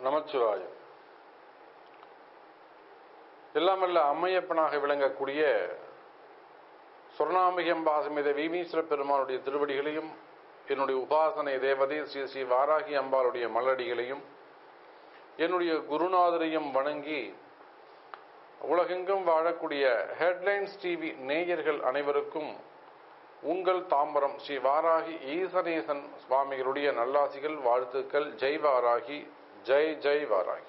நமச்சிவாயம் எல்லாமல்ல அம்மையப்பனாக விளங்கக்கூடிய சொர்ணாம்பிகம்பா சமேத வீமீஸ்வர பெருமானுடைய திருவடிகளையும் என்னுடைய உபாசனை தேவதை ஸ்ரீ ஸ்ரீ வாராகி அம்பாளுடைய மலடிகளையும் என்னுடைய குருநாதரையும் வணங்கி உலகெங்கும் வாழக்கூடிய ஹெட்லைன்ஸ் டிவி நேயர்கள் அனைவருக்கும் உங்கள் தாம்பரம் ஸ்ரீ வாராகி ஈசனேசன் சுவாமிகளுடைய நல்லாசிகள் வாழ்த்துக்கள் ஜெய் வாராகி ஜெய் ஜெய் வாராகி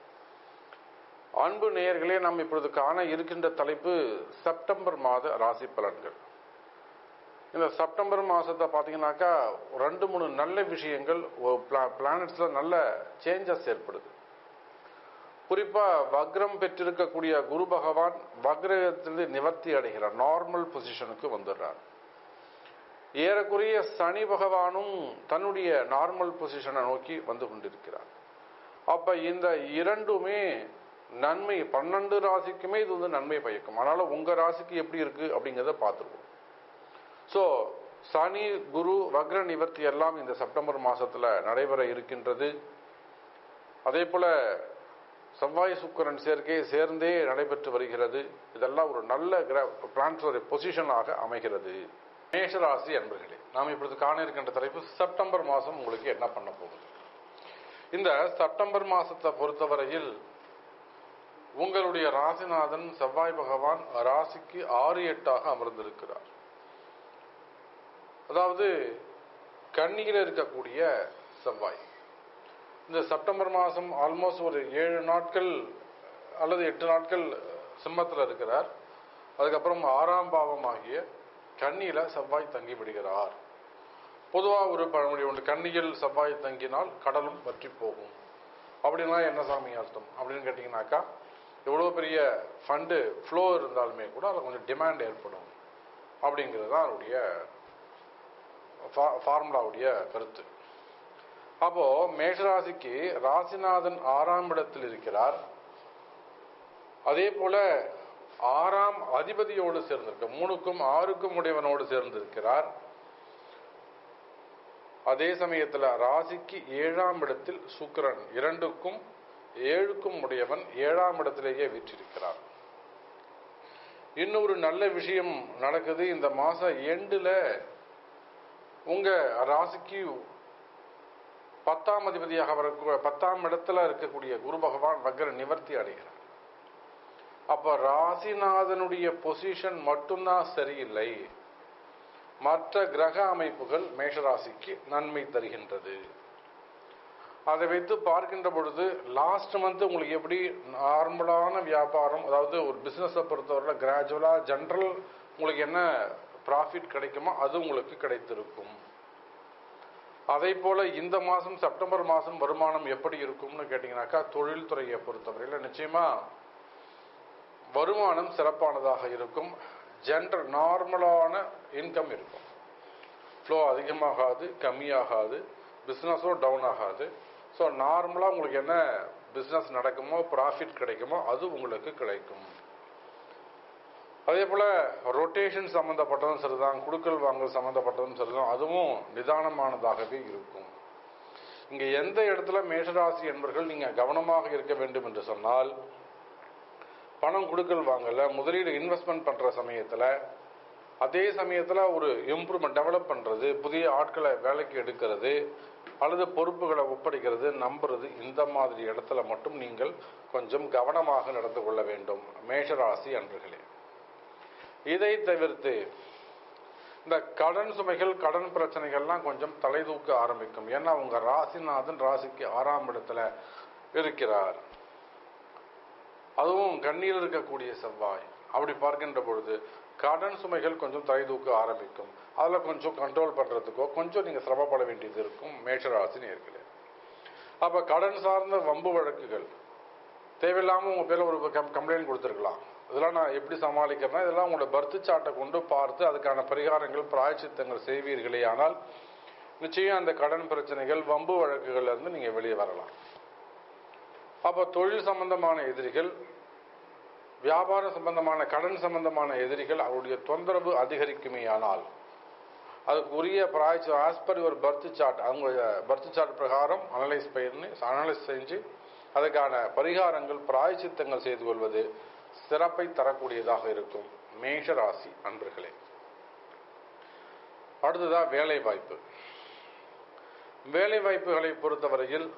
அன்பு நேயர்களே நாம் இப்பொழுது காண இருக்கின்ற தலைப்பு செப்டம்பர் மாத ராசி பலன்கள் இந்த செப்டம்பர் மாசத்தை பார்த்தீங்கன்னாக்கா ரெண்டு மூணு நல்ல விஷயங்கள் பிளானட்ஸ்ல நல்ல சேஞ்சஸ் ஏற்படுது குறிப்பா வக்ரம் பெற்றிருக்கக்கூடிய குரு பகவான் வக்ரத்திலிருந்து நிவர்த்தி அடைகிறார் நார்மல் பொசிஷனுக்கு வந்துடுறார் ஏறக்குறைய சனி பகவானும் தன்னுடைய நார்மல் பொசிஷனை நோக்கி வந்து கொண்டிருக்கிறார் அப்ப இந்த இரண்டுமே நன்மை பன்னெண்டு ராசிக்குமே இது வந்து நன்மை பயக்கும் ஆனாலும் உங்க ராசிக்கு எப்படி இருக்கு அப்படிங்கிறத பார்த்துருவோம் ஸோ சனி குரு வக்ர நிவர்த்தி எல்லாம் இந்த செப்டம்பர் மாசத்துல நடைபெற இருக்கின்றது அதே போல செவ்வாய் சுக்கரன் சேர்க்கை சேர்ந்தே நடைபெற்று வருகிறது இதெல்லாம் ஒரு நல்ல கிர பிளான்டரி பொசிஷனாக அமைகிறது மேஷராசி அன்பர்களே நாம் இப்பொழுது காண இருக்கின்ற தலைப்பு செப்டம்பர் மாதம் உங்களுக்கு என்ன பண்ண போகுது இந்த செப்டம்பர் மாசத்தை பொறுத்தவரையில் உங்களுடைய ராசிநாதன் செவ்வாய் பகவான் ராசிக்கு ஆறு எட்டாக அமர்ந்திருக்கிறார் அதாவது கன்னியில் இருக்கக்கூடிய செவ்வாய் இந்த செப்டம்பர் மாதம் ஆல்மோஸ்ட் ஒரு ஏழு நாட்கள் அல்லது எட்டு நாட்கள் சிம்மத்தில் இருக்கிறார் அதுக்கப்புறம் ஆறாம் பாவம் ஆகிய கன்னியில செவ்வாய் தங்கி விடுகிறார் பொதுவாக ஒரு பழமொழி உண்டு கன்னியில் செவ்வாய் தங்கினால் கடலும் பற்றி போகும் அப்படின்னா என்ன சாமி அர்த்தம் அப்படின்னு கேட்டிங்கனாக்கா எவ்வளோ பெரிய ஃபண்டு ஃப்ளோ இருந்தாலுமே கூட அதில் கொஞ்சம் டிமாண்ட் ஏற்படும் அப்படிங்கிறது தான் அவருடைய ஃபார்முலாவுடைய கருத்து அப்போ மேஷராசிக்கு ராசிநாதன் ஆறாம் இடத்தில் இருக்கிறார் அதே போல ஆறாம் அதிபதியோடு சேர்ந்திருக்க மூணுக்கும் ஆறுக்கும் உடையவனோடு சேர்ந்திருக்கிறார் அதே சமயத்தில் ராசிக்கு ஏழாம் இடத்தில் சுக்கரன் இரண்டுக்கும் ஏழுக்கும் உடையவன் ஏழாம் இடத்திலேயே வீற்றிருக்கிறார் இன்னொரு நல்ல விஷயம் நடக்குது இந்த மாச எண்டுல உங்க ராசிக்கு பத்தாம் அதிபதியாக வர பத்தாம் இடத்துல இருக்கக்கூடிய குரு பகவான் வக்ர நிவர்த்தி அடைகிறார் அப்ப ராசிநாதனுடைய பொசிஷன் மட்டும்தான் சரியில்லை மற்ற கிரக அமைப்புகள் மேஷராசிக்கு நன்மை தருகின்றது அதை வைத்து பார்க்கின்ற பொழுது லாஸ்ட் மந்த் உங்களுக்கு எப்படி நார்மலான வியாபாரம் அதாவது ஒரு பிசினஸை பொறுத்தவரை கிராஜுவலா ஜென்ரல் உங்களுக்கு என்ன ப்ராஃபிட் கிடைக்குமோ அது உங்களுக்கு கிடைத்திருக்கும் அதே போல இந்த மாதம் செப்டம்பர் மாதம் வருமானம் எப்படி இருக்கும்னு கேட்டிங்கனாக்கா தொழில்துறையை பொறுத்தவரையில் நிச்சயமா வருமானம் சிறப்பானதாக இருக்கும் ஜென்ரல் நார்மலான இன்கம் இருக்கும் ஃப்ளோ அதிகமாகாது கம்மியாகாது பிஸ்னஸோ டவுன் ஆகாது ஸோ நார்மலாக உங்களுக்கு என்ன பிஸ்னஸ் நடக்குமோ ப்ராஃபிட் கிடைக்குமோ அது உங்களுக்கு கிடைக்கும் அதே போல் ரொட்டேஷன் சம்மந்தப்பட்டதும் சரிதான் குடுக்கல் வாங்கல் சம்மந்தப்பட்டதும் சரிதான் அதுவும் நிதானமானதாகவே இருக்கும் இங்கே எந்த இடத்துல மேஷராசி என்பர்கள் நீங்கள் கவனமாக இருக்க வேண்டும் என்று சொன்னால் பணம் கொடுக்கல் வாங்கல முதலீடு இன்வெஸ்ட்மெண்ட் பண்ணுற சமயத்தில் அதே சமயத்தில் ஒரு இம்ப்ரூவ்மெண்ட் டெவலப் பண்ணுறது புதிய ஆட்களை வேலைக்கு எடுக்கிறது அல்லது பொறுப்புகளை ஒப்படைக்கிறது நம்புறது இந்த மாதிரி இடத்துல மட்டும் நீங்கள் கொஞ்சம் கவனமாக நடந்து கொள்ள வேண்டும் மேஷராசி அன்றுகளே இதை தவிர்த்து இந்த கடன் சுமைகள் கடன் பிரச்சனைகள்லாம் கொஞ்சம் தலை தூக்க ஆரம்பிக்கும் ஏன்னா உங்க ராசிநாதன் ராசிக்கு ஆறாம் இடத்துல இருக்கிறார் அதுவும் கண்ணியில் இருக்கக்கூடிய செவ்வாய் அப்படி பார்க்கின்ற பொழுது கடன் சுமைகள் கொஞ்சம் தலை தூக்க ஆரம்பிக்கும் அதில் கொஞ்சம் கண்ட்ரோல் பண்ணுறதுக்கோ கொஞ்சம் நீங்கள் சிரமப்பட வேண்டியது இருக்கும் மேஷராசி நேர்களே அப்போ கடன் சார்ந்த வம்பு வழக்குகள் தேவையில்லாமல் உங்கள் பேரில் ஒரு கம் கம்ப்ளைண்ட் கொடுத்துருக்கலாம் இதெல்லாம் நான் எப்படி சமாளிக்கிறேன்னா இதெல்லாம் உங்களோட பர்த் சார்ட்டை கொண்டு பார்த்து அதுக்கான பரிகாரங்கள் பிராயச்சித்தங்கள் செய்வீர்களே ஆனால் நிச்சயம் அந்த கடன் பிரச்சனைகள் வம்பு வழக்குகள்ல இருந்து நீங்கள் வெளியே வரலாம் அப்போ தொழில் சம்பந்தமான எதிரிகள் வியாபாரம் சம்பந்தமான கடன் சம்பந்தமான எதிரிகள் அவருடைய தொந்தரவு அதிகரிக்குமேயானால் அதுக்கு உரிய பிராய்ச்சி as per your birth chart அவங்க பர்த் சார்ட் பிரகாரம் அனலைஸ் பண்ணி அனலைஸ் செஞ்சு அதுக்கான பரிகாரங்கள் பிராய்ச்சித்தங்கள் செய்து கொள்வது சிறப்பை தரக்கூடியதாக இருக்கும் மேஷ ராசி அன்பர்களே அடுத்ததா வேலை வாய்ப்பு வேலை வாய்ப்புகளை பொறுத்தவரையில்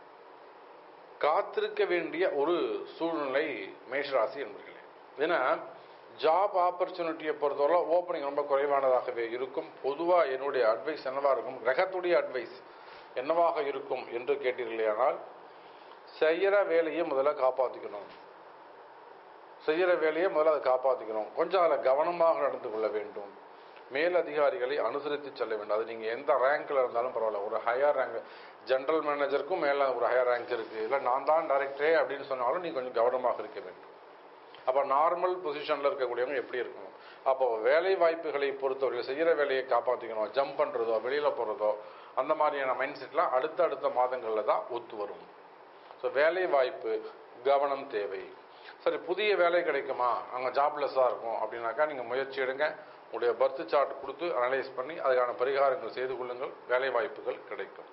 காத்திருக்க வேண்டிய ஒரு சூழ்நிலை மேஷராசி என்பர்களே ஏன்னா ஜாப் ஆப்பர்ச்சுனிட்டியை பொறுத்தவரை ஓப்பனிங் ரொம்ப குறைவானதாகவே இருக்கும் பொதுவாக என்னுடைய அட்வைஸ் என்னவா இருக்கும் கிரகத்துடைய அட்வைஸ் என்னவாக இருக்கும் என்று கேட்டீர்களேயானால் செய்கிற வேலையை முதல்ல காப்பாற்றிக்கணும் செய்கிற வேலையை முதல்ல அதை காப்பாற்றிக்கணும் கொஞ்சம் அதில் கவனமாக நடந்து கொள்ள வேண்டும் மேல் அதிகாரிகளை அனுசரித்து செல்ல வேண்டும் அது நீங்கள் எந்த ரேங்க்ல இருந்தாலும் பரவாயில்ல ஒரு ஹையர் ரேங்க் ஜெனரல் மேனேஜருக்கும் மேலே ஒரு ஹையர் ரேங்க் இருக்குது இல்லை நான் தான் டைரக்டரே அப்படின்னு சொன்னாலும் நீ கொஞ்சம் கவனமாக இருக்க வேண்டும் அப்போ நார்மல் பொசிஷனில் இருக்கக்கூடியவங்க எப்படி இருக்கணும் அப்போ வேலை வாய்ப்புகளை பொறுத்தவரை செய்கிற வேலையை காப்பாற்றிக்கணும் ஜம்ப் பண்ணுறதோ வெளியில் போகிறதோ அந்த மாதிரியான மைண்ட் செட்லாம் அடுத்த அடுத்த மாதங்களில் தான் ஒத்து வரும் ஸோ வேலை வாய்ப்பு கவனம் தேவை சரி புதிய வேலை கிடைக்குமா அங்கே ஜாப்லெஸ்ஸாக இருக்கும் அப்படின்னாக்கா நீங்கள் முயற்சி எடுங்க உங்களுடைய பர்த் சார்ட் கொடுத்து அனலைஸ் பண்ணி அதுக்கான பரிகாரங்கள் செய்து கொள்ளுங்கள் வேலை வாய்ப்புகள் கிடைக்கும்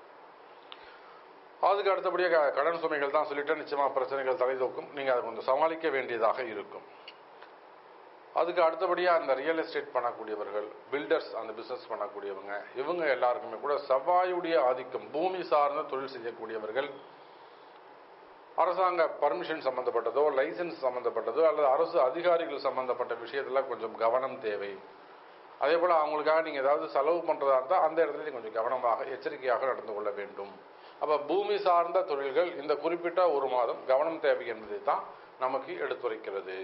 அதுக்கு அடுத்தபடியாக கடன் சுமைகள் தான் சொல்லிட்டு நிச்சயமாக பிரச்சனைகள் தலை தூக்கும் நீங்கள் அதை கொஞ்சம் சமாளிக்க வேண்டியதாக இருக்கும் அதுக்கு அடுத்தபடியாக அந்த ரியல் எஸ்டேட் பண்ணக்கூடியவர்கள் பில்டர்ஸ் அந்த பிஸ்னஸ் பண்ணக்கூடியவங்க இவங்க எல்லாருக்குமே கூட செவ்வாயுடைய ஆதிக்கம் பூமி சார்ந்த தொழில் செய்யக்கூடியவர்கள் அரசாங்க பர்மிஷன் சம்பந்தப்பட்டதோ லைசன்ஸ் சம்பந்தப்பட்டதோ அல்லது அரசு அதிகாரிகள் சம்பந்தப்பட்ட விஷயத்துல கொஞ்சம் கவனம் தேவை அதே போல் அவங்களுக்காக நீங்கள் ஏதாவது செலவு பண்ணுறதா இருந்தால் அந்த இடத்துல நீங்க கொஞ்சம் கவனமாக எச்சரிக்கையாக நடந்து கொள்ள வேண்டும் அப்போ பூமி சார்ந்த தொழில்கள் இந்த குறிப்பிட்ட ஒரு மாதம் கவனம் தேவை என்பதை தான் நமக்கு எடுத்துரைக்கிறது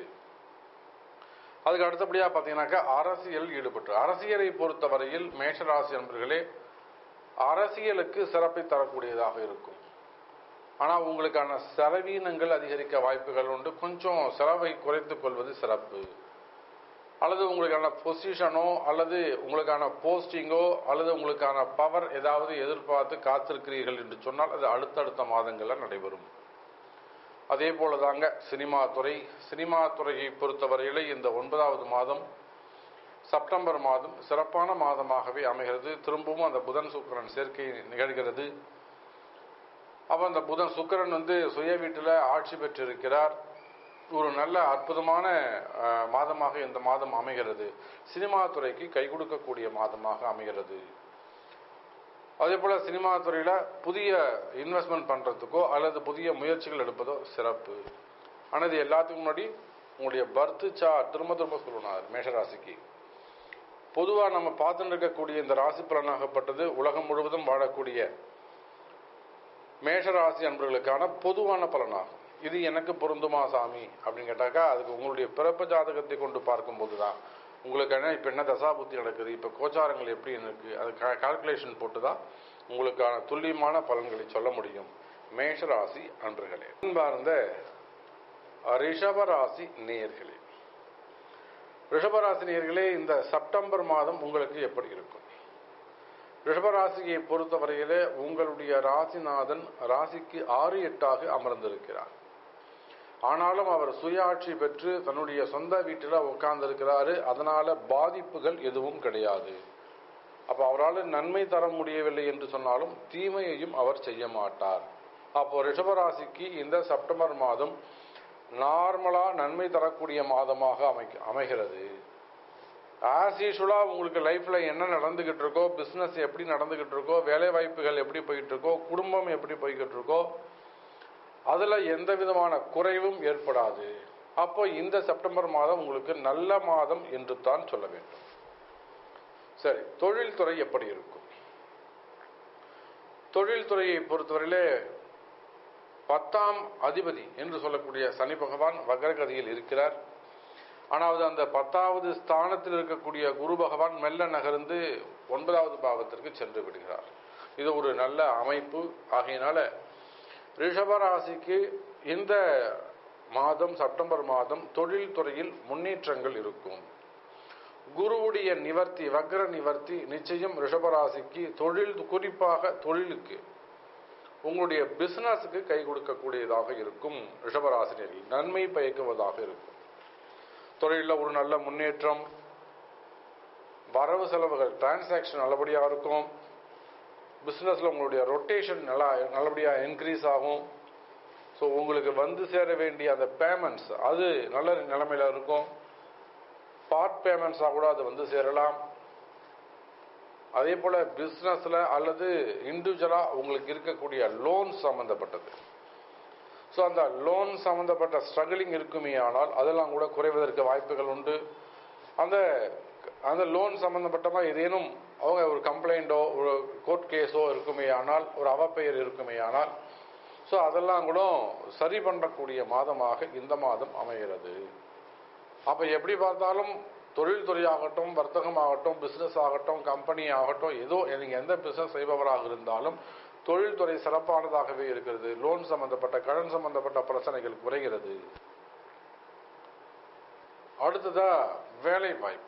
அதுக்கு அடுத்தபடியாக பார்த்தீங்கன்னாக்கா அரசியல் ஈடுபட்டு அரசியலை பொறுத்தவரையில் மேஷராசி நண்பர்களே அரசியலுக்கு சிறப்பை தரக்கூடியதாக இருக்கும் ஆனால் உங்களுக்கான செலவீனங்கள் அதிகரிக்க வாய்ப்புகள் உண்டு கொஞ்சம் செலவை குறைத்துக் கொள்வது சிறப்பு அல்லது உங்களுக்கான பொசிஷனோ அல்லது உங்களுக்கான போஸ்டிங்கோ அல்லது உங்களுக்கான பவர் ஏதாவது எதிர்பார்த்து காத்திருக்கிறீர்கள் என்று சொன்னால் அது அடுத்தடுத்த மாதங்களில் நடைபெறும் அதே போல தாங்க சினிமா துறை சினிமா துறையை பொறுத்தவரையிலே இந்த ஒன்பதாவது மாதம் செப்டம்பர் மாதம் சிறப்பான மாதமாகவே அமைகிறது திரும்பவும் அந்த புதன் சுக்கரன் சேர்க்கை நிகழ்கிறது அப்போ அந்த புதன் சுக்கரன் வந்து சுய வீட்டில் ஆட்சி பெற்றிருக்கிறார் ஒரு நல்ல அற்புதமான மாதமாக இந்த மாதம் அமைகிறது சினிமா துறைக்கு கை கொடுக்கக்கூடிய மாதமாக அமைகிறது அதே போல சினிமா துறையில புதிய இன்வெஸ்ட்மெண்ட் பண்றதுக்கோ அல்லது புதிய முயற்சிகள் எடுப்பதோ சிறப்பு ஆனால் இது எல்லாத்துக்கும் முன்னாடி உங்களுடைய பர்த் சா திரும்ப திரும்ப சொல்லணும் மேஷராசிக்கு பொதுவாக நம்ம பார்த்துட்டு இருக்கக்கூடிய இந்த ராசி பலனாகப்பட்டது உலகம் முழுவதும் வாழக்கூடிய மேஷராசி அன்பர்களுக்கான பொதுவான பலனாகும் இது எனக்கு பொருந்துமா சாமி அப்படின்னு கேட்டாக்கா அதுக்கு உங்களுடைய பிறப்பு ஜாதகத்தை கொண்டு பார்க்கும்போது தான் உங்களுக்கு என்ன இப்போ என்ன தசாபுத்தி நடக்குது இப்போ கோச்சாரங்கள் எப்படி இருக்கு அது கால்குலேஷன் போட்டு தான் உங்களுக்கான துல்லியமான பலன்களை சொல்ல முடியும் மேஷராசி அன்பர்களே அன்பார்ந்த ரிஷபராசி நேயர்களே ரிஷபராசி நேயர்களே இந்த செப்டம்பர் மாதம் உங்களுக்கு எப்படி இருக்கும் ரிஷபராசியை பொறுத்தவரையிலே உங்களுடைய ராசிநாதன் ராசிக்கு ஆறு எட்டாக அமர்ந்திருக்கிறார் ஆனாலும் அவர் சுயாட்சி பெற்று தன்னுடைய சொந்த வீட்டில் உட்கார்ந்திருக்கிறாரு அதனால பாதிப்புகள் எதுவும் கிடையாது அப்போ அவரால் நன்மை தர முடியவில்லை என்று சொன்னாலும் தீமையையும் அவர் செய்ய மாட்டார் அப்போ ரிஷபராசிக்கு இந்த செப்டம்பர் மாதம் நார்மலா நன்மை தரக்கூடிய மாதமாக அமை அமைகிறது ஆஸ் யூஸ்வலாக உங்களுக்கு லைஃப்பில் என்ன நடந்துக்கிட்டு இருக்கோ பிஸ்னஸ் எப்படி நடந்துக்கிட்டு இருக்கோ வேலை வாய்ப்புகள் எப்படி போயிட்டு இருக்கோ குடும்பம் எப்படி போய்கிட்டு இருக்கோ அதில் எந்த விதமான குறைவும் ஏற்படாது அப்போ இந்த செப்டம்பர் மாதம் உங்களுக்கு நல்ல மாதம் என்று தான் சொல்ல வேண்டும் சரி தொழில்துறை எப்படி இருக்கும் தொழில்துறையை பொறுத்தவரையிலே பத்தாம் அதிபதி என்று சொல்லக்கூடிய சனி பகவான் வக்ரகதியில் இருக்கிறார் ஆனால் அந்த பத்தாவது ஸ்தானத்தில் இருக்கக்கூடிய குரு பகவான் மெல்ல நகர்ந்து ஒன்பதாவது பாவத்திற்கு சென்று விடுகிறார் இது ஒரு நல்ல அமைப்பு ஆகையினால ரிஷபராசிக்கு இந்த மாதம் செப்டம்பர் மாதம் தொழில் துறையில் முன்னேற்றங்கள் இருக்கும் குருவுடைய நிவர்த்தி வக்ர நிவர்த்தி நிச்சயம் ரிஷபராசிக்கு தொழில் குறிப்பாக தொழிலுக்கு உங்களுடைய பிசினஸுக்கு கை கொடுக்கக்கூடியதாக இருக்கும் ரிஷபராசினியர்கள் நன்மை பயக்குவதாக இருக்கும் தொழிலில் ஒரு நல்ல முன்னேற்றம் வரவு செலவுகள் டிரான்சாக்ஷன் நல்லபடியாக இருக்கும் பிஸ்னஸில் உங்களுடைய ரொட்டேஷன் நல்லா நல்லபடியாக இன்க்ரீஸ் ஆகும் ஸோ உங்களுக்கு வந்து சேர வேண்டிய அந்த பேமெண்ட்ஸ் அது நல்ல நிலைமையில இருக்கும் பார்ட் பேமெண்ட்ஸாக கூட அது வந்து சேரலாம் அதே போல் பிஸ்னஸில் அல்லது இண்டிவிஜுவலாக உங்களுக்கு இருக்கக்கூடிய லோன் சம்மந்தப்பட்டது ஸோ அந்த லோன் சம்மந்தப்பட்ட ஸ்ட்ரகிளிங் இருக்குமே ஆனால் அதெல்லாம் கூட குறைவதற்கு வாய்ப்புகள் உண்டு அந்த அந்த லோன் சம்மந்தப்பட்டமாக ஏதேனும் அவங்க ஒரு கம்ப்ளைண்ட்டோ ஒரு கோர்ட் கேஸோ இருக்குமே ஆனால் ஒரு அவப்பெயர் இருக்குமே ஆனால் ஸோ அதெல்லாம் கூட சரி பண்ணக்கூடிய மாதமாக இந்த மாதம் அமைகிறது அப்போ எப்படி பார்த்தாலும் தொழில்துறை ஆகட்டும் வர்த்தகம் ஆகட்டும் பிஸ்னஸ் ஆகட்டும் கம்பெனி ஆகட்டும் ஏதோ நீங்கள் எந்த பிஸ்னஸ் செய்பவராக இருந்தாலும் தொழில்துறை சிறப்பானதாகவே இருக்கிறது லோன் சம்பந்தப்பட்ட கடன் சம்பந்தப்பட்ட பிரச்சனைகள் குறைகிறது அடுத்ததா வேலை வாய்ப்பு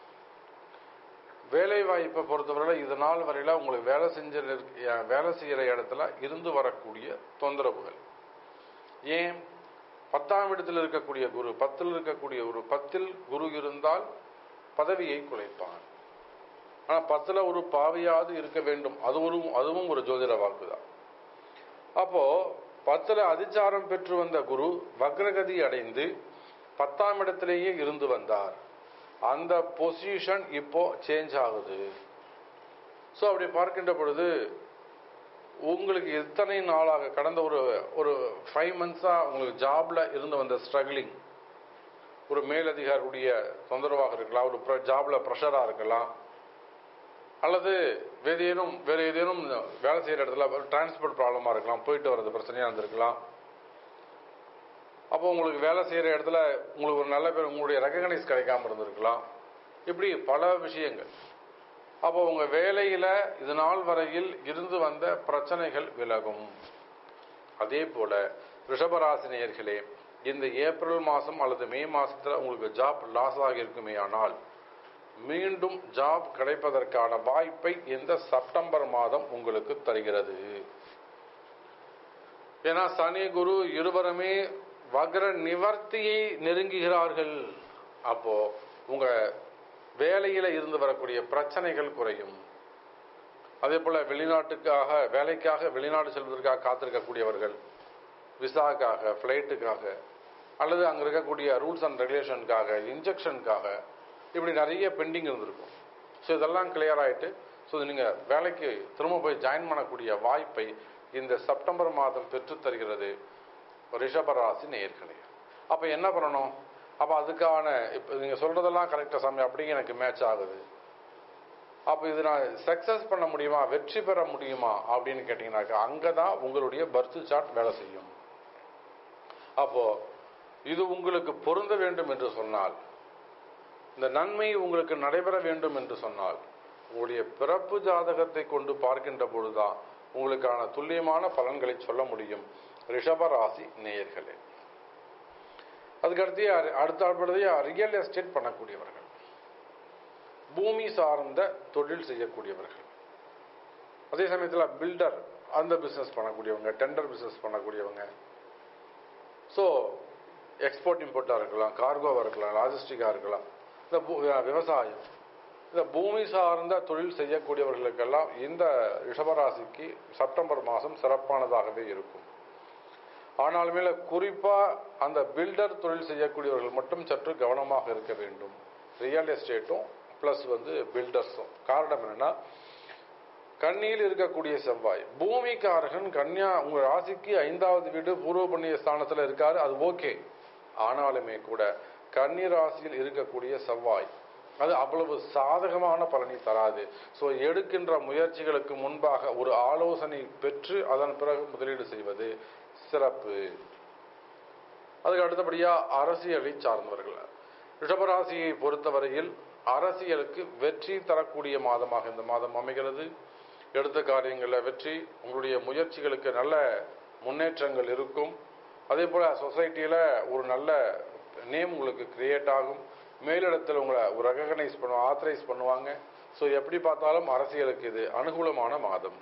வேலை வாய்ப்பை பொறுத்தவரை இது நாள் வரையில உங்களுக்கு வேலை செஞ்ச வேலை செய்யற இடத்துல இருந்து வரக்கூடிய தொந்தரவுகள் ஏன் பத்தாம் இடத்தில் இருக்கக்கூடிய குரு பத்தில் இருக்கக்கூடிய குரு பத்தில் குரு இருந்தால் பதவியை குலைப்பான் ஆனா பத்துல ஒரு பாவியாவது இருக்க வேண்டும் அது ஒரு அதுவும் ஒரு ஜோதிட வாக்குதான் அப்போ பத்துல அதிச்சாரம் பெற்று வந்த குரு வக்ரகதி அடைந்து பத்தாம் இடத்திலேயே இருந்து வந்தார் அந்த பொசிஷன் இப்போ சேஞ்ச் ஆகுது ஸோ அப்படி பார்க்கின்ற பொழுது உங்களுக்கு எத்தனை நாளாக கடந்த ஒரு ஒரு ஃபைவ் மந்த்ஸாக உங்களுக்கு ஜாப்ல இருந்து வந்த ஸ்ட்ரகிளிங் ஒரு மேலதிகாரியுடைய தொந்தரவாக இருக்கலாம் ஒரு ஜாப்ல ப்ரெஷராக இருக்கலாம் அல்லது வேறு ஏதேனும் வேறு ஏதேனும் வேலை செய்கிற இடத்துல டிரான்ஸ்போர்ட் ப்ராப்ளமாக இருக்கலாம் போயிட்டு வர்றது பிரச்சனையாக இருந்திருக்கலாம் அப்போ உங்களுக்கு வேலை செய்கிற இடத்துல உங்களுக்கு ஒரு நல்ல பேர் உங்களுடைய ரெகனைஸ் கிடைக்காம இருந்திருக்கலாம் இப்படி பல விஷயங்கள் அப்போ உங்க வேலையில இது நாள் வரையில் இருந்து வந்த பிரச்சனைகள் விலகும் அதே போல ரிஷபராசினியர்களே இந்த ஏப்ரல் மாசம் அல்லது மே மாசத்துல உங்களுக்கு ஜாப் லாஸ் ஆகியிருக்குமே ஆனால் மீண்டும் ஜாப் கிடைப்பதற்கான வாய்ப்பை இந்த செப்டம்பர் மாதம் உங்களுக்கு தருகிறது ஏன்னா சனி குரு இருவருமே வக்ர நிவர்த்தியை நெருங்குகிறார்கள் அப்போ உங்க வேலையில இருந்து வரக்கூடிய பிரச்சனைகள் குறையும் அதே போல வெளிநாட்டுக்காக வேலைக்காக வெளிநாடு செல்வதற்காக காத்திருக்கக்கூடியவர்கள் விசாக்காக ஃப்ளைட்டுக்காக அல்லது அங்கே இருக்கக்கூடிய ரூல்ஸ் அண்ட் ரெகுலேஷனுக்காக இன்ஜெக்ஷனுக்காக இப்படி நிறைய பெண்டிங் இருந்திருக்கும் ஸோ இதெல்லாம் கிளியர் ஆகிட்டு ஸோ நீங்கள் வேலைக்கு திரும்ப போய் ஜாயின் பண்ணக்கூடிய வாய்ப்பை இந்த செப்டம்பர் மாதம் பெற்றுத் தருகிறது ரிஷபராசி நேர்களே அப்போ என்ன பண்ணணும் அப்போ அதுக்கான இப்போ நீங்கள் சொல்கிறதெல்லாம் கரெக்டாக சாமி அப்படிங்க எனக்கு மேட்ச் ஆகுது அப்போ இது நான் சக்ஸஸ் பண்ண முடியுமா வெற்றி பெற முடியுமா அப்படின்னு கேட்டிங்கனாக்கா அங்கே தான் உங்களுடைய பர்த் சார்ட் வேலை செய்யும் அப்போ இது உங்களுக்கு பொருந்த வேண்டும் என்று சொன்னால் இந்த நன்மை உங்களுக்கு நடைபெற வேண்டும் என்று சொன்னால் உங்களுடைய பிறப்பு ஜாதகத்தை கொண்டு பார்க்கின்ற பொழுதுதான் உங்களுக்கான துல்லியமான பலன்களை சொல்ல முடியும் ரிஷபராசி நேயர்களே அதுக்கடுத்து அடுத்த அடுத்தபடியா ரியல் எஸ்டேட் பண்ணக்கூடியவர்கள் பூமி சார்ந்த தொழில் செய்யக்கூடியவர்கள் அதே சமயத்தில் பில்டர் அந்த பிஸ்னஸ் பண்ணக்கூடியவங்க டெண்டர் பிஸ்னஸ் பண்ணக்கூடியவங்க ஸோ எக்ஸ்போர்ட் இம்போர்ட்டாக இருக்கலாம் கார்கோவாக இருக்கலாம் லாஜிஸ்டிக்காக இருக்கலாம் இந்த விவசாயம் இந்த பூமி சார்ந்த தொழில் செய்யக்கூடியவர்களுக்கெல்லாம் இந்த ரிஷபராசிக்கு செப்டம்பர் மாதம் சிறப்பானதாகவே இருக்கும் ஆனாலுமே குறிப்பாக அந்த பில்டர் தொழில் செய்யக்கூடியவர்கள் மட்டும் சற்று கவனமாக இருக்க வேண்டும் ரியல் எஸ்டேட்டும் ப்ளஸ் வந்து பில்டர்ஸும் காரணம் என்னன்னா கண்ணியில் இருக்கக்கூடிய செவ்வாய் பூமிக்காரகன் கன்னியா உங்க ராசிக்கு ஐந்தாவது வீடு பூர்வ புண்ணிய ஸ்தானத்துல இருக்காரு அது ஓகே ஆனாலுமே கூட கன்னி ராசியில் இருக்கக்கூடிய செவ்வாய் அது அவ்வளவு சாதகமான பலனை தராது ஸோ எடுக்கின்ற முயற்சிகளுக்கு முன்பாக ஒரு ஆலோசனை பெற்று அதன் பிறகு முதலீடு செய்வது சிறப்பு அதுக்கு அடுத்தபடியா அரசியலை சார்ந்தவர்கள் ரிஷபராசியை பொறுத்தவரையில் அரசியலுக்கு வெற்றி தரக்கூடிய மாதமாக இந்த மாதம் அமைகிறது எடுத்த காரியங்களில் வெற்றி உங்களுடைய முயற்சிகளுக்கு நல்ல முன்னேற்றங்கள் இருக்கும் அதே போல் சொசைட்டியில் ஒரு நல்ல நேம் உங்களுக்கு கிரியேட் ஆகும் மேலிடத்தில் உங்களை ஒரு ரெகனைஸ் பண்ணுவாங்க ஆத்தரைஸ் பண்ணுவாங்க ஸோ எப்படி பார்த்தாலும் அரசியலுக்கு இது அனுகூலமான மாதம்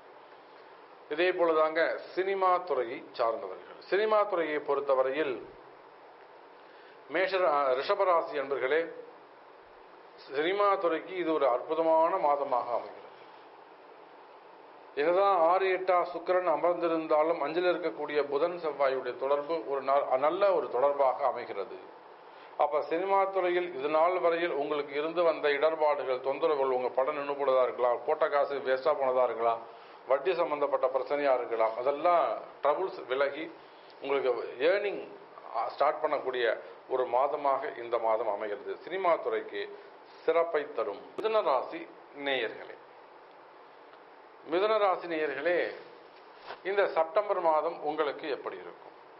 இதே போலதாங்க சினிமா துறையை சார்ந்தவர்கள் சினிமா துறையை பொறுத்தவரையில் மேஷ ரிஷபராசி என்பர்களே சினிமா துறைக்கு இது ஒரு அற்புதமான மாதமாக அமைகிறது என்னதான் ஆறு எட்டா சுக்கிரன் அமர்ந்திருந்தாலும் அஞ்சில் இருக்கக்கூடிய புதன் செவ்வாயுடைய தொடர்பு ஒரு ந- நல்ல ஒரு தொடர்பாக அமைகிறது அப்ப சினிமா துறையில் இது நாள் வரையில் உங்களுக்கு இருந்து வந்த இடர்பாடுகள் தொந்தரவுகள் உங்க படம் நின்று போனதா இருக்கலாம் போட்ட காசு வேஸ்டா போனதா இருக்கலாம் வட்டி சம்பந்தப்பட்ட பிரச்சனையா இருக்கலாம் அதெல்லாம் ட்ரபுள்ஸ் விலகி உங்களுக்கு ஏர்னிங் ஸ்டார்ட் பண்ணக்கூடிய ஒரு மாதமாக இந்த மாதம் அமைகிறது சினிமா துறைக்கு சிறப்பை தரும் மிதுன ராசி நேயர்களே மிதுன ராசி நேயர்களே இந்த செப்டம்பர் மாதம் உங்களுக்கு எப்படி இருக்கும்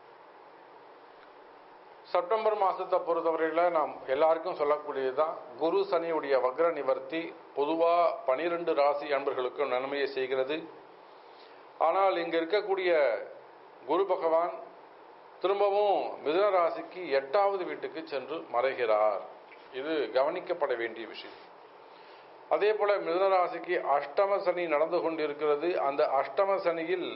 செப்டம்பர் மாசத்தை பொறுத்தவரையில நாம் எல்லாருக்கும் சொல்லக்கூடியதுதான் குரு சனியுடைய வக்ர நிவர்த்தி பொதுவா பனிரெண்டு ராசி அன்பர்களுக்கும் நன்மையை செய்கிறது ஆனால் இங்க இருக்கக்கூடிய குரு பகவான் திரும்பவும் மிதுன ராசிக்கு எட்டாவது வீட்டுக்கு சென்று மறைகிறார் இது கவனிக்கப்பட வேண்டிய விஷயம் அதே போல மிதுன ராசிக்கு அஷ்டம சனி நடந்து கொண்டிருக்கிறது அந்த அஷ்டம சனியில்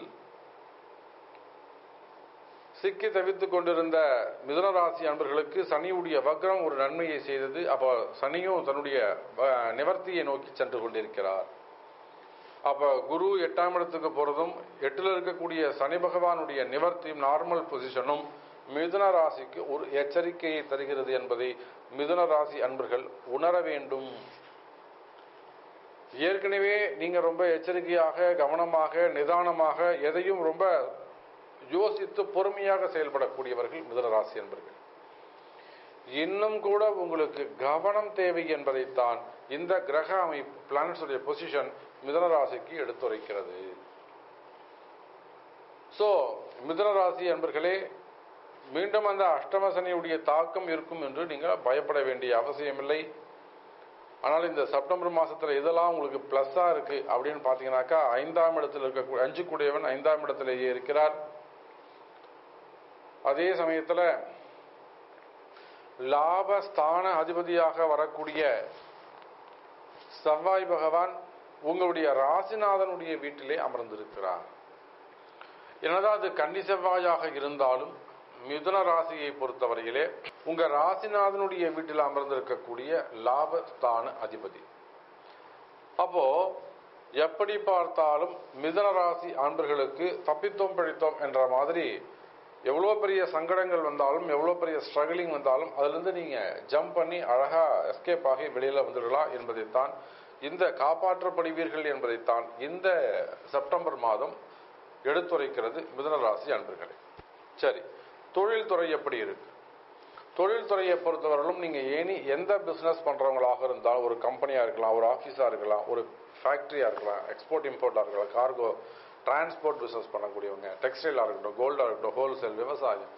சிக்கி தவித்துக் கொண்டிருந்த மிதுன ராசி அன்பர்களுக்கு சனியுடைய வக்ரம் ஒரு நன்மையை செய்தது அப்போ சனியும் தன்னுடைய அஹ், நிவர்த்தியை நோக்கி சென்று கொண்டிருக்கிறார் அப்ப குரு எட்டாம் இடத்துக்கு போறதும் எட்டுல இருக்கக்கூடிய சனி பகவானுடைய நிவர்த்தியும் நார்மல் பொசிஷனும் மிதுன ராசிக்கு ஒரு எச்சரிக்கையை தருகிறது என்பதை மிதுன ராசி அன்பர்கள் உணர வேண்டும் ஏற்கனவே நீங்க ரொம்ப எச்சரிக்கையாக கவனமாக நிதானமாக எதையும் ரொம்ப யோசித்து பொறுமையாக செயல்படக்கூடியவர்கள் மிதுன ராசி என்பர்கள் இன்னும் கூட உங்களுக்கு கவனம் தேவை என்பதைத்தான் இந்த கிரக அமைப்பு பிளானட்ஸ் உடைய பொசிஷன் மிதுன ராசிக்கு எடுத்துரைக்கிறது சோ மிதுன ராசி என்பர்களே மீண்டும் அந்த அஷ்டம சனியுடைய தாக்கம் இருக்கும் என்று நீங்கள் பயப்பட வேண்டிய அவசியமில்லை ஆனால் இந்த செப்டம்பர் மாசத்துல இதெல்லாம் உங்களுக்கு பிளஸ்ஸா இருக்கு அப்படின்னு பாத்தீங்கன்னாக்கா ஐந்தாம் இடத்தில் இருக்க அஞ்சு கூடியவன் ஐந்தாம் இடத்திலேயே இருக்கிறார் அதே சமயத்துல லாபஸ்தான அதிபதியாக வரக்கூடிய செவ்வாய் பகவான் உங்களுடைய ராசிநாதனுடைய வீட்டிலே அமர்ந்திருக்கிறார் என்னதான் அது கன்னி செவ்வாயாக இருந்தாலும் மிதுன ராசியை பொறுத்தவரையிலே உங்க ராசிநாதனுடைய வீட்டில் அமர்ந்திருக்கக்கூடிய லாபஸ்தான அதிபதி அப்போ எப்படி பார்த்தாலும் மிதுன ராசி அன்பர்களுக்கு தப்பித்தோம் பிழைத்தோம் என்ற மாதிரி எவ்வளோ பெரிய சங்கடங்கள் வந்தாலும் எவ்வளோ பெரிய ஸ்ட்ரகிளிங் வந்தாலும் அதிலிருந்து நீங்க ஜம்ப் பண்ணி அழகா எஸ்கேப் ஆகி வெளியில வந்துடலாம் என்பதைத்தான் இந்த காப்பாற்றப்படுவீர்கள் என்பதைத்தான் இந்த செப்டம்பர் மாதம் எடுத்துரைக்கிறது மிதுன ராசி அன்பர்களே சரி தொழில்துறை எப்படி இருக்கு தொழில்துறையை பொறுத்தவரையிலும் நீங்க ஏனி எந்த பிசினஸ் பண்றவங்களாக இருந்தாலும் ஒரு கம்பெனியா இருக்கலாம் ஒரு ஆபீஸா இருக்கலாம் ஒரு ஃபேக்டரியா இருக்கலாம் எக்ஸ்போர்ட் இம்போர்ட்டா இருக்கலாம் கார்கோ டிரான்ஸ்போர்ட் பிசினஸ் பண்ணக்கூடியவங்க டெக்ஸ்டைலா இருக்கட்டும் கோல்டா இருக்கட்டும் ஹோல்சேல் விவசாயம்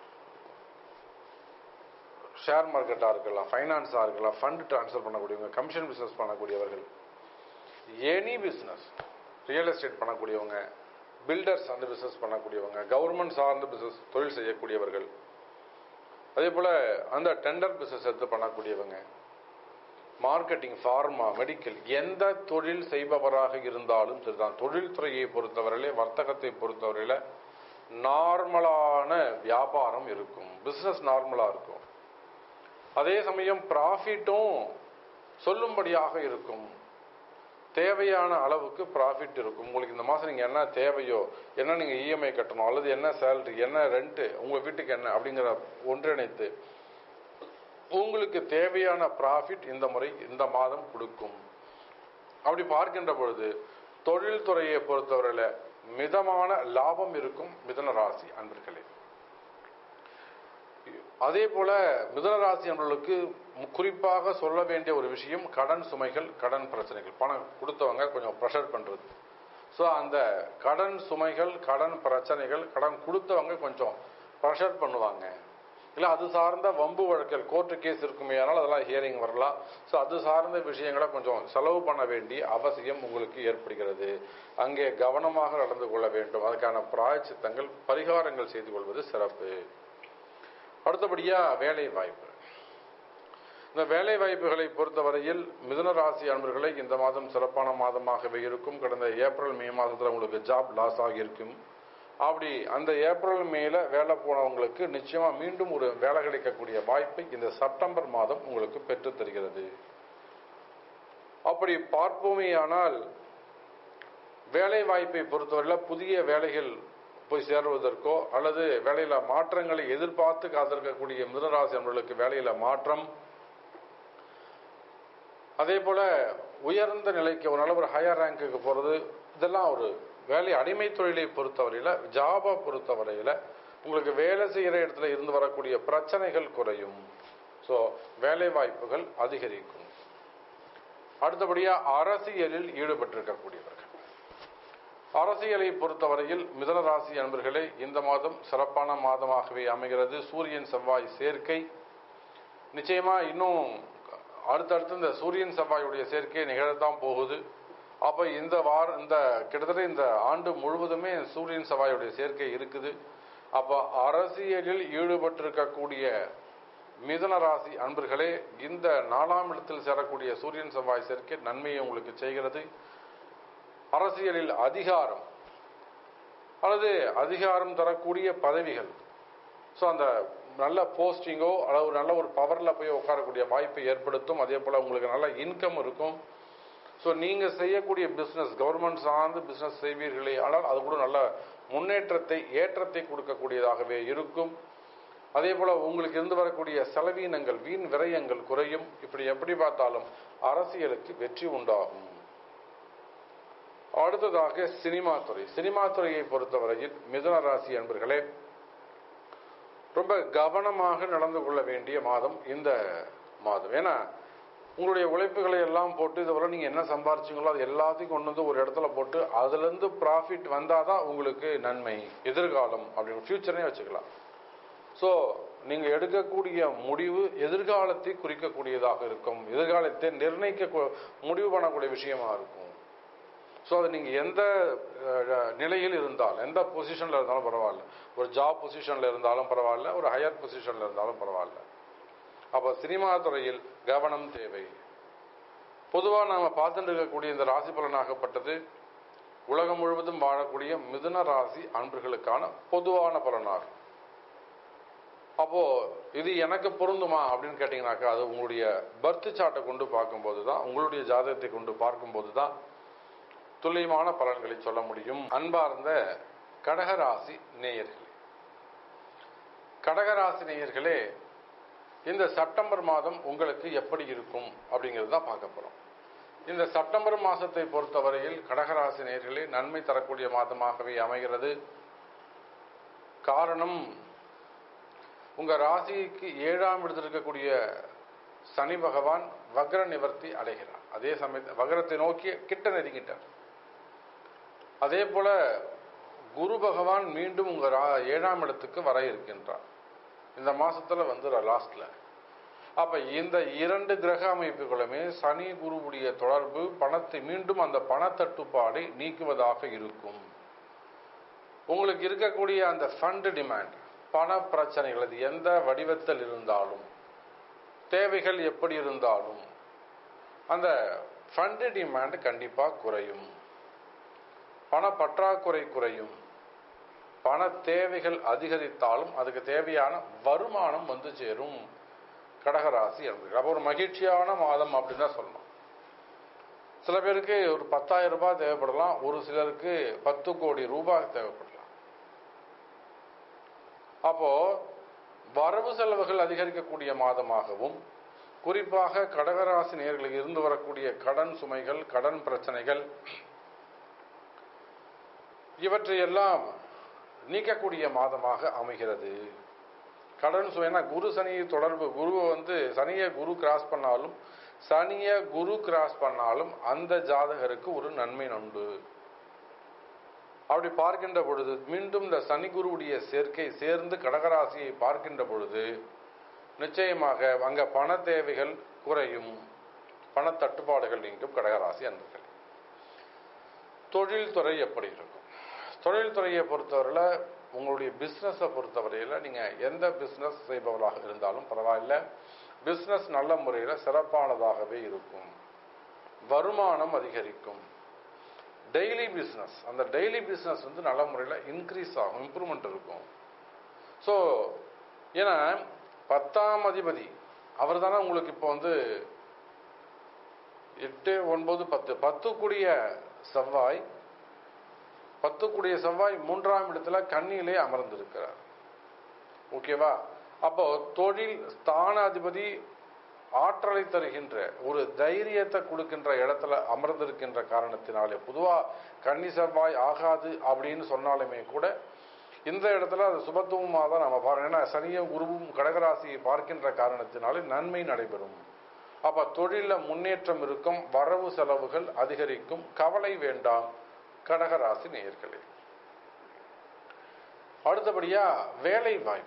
ஷேர் மார்க்கெட்டா இருக்கலாம் ஃபைனான்ஸா இருக்கலாம் ஃபண்ட் டிரான்ஸ்ஃபர் பண்ணக்கூடியவங்க கமிஷன் பிசினஸ் பண்ணக்கூடியவர்கள் எனி பிசினஸ் ரியல் எஸ்டேட் பண்ணக்கூடியவங்க பில்டர்ஸ் அந்த பிசினஸ் பண்ணக்கூடியவங்க கவர்மெண்ட் சார்ந்த பிசினஸ் தொழில் செய்யக்கூடியவர்கள் அதே போல அந்த டெண்டர் பிசினஸ் எடுத்து பண்ணக்கூடியவங்க மார்க்கெட்டிங் ஃபார்மா மெடிக்கல் எந்த தொழில் செய்பவராக இருந்தாலும் சரிதான் தொழில்துறையை பொறுத்தவரையிலே வர்த்தகத்தை பொறுத்தவரையில நார்மலான வியாபாரம் இருக்கும் பிசினஸ் நார்மலா இருக்கும் அதே சமயம் ப்ராஃபிட்டும் சொல்லும்படியாக இருக்கும் தேவையான அளவுக்கு ப்ராஃபிட் இருக்கும் உங்களுக்கு இந்த மாதம் நீங்கள் என்ன தேவையோ என்ன நீங்கள் இஎம்ஐ கட்டணும் அல்லது என்ன சேலரி என்ன ரெண்ட்டு உங்கள் வீட்டுக்கு என்ன அப்படிங்கிற ஒன்றிணைத்து உங்களுக்கு தேவையான ப்ராஃபிட் இந்த முறை இந்த மாதம் கொடுக்கும் அப்படி பார்க்கின்ற பொழுது தொழில்துறையை பொறுத்தவரையில் மிதமான லாபம் இருக்கும் மிதன ராசி அன்பர்களே அதே போல மிதுன ராசி என்பவர்களுக்கு குறிப்பாக சொல்ல வேண்டிய ஒரு விஷயம் கடன் சுமைகள் கடன் பிரச்சனைகள் பணம் கொடுத்தவங்க கொஞ்சம் ப்ரெஷர் பண்றது ஸோ அந்த கடன் சுமைகள் கடன் பிரச்சனைகள் கடன் கொடுத்தவங்க கொஞ்சம் ப்ரெஷர் பண்ணுவாங்க இல்லை அது சார்ந்த வம்பு வழக்கல் கோர்ட்டு கேஸ் இருக்குமே ஆனால் அதெல்லாம் ஹியரிங் வரலாம் ஸோ அது சார்ந்த விஷயங்களை கொஞ்சம் செலவு பண்ண வேண்டிய அவசியம் உங்களுக்கு ஏற்படுகிறது அங்கே கவனமாக நடந்து கொள்ள வேண்டும் அதுக்கான பிராயச்சித்தங்கள் பரிகாரங்கள் செய்து கொள்வது சிறப்பு அடுத்தபடியா வேலை வாய்ப்பு இந்த வேலை வாய்ப்புகளை பொறுத்தவரையில் மிதுன ராசி அன்பர்களை இந்த மாதம் சிறப்பான மாதமாகவே இருக்கும் கடந்த ஏப்ரல் மே மாதத்தில் உங்களுக்கு ஜாப் லாஸ் ஆகியிருக்கும் அப்படி அந்த ஏப்ரல் மேல வேலை போனவங்களுக்கு நிச்சயமா மீண்டும் ஒரு வேலை கிடைக்கக்கூடிய வாய்ப்பை இந்த செப்டம்பர் மாதம் உங்களுக்கு பெற்றுத் தருகிறது அப்படி பார்ப்போமேயானால் வேலை வாய்ப்பை பொறுத்தவரையில் புதிய வேலைகள் போய் சேருவதற்கோ அல்லது வேலையில மாற்றங்களை எதிர்பார்த்து காத்திருக்கக்கூடிய மிதனராசி அன்பர்களுக்கு வேலையில மாற்றம் அதே போல உயர்ந்த நிலைக்கு ஒரு நல்ல ஒரு ஹையர் ரேங்க்குக்கு போறது இதெல்லாம் ஒரு வேலை அடிமை தொழிலை பொறுத்தவரையில ஜாபை பொறுத்தவரையில உங்களுக்கு வேலை செய்கிற இடத்துல இருந்து வரக்கூடிய பிரச்சனைகள் குறையும் ஸோ வேலை வாய்ப்புகள் அதிகரிக்கும் அடுத்தபடியா அரசியலில் ஈடுபட்டிருக்கக்கூடியவர்கள் அரசியலை பொறுத்தவரையில் மிதன ராசி அன்பர்களே இந்த மாதம் சிறப்பான மாதமாகவே அமைகிறது சூரியன் செவ்வாய் சேர்க்கை நிச்சயமா இன்னும் அடுத்தடுத்து இந்த சூரியன் செவ்வாயுடைய சேர்க்கை நிகழத்தான் போகுது அப்ப இந்த வார இந்த கிட்டத்தட்ட இந்த ஆண்டு முழுவதுமே சூரியன் செவ்வாயுடைய சேர்க்கை இருக்குது அப்ப அரசியலில் ஈடுபட்டிருக்கக்கூடிய மிதன ராசி அன்பர்களே இந்த நாலாம் இடத்தில் சேரக்கூடிய சூரியன் செவ்வாய் சேர்க்கை நன்மையை உங்களுக்கு செய்கிறது அரசியலில் அதிகாரம் அல்லது அதிகாரம் தரக்கூடிய பதவிகள் ஸோ அந்த நல்ல போஸ்டிங்கோ அல்லது ஒரு நல்ல ஒரு பவரில் போய் உட்காரக்கூடிய வாய்ப்பை ஏற்படுத்தும் அதே போல் உங்களுக்கு நல்ல இன்கம் இருக்கும் ஸோ நீங்கள் செய்யக்கூடிய பிஸ்னஸ் கவர்மெண்ட் சார்ந்து பிஸ்னஸ் செய்வீர்களே ஆனால் அது கூட நல்ல முன்னேற்றத்தை ஏற்றத்தை கொடுக்கக்கூடியதாகவே இருக்கும் அதே போல உங்களுக்கு இருந்து வரக்கூடிய செலவீனங்கள் வீண் விரயங்கள் குறையும் இப்படி எப்படி பார்த்தாலும் அரசியலுக்கு வெற்றி உண்டாகும் அடுத்ததாக சினிமா துறை சினிமா துறையை பொறுத்தவரையில் மிதுன ராசி அன்பர்களே ரொம்ப கவனமாக நடந்து கொள்ள வேண்டிய மாதம் இந்த மாதம் ஏன்னா உங்களுடைய உழைப்புகளை எல்லாம் போட்டு இதுவரை நீங்க என்ன சம்பாரிச்சீங்களோ அது எல்லாத்தையும் கொண்டு வந்து ஒரு இடத்துல போட்டு அதுல இருந்து ப்ராஃபிட் வந்தாதான் உங்களுக்கு நன்மை எதிர்காலம் அப்படின்னு ஃபியூச்சரே வச்சுக்கலாம் ஸோ நீங்க எடுக்கக்கூடிய முடிவு எதிர்காலத்தை குறிக்கக்கூடியதாக இருக்கும் எதிர்காலத்தை நிர்ணயிக்க கூ- முடிவு பண்ணக்கூடிய விஷயமா இருக்கும் ஸோ அது நீங்கள் எந்த அஹ், நிலையில் இருந்தாலும் எந்த பொசிஷனில் இருந்தாலும் பரவாயில்ல ஒரு ஜாப் பொசிஷனில் இருந்தாலும் பரவாயில்ல ஒரு ஹையர் பொசிஷனில் இருந்தாலும் பரவாயில்ல அப்போ சினிமா துறையில் கவனம் தேவை பொதுவாக நாம் பார்த்துட்டு இருக்கக்கூடிய இந்த ராசி பலனாகப்பட்டது உலகம் முழுவதும் வாழக்கூடிய மிதுன ராசி அன்பர்களுக்கான பொதுவான பலனாகும் அப்போ இது எனக்கு பொருந்துமா அப்படின்னு கேட்டீங்கன்னாக்கா அது உங்களுடைய பர்த் சார்ட்டை கொண்டு பார்க்கும்போது தான் உங்களுடைய ஜாதகத்தை கொண்டு பார்க்கும்போது தான் துல்லியமான பலன்களை சொல்ல முடியும் அன்பார்ந்த கடகராசி நேயர்களே கடகராசி நேயர்களே இந்த செப்டம்பர் மாதம் உங்களுக்கு எப்படி இருக்கும் அப்படிங்கிறது தான் பார்க்க போறோம் இந்த செப்டம்பர் மாசத்தை பொறுத்தவரையில் கடகராசி நேயர்களே நன்மை தரக்கூடிய மாதமாகவே அமைகிறது காரணம் உங்க ராசிக்கு ஏழாம் இடத்தில் இருக்கக்கூடிய சனி பகவான் வக்ர நிவர்த்தி அடைகிறார் அதே சமயத்தில் வக்ரத்தை நோக்கி கிட்ட நெருங்கிட்டார் அதே போல குரு பகவான் மீண்டும் உங்க ரா- ஏழாம் இடத்துக்கு வர இருக்கின்றார் இந்த மாசத்துல வந்து லாஸ்ட்ல அப்ப இந்த இரண்டு கிரக அமைப்புகளுமே சனி குருவுடைய தொடர்பு பணத்தை மீண்டும் அந்த பணத்தட்டுப்பாடை நீக்குவதாக இருக்கும் உங்களுக்கு இருக்கக்கூடிய அந்த ஃபண்ட் டிமாண்ட் பண பிரச்சனைகள் அது எந்த வடிவத்தில் இருந்தாலும் தேவைகள் எப்படி இருந்தாலும் அந்த ஃபண்ட் டிமாண்ட் கண்டிப்பா குறையும் பண பற்றாக்குறை குறையும் பண தேவைகள் அதிகரித்தாலும் அதுக்கு தேவையான வருமானம் வந்து சேரும் கடகராசி என்பது அப்போ ஒரு மகிழ்ச்சியான மாதம் அப்படின்னு தான் சொல்லணும் சில பேருக்கு ஒரு பத்தாயிரம் ரூபாய் தேவைப்படலாம் ஒரு சிலருக்கு பத்து கோடி ரூபாய் தேவைப்படலாம் அப்போ வரவு செலவுகள் அதிகரிக்கக்கூடிய மாதமாகவும் குறிப்பாக கடகராசி நேர்களுக்கு இருந்து வரக்கூடிய கடன் சுமைகள் கடன் பிரச்சனைகள் இவற்றையெல்லாம் நீக்கக்கூடிய மாதமாக அமைகிறது கடன் சுமைனா குரு சனி தொடர்பு குருவை வந்து சனியை குரு கிராஸ் பண்ணாலும் சனியை குரு கிராஸ் பண்ணாலும் அந்த ஜாதகருக்கு ஒரு நன்மை உண்டு அப்படி பார்க்கின்ற பொழுது மீண்டும் இந்த சனி குருவுடைய சேர்க்கை சேர்ந்து கடகராசியை பார்க்கின்ற பொழுது நிச்சயமாக அங்க பண தேவைகள் குறையும் பண தட்டுப்பாடுகள் நீங்கும் கடகராசி அன்பர்கள் தொழில்துறை எப்படி இருக்கும் தொழில்துறையை பொறுத்தவரையில் உங்களுடைய பிஸ்னஸை பொறுத்தவரையில் நீங்கள் எந்த பிஸ்னஸ் செய்பவராக இருந்தாலும் பரவாயில்ல பிஸ்னஸ் நல்ல முறையில் சிறப்பானதாகவே இருக்கும் வருமானம் அதிகரிக்கும் டெய்லி பிஸ்னஸ் அந்த டெய்லி பிஸ்னஸ் வந்து நல்ல முறையில் இன்க்ரீஸ் ஆகும் இம்ப்ரூவ்மெண்ட் இருக்கும் ஸோ ஏன்னா பத்தாம் அதிபதி அவர் தானே உங்களுக்கு இப்போ வந்து எட்டு ஒன்பது பத்து பத்து கூடிய செவ்வாய் பத்து கூடிய செவ்வாய் மூன்றாம் இடத்துல கண்ணியிலே அமர்ந்திருக்கிறார் ஓகேவா அப்போ தொழில் ஸ்தானாதிபதி ஆற்றலை தருகின்ற ஒரு தைரியத்தை கொடுக்கின்ற இடத்துல அமர்ந்திருக்கின்ற காரணத்தினாலே பொதுவா கன்னி செவ்வாய் ஆகாது அப்படின்னு சொன்னாலுமே கூட இந்த இடத்துல அது சுபத்துவமாக தான் நம்ம பார்க்கணும் ஏன்னா சனியும் குருவும் கடகராசியை பார்க்கின்ற காரணத்தினாலே நன்மை நடைபெறும் அப்ப தொழில முன்னேற்றம் இருக்கும் வரவு செலவுகள் அதிகரிக்கும் கவலை வேண்டாம் கடகராசி நேயர்களே அடுத்தபடியா வேலை வாய்ப்பு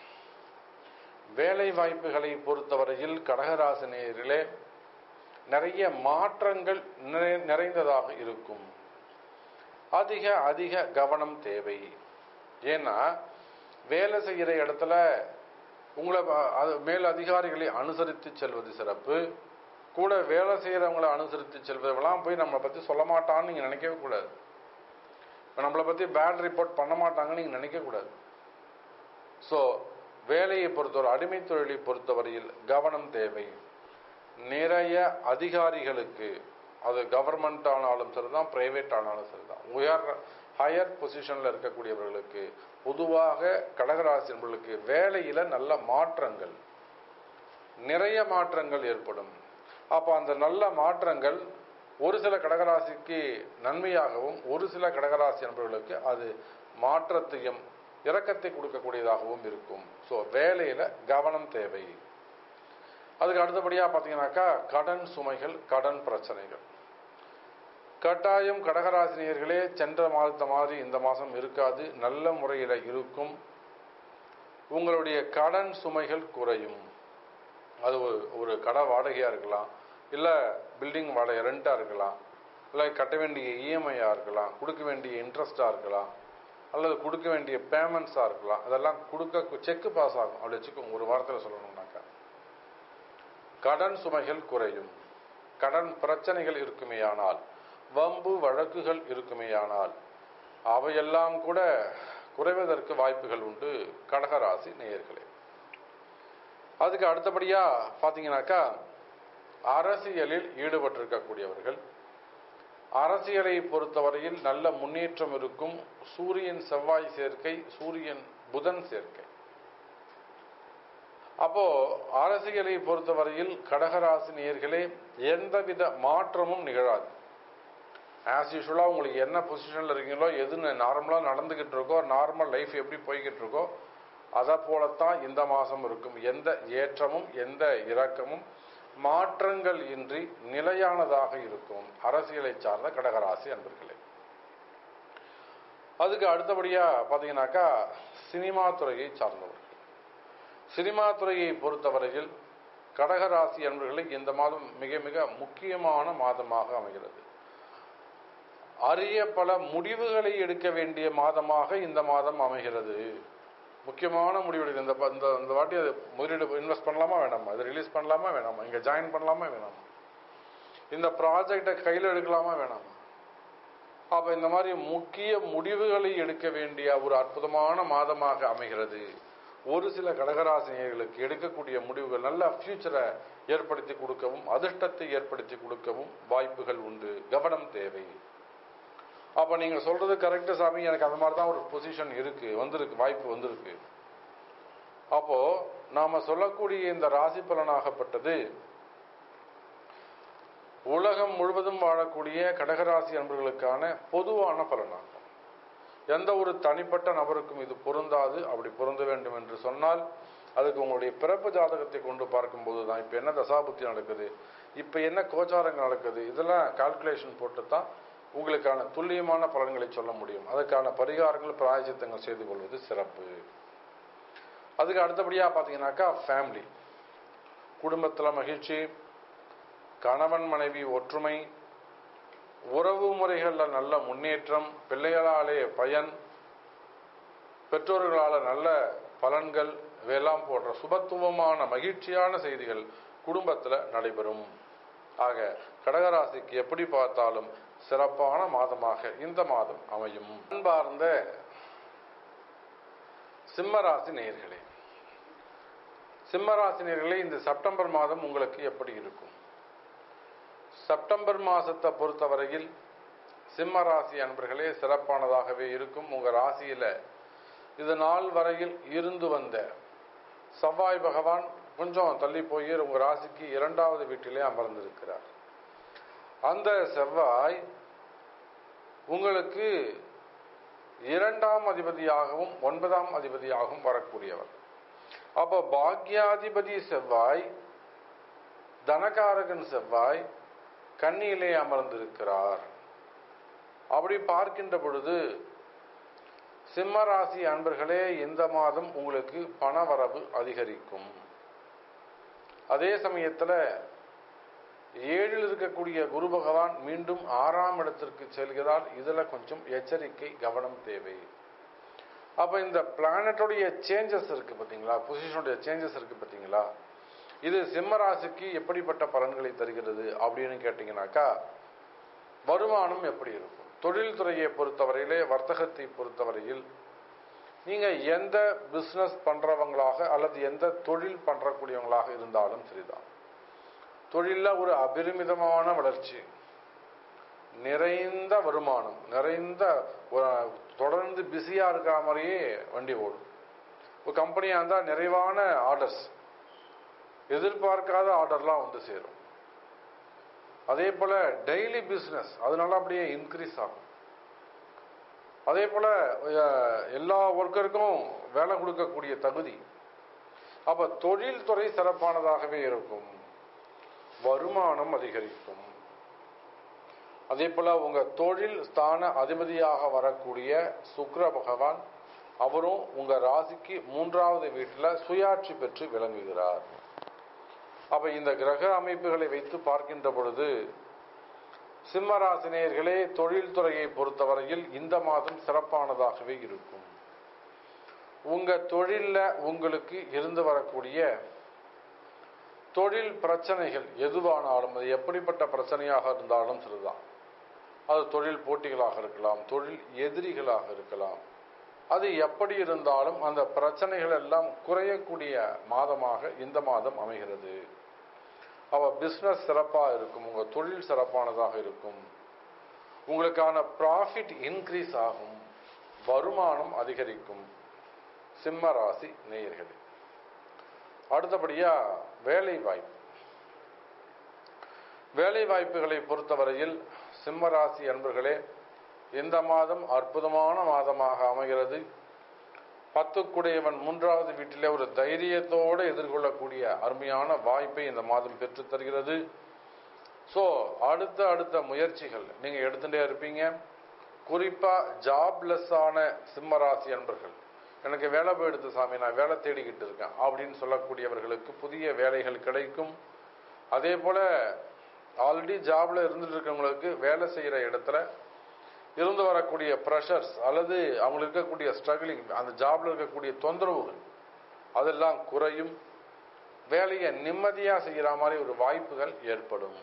வேலை வாய்ப்புகளை பொறுத்தவரையில் கடகராசி நேயர்களே நிறைய மாற்றங்கள் நிறை- நிறைந்ததாக இருக்கும் அதிக அதிக கவனம் தேவை ஏன்னா வேலை செய்கிற இடத்துல உங்களை வ- அது மேல் அதிகாரிகளை அனுசரித்து செல்வது சிறப்பு கூட வேலை செய்கிறவங்களை அனுசரித்து செல்வதெல்லாம் போய் நம்மளை பற்றி சொல்ல மாட்டான்னு நீங்கள் நினைக்கவே கூடாது இப்போ நம்மளை பற்றி பேட் ரிப்போர்ட் பண்ண மாட்டாங்கன்னு நீங்கள் நினைக்கக்கூடாது ஸோ வேலையை பொறுத்தவரை அடிமை தொழிலை பொறுத்தவரையில் கவனம் தேவை நிறைய அதிகாரிகளுக்கு அது கவர்மெண்ட் ஆனாலும் சரிதான் பிரைவேட் ஆனாலும் சரிதான் உயர் ஹையர் பொசிஷன்ல இருக்கக்கூடியவர்களுக்கு பொதுவாக கடகராசி என்பவர்களுக்கு வேலையில நல்ல மாற்றங்கள் நிறைய மாற்றங்கள் ஏற்படும் அப்ப அந்த நல்ல மாற்றங்கள் ஒரு சில கடகராசிக்கு நன்மையாகவும் ஒரு சில கடகராசி என்பவர்களுக்கு அது மாற்றத்தையும் இரக்கத்தை கொடுக்கக்கூடியதாகவும் இருக்கும் ஸோ வேலையில கவனம் தேவை அதுக்கு அடுத்தபடியா பார்த்தீங்கன்னாக்கா கடன் சுமைகள் கடன் பிரச்சனைகள் கட்டாயம் கடகராசினியர்களே சென்ற மாதத்த மாதிரி இந்த மாதம் இருக்காது நல்ல முறையில் இருக்கும் உங்களுடைய கடன் சுமைகள் குறையும் அது ஒரு ஒரு கடை வாடகையாக இருக்கலாம் இல்லை பில்டிங் வாடகை ரெண்ட்டாக இருக்கலாம் இல்லை கட்ட வேண்டிய இஎம்ஐயாக இருக்கலாம் கொடுக்க வேண்டிய இன்ட்ரெஸ்டாக இருக்கலாம் அல்லது கொடுக்க வேண்டிய பேமெண்ட்ஸாக இருக்கலாம் அதெல்லாம் கொடுக்க செக்கு பாஸ் ஆகும் அப்படி வச்சுக்கோங்க ஒரு வாரத்தில் சொல்லணும்னாக்கா கடன் சுமைகள் குறையும் கடன் பிரச்சனைகள் இருக்குமேயானால் வம்பு வழக்குகள் இருக்குமேயானால் அவையெல்லாம் கூட குறைவதற்கு வாய்ப்புகள் உண்டு கடகராசி நேயர்களே அதுக்கு அடுத்தபடியா பார்த்தீங்கன்னாக்கா அரசியலில் ஈடுபட்டிருக்கக்கூடியவர்கள் அரசியலை பொறுத்தவரையில் நல்ல முன்னேற்றம் இருக்கும் சூரியன் செவ்வாய் சேர்க்கை சூரியன் புதன் சேர்க்கை அப்போ அரசியலை பொறுத்தவரையில் கடகராசி நேயர்களே எந்தவித மாற்றமும் நிகழாது ஆஸ் யூஷுவலாக உங்களுக்கு என்ன பொசிஷனில் இருக்கீங்களோ எது நார்மலாக நடந்துக்கிட்டு இருக்கோ நார்மல் லைஃப் எப்படி போய்கிட்டு இருக்கோ அதை போலத்தான் இந்த மாதம் இருக்கும் எந்த ஏற்றமும் எந்த இறக்கமும் மாற்றங்கள் இன்றி நிலையானதாக இருக்கும் அரசியலை சார்ந்த கடகராசி அன்பர்களே அதுக்கு அடுத்தபடியா பார்த்தீங்கன்னாக்கா சினிமா துறையை சார்ந்தவர்கள் சினிமா துறையை பொறுத்தவரையில் கடகராசி அன்பர்களுக்கு இந்த மாதம் மிக மிக முக்கியமான மாதமாக அமைகிறது அரிய பல முடிவுகளை எடுக்க வேண்டிய மாதமாக இந்த மாதம் அமைகிறது முக்கியமான முடிவுகள் இந்த ப- இந்த இந்த வாட்டி அது முதலீடு இன்வெஸ்ட் பண்ணலாமா வேணாமா அது ரிலீஸ் பண்ணலாமா வேணாமா இங்க ஜாயின் பண்ணலாமா வேணாமா இந்த ப்ராஜெக்டை கையில் எடுக்கலாமா வேணாமா அப்ப இந்த மாதிரி முக்கிய முடிவுகளை எடுக்க வேண்டிய ஒரு அற்புதமான மாதமாக அமைகிறது ஒரு சில கடகராசினியர்களுக்கு எடுக்கக்கூடிய முடிவுகள் நல்ல ஃபியூச்சரை ஏற்படுத்தி கொடுக்கவும் அதிர்ஷ்டத்தை ஏற்படுத்தி கொடுக்கவும் வாய்ப்புகள் உண்டு கவனம் தேவை அப்ப நீங்க சொல்றது கரெக்ட் சாமி எனக்கு அந்த மாதிரி தான் ஒரு பொசிஷன் இருக்கு வந்திருக்கு வாய்ப்பு வந்திருக்கு அப்போ நாம சொல்லக்கூடிய இந்த ராசி பலனாகப்பட்டது உலகம் முழுவதும் வாழக்கூடிய கடகராசி அன்பர்களுக்கான பொதுவான பலனாகும் எந்த ஒரு தனிப்பட்ட நபருக்கும் இது பொருந்தாது அப்படி பொருந்த வேண்டும் என்று சொன்னால் அதுக்கு உங்களுடைய பிறப்பு ஜாதகத்தை கொண்டு பார்க்கும்போது தான் இப்போ என்ன தசாபுத்தி நடக்குது இப்போ என்ன கோச்சாரங்கள் நடக்குது இதெல்லாம் கால்குலேஷன் போட்டு தான் உங்களுக்கான துல்லியமான பலன்களை சொல்ல முடியும் அதற்கான பரிகாரங்கள் பிராயச்சித்தங்கள் செய்து கொள்வது சிறப்பு அதுக்கு அடுத்தபடியாக பார்த்தீங்கன்னாக்கா ஃபேமிலி குடும்பத்தில் மகிழ்ச்சி கணவன் மனைவி ஒற்றுமை உறவு முறைகளில் நல்ல முன்னேற்றம் பிள்ளைகளாலே பயன் பெற்றோர்களால் நல்ல பலன்கள் இவையெல்லாம் போன்ற சுபத்துவமான மகிழ்ச்சியான செய்திகள் குடும்பத்தில் நடைபெறும் ஆக கடகராசிக்கு எப்படி பார்த்தாலும் சிறப்பான மாதமாக இந்த மாதம் அமையும் அன்பார்ந்த சிம்மராசி நேயர்களே சிம்மராசி நேயர்களே இந்த செப்டம்பர் மாதம் உங்களுக்கு எப்படி இருக்கும் செப்டம்பர் மாசத்தை பொறுத்தவரையில் சிம்ம ராசி அன்பர்களே சிறப்பானதாகவே இருக்கும் உங்க ராசியில இது நாள் வரையில் இருந்து வந்த செவ்வாய் பகவான் கொஞ்சம் தள்ளி போய் உங்க ராசிக்கு இரண்டாவது வீட்டிலே அமர்ந்திருக்கிறார் அந்த செவ்வாய் உங்களுக்கு இரண்டாம் அதிபதியாகவும் ஒன்பதாம் அதிபதியாகவும் வரக்கூடியவர் அப்ப பாக்யாதிபதி செவ்வாய் தனகாரகன் செவ்வாய் கண்ணியிலே அமர்ந்திருக்கிறார் அப்படி பார்க்கின்ற பொழுது சிம்ம ராசி அன்பர்களே இந்த மாதம் உங்களுக்கு பணவரவு அதிகரிக்கும் அதே சமயத்துல ஏழில் இருக்கக்கூடிய குரு பகவான் மீண்டும் ஆறாம் இடத்திற்கு செல்கிறார் இதுல கொஞ்சம் எச்சரிக்கை கவனம் தேவை அப்ப இந்த பிளானட்டோடைய சேஞ்சஸ் இருக்கு பாத்தீங்களா பொசிஷனுடைய சேஞ்சஸ் இருக்கு பாத்தீங்களா இது சிம்ம ராசிக்கு எப்படிப்பட்ட பலன்களை தருகிறது அப்படின்னு கேட்டீங்கன்னாக்கா வருமானம் எப்படி இருக்கும் தொழில்துறையை பொறுத்தவரையிலே வர்த்தகத்தை பொறுத்தவரையில் நீங்க எந்த பிசினஸ் பண்றவங்களாக அல்லது எந்த தொழில் பண்றக்கூடியவங்களாக இருந்தாலும் சரிதான் தொழில ஒரு அபரிமிதமான வளர்ச்சி நிறைந்த வருமானம் நிறைந்த ஒரு- தொடர்ந்து பிஸியா இருக்கிற மாதிரியே வண்டி ஓடும் ஒரு கம்பெனியா இருந்தா நிறைவான ஆர்டர்ஸ் எதிர்பார்க்காத ஆர்டர்லாம் வந்து சேரும் அதே போல டெய்லி பிசினஸ் அதனால அப்படியே இன்க்ரீஸ் ஆகும் அதே போல அஹ், எல்லா ஒர்க்கருக்கும் வேலை கொடுக்கக்கூடிய தகுதி அப்ப தொழில்துறை சிறப்பானதாகவே இருக்கும் வருமானம் அதிகரிக்கும் அதே போல உங்க தொழில் ஸ்தான அதிபதியாக வரக்கூடிய சுக்கிர பகவான் அவரும் உங்க ராசிக்கு மூன்றாவது வீட்டுல சுயாட்சி பெற்று விளங்குகிறார் அப்ப இந்த கிரக அமைப்புகளை வைத்து பார்க்கின்ற பொழுது சிம்மராசினியர்களே தொழில்துறையை பொறுத்தவரையில் இந்த மாதம் சிறப்பானதாகவே இருக்கும் உங்க தொழில்ல உங்களுக்கு இருந்து வரக்கூடிய தொழில் பிரச்சனைகள் எதுவானாலும் அது எப்படிப்பட்ட பிரச்சனையாக இருந்தாலும் சரிதான் அது தொழில் போட்டிகளாக இருக்கலாம் தொழில் எதிரிகளாக இருக்கலாம் அது எப்படி இருந்தாலும் அந்த பிரச்சனைகள் எல்லாம் குறையக்கூடிய மாதமாக இந்த மாதம் அமைகிறது அவ பிசினஸ் சிறப்பாக இருக்கும் உங்க தொழில் சிறப்பானதாக இருக்கும் உங்களுக்கான ப்ராஃபிட் இன்க்ரீஸ் ஆகும் வருமானம் அதிகரிக்கும் சிம்ம ராசி நேயர்களே அடுத்தபடியா வேலை வாய்ப்பு வேலை வாய்ப்புகளை பொறுத்தவரையில் சிம்ம ராசி அன்பர்களே இந்த மாதம் அற்புதமான மாதமாக அமைகிறது பத்துக்குடையவன் மூன்றாவது வீட்டிலே ஒரு தைரியத்தோடு எதிர்கொள்ளக்கூடிய அருமையான வாய்ப்பை இந்த மாதம் பெற்றுத் தருகிறது ஸோ அடுத்த அடுத்த முயற்சிகள் நீங்க எடுத்துட்டே இருப்பீங்க குறிப்பா ஜாப்லெஸ் ஆன சிம்மராசி அன்பர்கள் எனக்கு வேலை போயிடுது சாமி நான் வேலை தேடிக்கிட்டு இருக்கேன் அப்படின்னு சொல்லக்கூடியவர்களுக்கு புதிய வேலைகள் கிடைக்கும் அதே போல ஆல்ரெடி ஜாப்ல இருந்துட்டு இருக்கவங்களுக்கு வேலை செய்யற இடத்துல இருந்து வரக்கூடிய ப்ரெஷர்ஸ் அல்லது அவங்களுக்கு இருக்கக்கூடிய ஸ்ட்ரகிளிங் அந்த ஜாப்ல இருக்கக்கூடிய தொந்தரவுகள் அதெல்லாம் குறையும் வேலையை நிம்மதியா செய்யற மாதிரி ஒரு வாய்ப்புகள் ஏற்படும்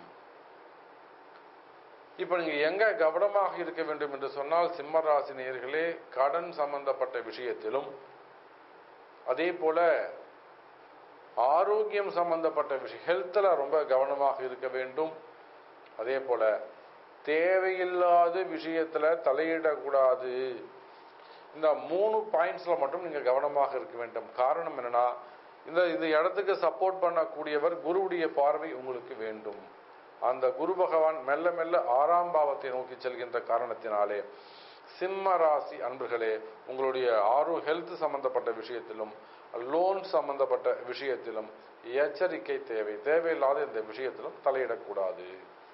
இப்ப நீங்க எங்க கவனமாக இருக்க வேண்டும் என்று சொன்னால் சிம்ம ராசி நேயர்களே கடன் சம்பந்தப்பட்ட விஷயத்திலும் அதே போல ஆரோக்கியம் சம்பந்தப்பட்ட விஷயம் ஹெல்த்ல ரொம்ப கவனமாக இருக்க வேண்டும் அதே போல தேவையில்லாத விஷயத்துல தலையிடக்கூடாது இந்த மூணு பாயிண்ட்ஸ்ல மட்டும் நீங்க கவனமாக இருக்க வேண்டும் காரணம் என்னன்னா இந்த இந்த இடத்துக்கு சப்போர்ட் பண்ணக்கூடியவர் குருவுடைய பார்வை உங்களுக்கு வேண்டும் அந்த குரு பகவான் மெல்ல மெல்ல ஆறாம் பாவத்தை நோக்கி செல்கின்ற காரணத்தினாலே சிம்ம ராசி அன்பர்களே உங்களுடைய ஆரோ ஹெல்த் சம்பந்தப்பட்ட விஷயத்திலும் லோன் சம்பந்தப்பட்ட விஷயத்திலும் எச்சரிக்கை தேவை தேவையில்லாத இந்த விஷயத்திலும் தலையிடக்கூடாது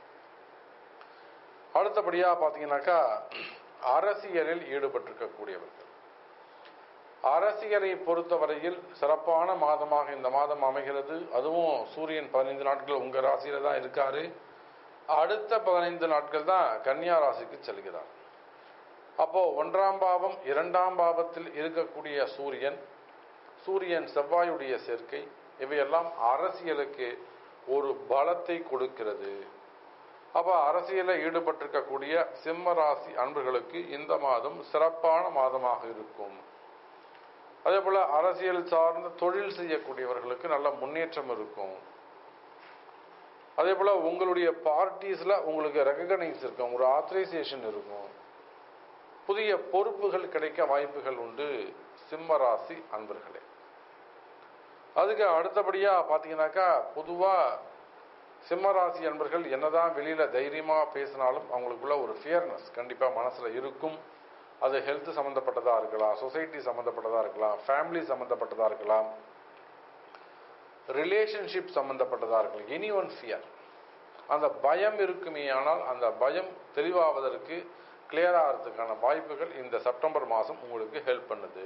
அடுத்தபடியா பாத்தீங்கன்னாக்கா அரசியலில் ஈடுபட்டிருக்கக்கூடியவர்கள் அரசியலை பொறுத்தவரையில் சிறப்பான மாதமாக இந்த மாதம் அமைகிறது அதுவும் சூரியன் பதினைந்து நாட்கள் உங்க ராசியில தான் இருக்காரு அடுத்த பதினைந்து நாட்கள் தான் கன்னியா ராசிக்கு செல்கிறார் அப்போ ஒன்றாம் பாவம் இரண்டாம் பாவத்தில் இருக்கக்கூடிய சூரியன் சூரியன் செவ்வாயுடைய சேர்க்கை இவையெல்லாம் அரசியலுக்கு ஒரு பலத்தை கொடுக்கிறது அப்ப அரசியல ஈடுபட்டிருக்கக்கூடிய சிம்ம ராசி அன்பர்களுக்கு இந்த மாதம் சிறப்பான மாதமாக இருக்கும் அதே போல அரசியல் சார்ந்த தொழில் செய்யக்கூடியவர்களுக்கு நல்ல முன்னேற்றம் இருக்கும் அதே போல உங்களுடைய பார்ட்டிஸ்ல உங்களுக்கு ரெகனைஸ் இருக்கும் ஒரு ஆத்தரைசேஷன் இருக்கும் புதிய பொறுப்புகள் கிடைக்க வாய்ப்புகள் உண்டு சிம்ம ராசி அன்பர்களே அதுக்கு அடுத்தபடியா பாத்தீங்கன்னாக்கா பொதுவா சிம்ம ராசி அன்பர்கள் என்னதான் வெளியில தைரியமா பேசினாலும் அவங்களுக்குள்ள ஒரு ஃபியர்னஸ் கண்டிப்பா மனசுல இருக்கும் அது ஹெல்த் சம்பந்தப்பட்டதா இருக்கலாம் சொசைட்டி சம்பந்தப்பட்டதா இருக்கலாம் ஃபேமிலி சம்பந்தப்பட்டதா இருக்கலாம் ரிலேஷன்ஷிப் சம்பந்தப்பட்டதா இருக்கலாம் எனி ஒன் ஃபியர் அந்த பயம் இருக்குமே ஆனால் அந்த பயம் தெளிவாவதற்கு கிளியர் ஆகிறதுக்கான வாய்ப்புகள் இந்த செப்டம்பர் மாதம் உங்களுக்கு ஹெல்ப் பண்ணுது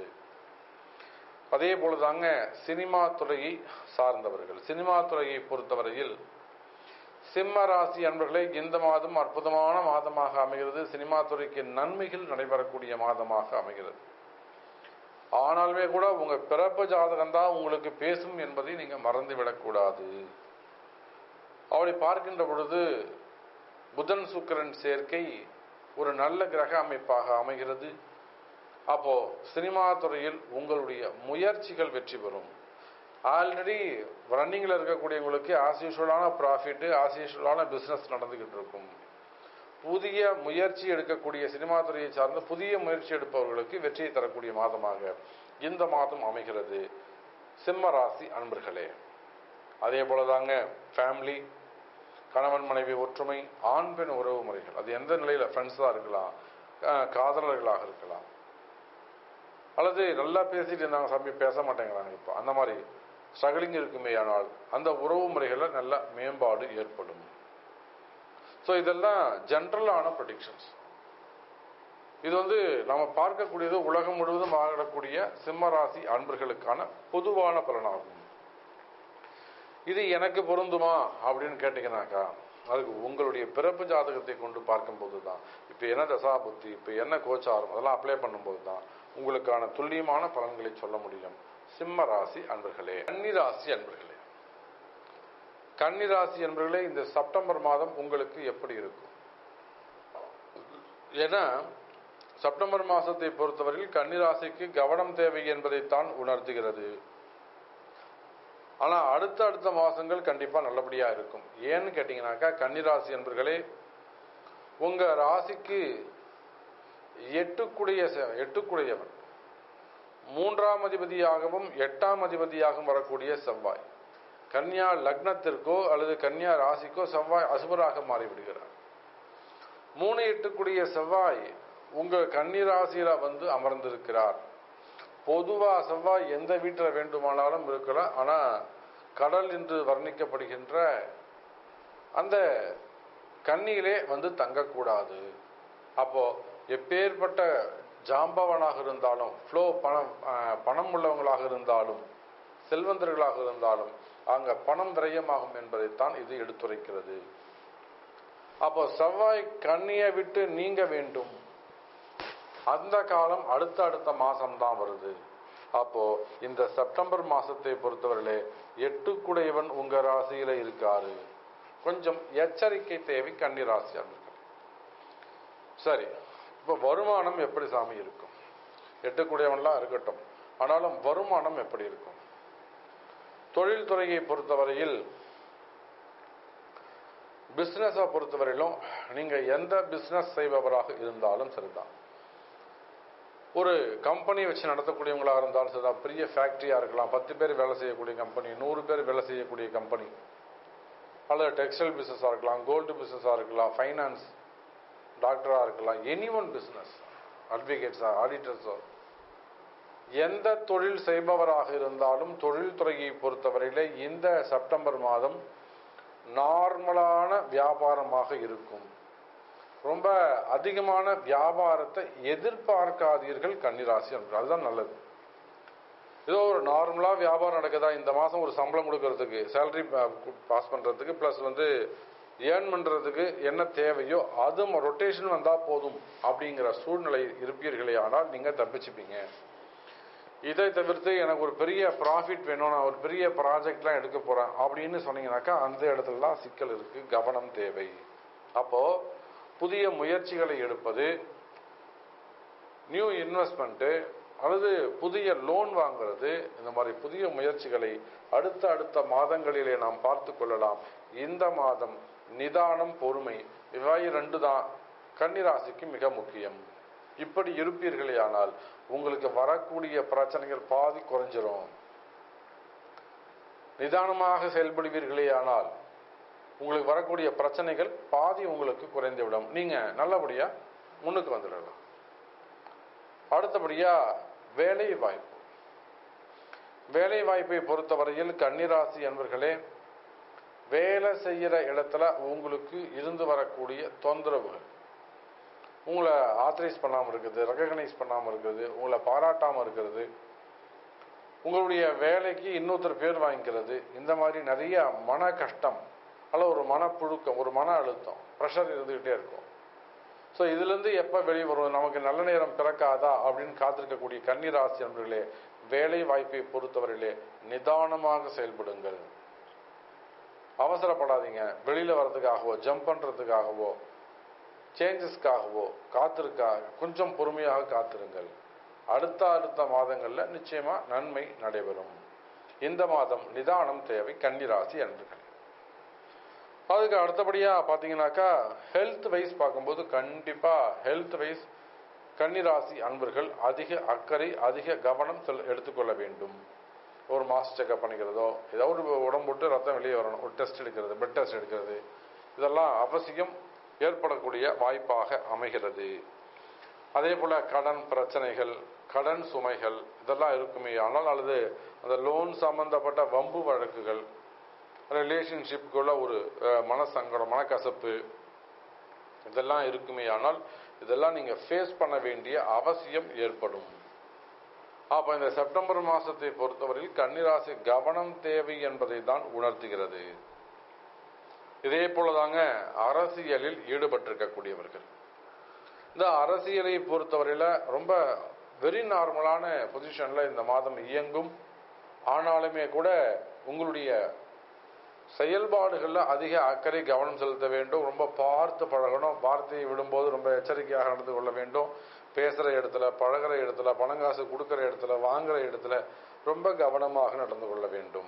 அதே போலதாங்க சினிமா துறையை சார்ந்தவர்கள் சினிமா துறையை பொறுத்தவரையில் சிம்ம ராசி அன்பர்களே இந்த மாதம் அற்புதமான மாதமாக அமைகிறது சினிமா துறைக்கு நன்மைகள் நடைபெறக்கூடிய மாதமாக அமைகிறது ஆனாலுமே கூட உங்க பிறப்பு ஜாதகம் தான் உங்களுக்கு பேசும் என்பதை நீங்க மறந்து விடக்கூடாது அப்படி பார்க்கின்ற பொழுது புதன் சுக்கரன் சேர்க்கை ஒரு நல்ல கிரக அமைப்பாக அமைகிறது அப்போ சினிமா துறையில் உங்களுடைய முயற்சிகள் வெற்றி பெறும் ஆல்ரெடி ரன்னிங்ல இருக்கக்கூடியவங்களுக்கு ஆஸ் யூஷுவலான ப்ராஃபிட் ஆஸ் யூஷுவலான பிசினஸ் நடந்துகிட்டு இருக்கும் புதிய முயற்சி எடுக்கக்கூடிய சினிமா துறையை சார்ந்த புதிய முயற்சி எடுப்பவர்களுக்கு வெற்றியை தரக்கூடிய மாதமாக இந்த மாதம் அமைகிறது சிம்ம ராசி அன்பர்களே அதே போலதாங்க ஃபேமிலி கணவன் மனைவி ஒற்றுமை ஆண் பெண் உறவு முறைகள் அது எந்த நிலையில ஃப்ரெண்ட்ஸாக இருக்கலாம் அஹ் காதலர்களாக இருக்கலாம் அல்லது நல்லா பேசிட்டு இருந்தாங்க சாமி பேச மாட்டேங்கிறாங்க இப்போ அந்த மாதிரி ஸ்ட்ரகிளிங் இருக்குமே ஆனால் அந்த உறவு முறைகளில் நல்ல மேம்பாடு ஏற்படும் ஸோ இதெல்லாம் ஜென்ரலான ப்ரொடிக்ஷன்ஸ் இது வந்து நம்ம பார்க்கக்கூடியது உலகம் முழுவதும் ஆகக்கூடிய சிம்ம ராசி அன்பர்களுக்கான பொதுவான பலனாகும் இது எனக்கு பொருந்துமா அப்படின்னு கேட்டீங்கன்னாக்கா அதுக்கு உங்களுடைய பிறப்பு ஜாதகத்தை கொண்டு பார்க்கும்போது தான் இப்போ என்ன தசா புத்தி இப்போ என்ன கோச்சாரம் அதெல்லாம் அப்ளை பண்ணும்போது தான் உங்களுக்கான துல்லியமான பலன்களை சொல்ல முடியும் சிம்ம ராசி அன்பர்களே கன்னி ராசி அன்பர்களே கன்னி ராசி அன்பர்களே இந்த செப்டம்பர் மாதம் உங்களுக்கு எப்படி இருக்கும் ஏன்னா செப்டம்பர் மாசத்தை பொறுத்தவரையில் கன்னிராசிக்கு கவனம் தேவை என்பதைத்தான் உணர்த்துகிறது ஆனா அடுத்த அடுத்த மாசங்கள் கண்டிப்பா நல்லபடியா இருக்கும் ஏன்னு கேட்டீங்கன்னாக்கா கன்னிராசி என்பர்களே உங்க ராசிக்கு எட்டுக்குடைய செ- எட்டுக்குடையவன் மூன்றாம் அதிபதியாகவும் எட்டாம் அதிபதியாகவும் வரக்கூடிய செவ்வாய் கன்னியா லக்னத்திற்கோ அல்லது கன்னியா ராசிக்கோ செவ்வாய் அசுபராக மாறிவிடுகிறார் மூணு எட்டுக்குடிய செவ்வாய் உங்க கன்னி ராசியில வந்து அமர்ந்திருக்கிறார் பொதுவா செவ்வாய் எந்த வீட்டில் வேண்டுமானாலும் இருக்கலாம் ஆனா கடல் என்று வர்ணிக்கப்படுகின்ற அந்த கன்னியிலே வந்து தங்கக்கூடாது அப்போ எப்பேற்பட்ட ஜாம்பவனாக இருந்தாலும் ஃப்ளோ பணம் அஹ், பணம் உள்ளவங்களாக இருந்தாலும் செல்வந்தர்களாக இருந்தாலும் அங்க பணம் விரயமாகும் என்பதைத்தான் இது எடுத்துரைக்கிறது அப்போ செவ்வாய் கண்ணியை விட்டு நீங்க வேண்டும் அந்த காலம் அடுத்த அடுத்த மாசம் தான் வருது அப்போ இந்த செப்டம்பர் மாசத்தை பொறுத்தவரையிலே எட்டுக்குடையவன் உங்க ராசியில இருக்காரு கொஞ்சம் எச்சரிக்கை தேவை கன்னி ராசி அன்பர்கள் சரி இப்போ வருமானம் எப்படி சாமி இருக்கும் எட்டுக்குடையவன்லாம் இருக்கட்டும் ஆனாலும் வருமானம் எப்படி இருக்கும் தொழில்துறையை பொறுத்தவரையில் பிஸ்னஸை பொறுத்தவரையிலும் நீங்க எந்த பிஸ்னஸ் செய்பவராக இருந்தாலும் சரிதான் ஒரு கம்பெனி வச்சு நடத்தக்கூடியவங்களாக இருந்தாலும் சரிதான் பெரிய ஃபேக்டரியா இருக்கலாம் பத்து பேர் வேலை செய்யக்கூடிய கம்பெனி நூறு பேர் வேலை செய்யக்கூடிய கம்பெனி அல்லது டெக்ஸ்டைல் பிஸ்னஸாக இருக்கலாம் கோல்டு பிஸ்னஸாக இருக்கலாம் ஃபைனான்ஸ் டாக்டராக இருக்கலாம் எனி ஒன் பிஸ்னஸ் அட்வொகேட்ஸா ஆடிட்டர்ஸோ எந்த தொழில் செய்பவராக இருந்தாலும் தொழில்துறையை பொறுத்தவரையிலே இந்த செப்டம்பர் மாதம் நார்மலான வியாபாரமாக இருக்கும் ரொம்ப அதிகமான வியாபாரத்தை எதிர்பார்க்காதீர்கள் கன்னிராசி அன்பர்கள். அதுதான் நல்லது ஏதோ ஒரு நார்மலா வியாபாரம் நடக்குதா இந்த மாசம் ஒரு சம்பளம் கொடுக்கறதுக்கு சேலரி பாஸ் பண்றதுக்கு பிளஸ் வந்து ஏர்ன் பண்றதுக்கு என்ன தேவையோ அது ரொட்டேஷன் வந்தா போதும் அப்படிங்கிற சூழ்நிலை இருப்பீர்களே ஆனால் நீங்க தப்பிச்சுப்பீங்க இதை தவிர்த்து எனக்கு ஒரு பெரிய ப்ராஃபிட் வேணும் நான் ஒரு பெரிய ப்ராஜெக்ட்லாம் எடுக்க போறேன் அப்படின்னு சொன்னீங்கன்னாக்கா அந்த இடத்துல தான் சிக்கல் இருக்கு கவனம் தேவை அப்போ புதிய முயற்சிகளை எடுப்பது நியூ இன்வெஸ்ட்மெண்ட்டு அல்லது புதிய லோன் வாங்குறது இந்த மாதிரி புதிய முயற்சிகளை அடுத்த அடுத்த மாதங்களிலே நாம் பார்த்து கொள்ளலாம் இந்த மாதம் நிதானம் பொறுமை இவை ரெண்டு தான் கன்னிராசிக்கு மிக முக்கியம் இப்படி இருப்பீர்களே ஆனால் உங்களுக்கு வரக்கூடிய பிரச்சனைகள் பாதி குறைஞ்சிரும் நிதானமாக செயல்படுவீர்களே ஆனால் உங்களுக்கு வரக்கூடிய பிரச்சனைகள் பாதி உங்களுக்கு குறைந்துவிடும் நீங்க நல்லபடியா முன்னுக்கு வந்துடலாம் அடுத்தபடியா வேலை வாய்ப்பு வேலை வாய்ப்பை பொறுத்தவரையில் கன்னிராசி என்பர்களே வேலை செய்யற இடத்துல உங்களுக்கு இருந்து வரக்கூடிய தொந்தரவுகள் உங்களை ஆத்தரைஸ் பண்ணாமல் இருக்கிறது ரெக்கக்னைஸ் பண்ணாமல் இருக்கிறது உங்களை பாராட்டாமல் இருக்கிறது உங்களுடைய வேலைக்கு இன்னொருத்தர் பேர் வாங்கிக்கிறது இந்த மாதிரி நிறைய மன கஷ்டம் அல்ல ஒரு மனப்புழுக்கம் ஒரு மன அழுத்தம் ப்ரெஷர் இருந்துகிட்டே இருக்கும் ஸோ இதுலேருந்து எப்போ வெளியே வரும் நமக்கு நல்ல நேரம் பிறக்காதா அப்படின்னு காத்திருக்கக்கூடிய கன்னிராசி என்பர்களே வேலை வாய்ப்பை பொறுத்தவரையிலே நிதானமாக செயல்படுங்கள் அவசரப்படாதீங்க வெளியில வர்றதுக்காகவோ ஜம்ப் பண்றதுக்காகவோ சேஞ்சஸ்க்காகவோ காத்திருக்காக கொஞ்சம் பொறுமையாக காத்திருங்கள் அடுத்த அடுத்த மாதங்கள்ல நிச்சயமா நன்மை நடைபெறும் இந்த மாதம் நிதானம் தேவை கன்னிராசி அன்பர்கள் அதுக்கு அடுத்தபடியா பாத்தீங்கன்னாக்கா ஹெல்த் வைஸ் பார்க்கும்போது கண்டிப்பா ஹெல்த் வைஸ் கன்னிராசி அன்பர்கள் அதிக அக்கறை அதிக கவனம் செல் எடுத்துக்கொள்ள வேண்டும் ஒரு மாஸ் செக்அப் பண்ணிக்கிறதோ ஏதாவது ஒரு உடம்பு விட்டு ரத்தம் வெளியே வரணும் ஒரு டெஸ்ட் எடுக்கிறது பிளட் டெஸ்ட் எடுக்கிறது இதெல்லாம் அவசியம் ஏற்படக்கூடிய வாய்ப்பாக அமைகிறது அதே போல கடன் பிரச்சனைகள் கடன் சுமைகள் இதெல்லாம் இருக்குமே ஆனால் அல்லது அந்த லோன் சம்பந்தப்பட்ட வம்பு வழக்குகள் ரிலேஷன்ஷிப்புக்குள்ள ஒரு அஹ், மனசங்கடம் மனக்கசப்பு இதெல்லாம் இருக்குமே ஆனால் இதெல்லாம் நீங்க ஃபேஸ் பண்ண வேண்டிய அவசியம் ஏற்படும் அப்ப இந்த செப்டம்பர் மாசத்தை பொறுத்தவரையில் கன்னிராசி கவனம் தேவை என்பதை தான் உணர்த்துகிறது இதே போலதாங்க அரசியலில் ஈடுபட்டிருக்கக்கூடியவர்கள் இந்த அரசியலை பொறுத்தவரையில ரொம்ப வெரி நார்மலான பொசிஷன்ல இந்த மாதம் இயங்கும் ஆனாலுமே கூட உங்களுடைய செயல்பாடுகள்ல அதிக அக்கறை கவனம் செலுத்த வேண்டும் ரொம்ப பார்த்து பழகணும் வார்த்தையை விடும்போது ரொம்ப எச்சரிக்கையாக நடந்து கொள்ள வேண்டும் பேசுற இடத்துல பழகுற இடத்துல பணங்காசு கொடுக்கிற இடத்துல வாங்குற இடத்துல ரொம்ப கவனமாக நடந்து கொள்ள வேண்டும்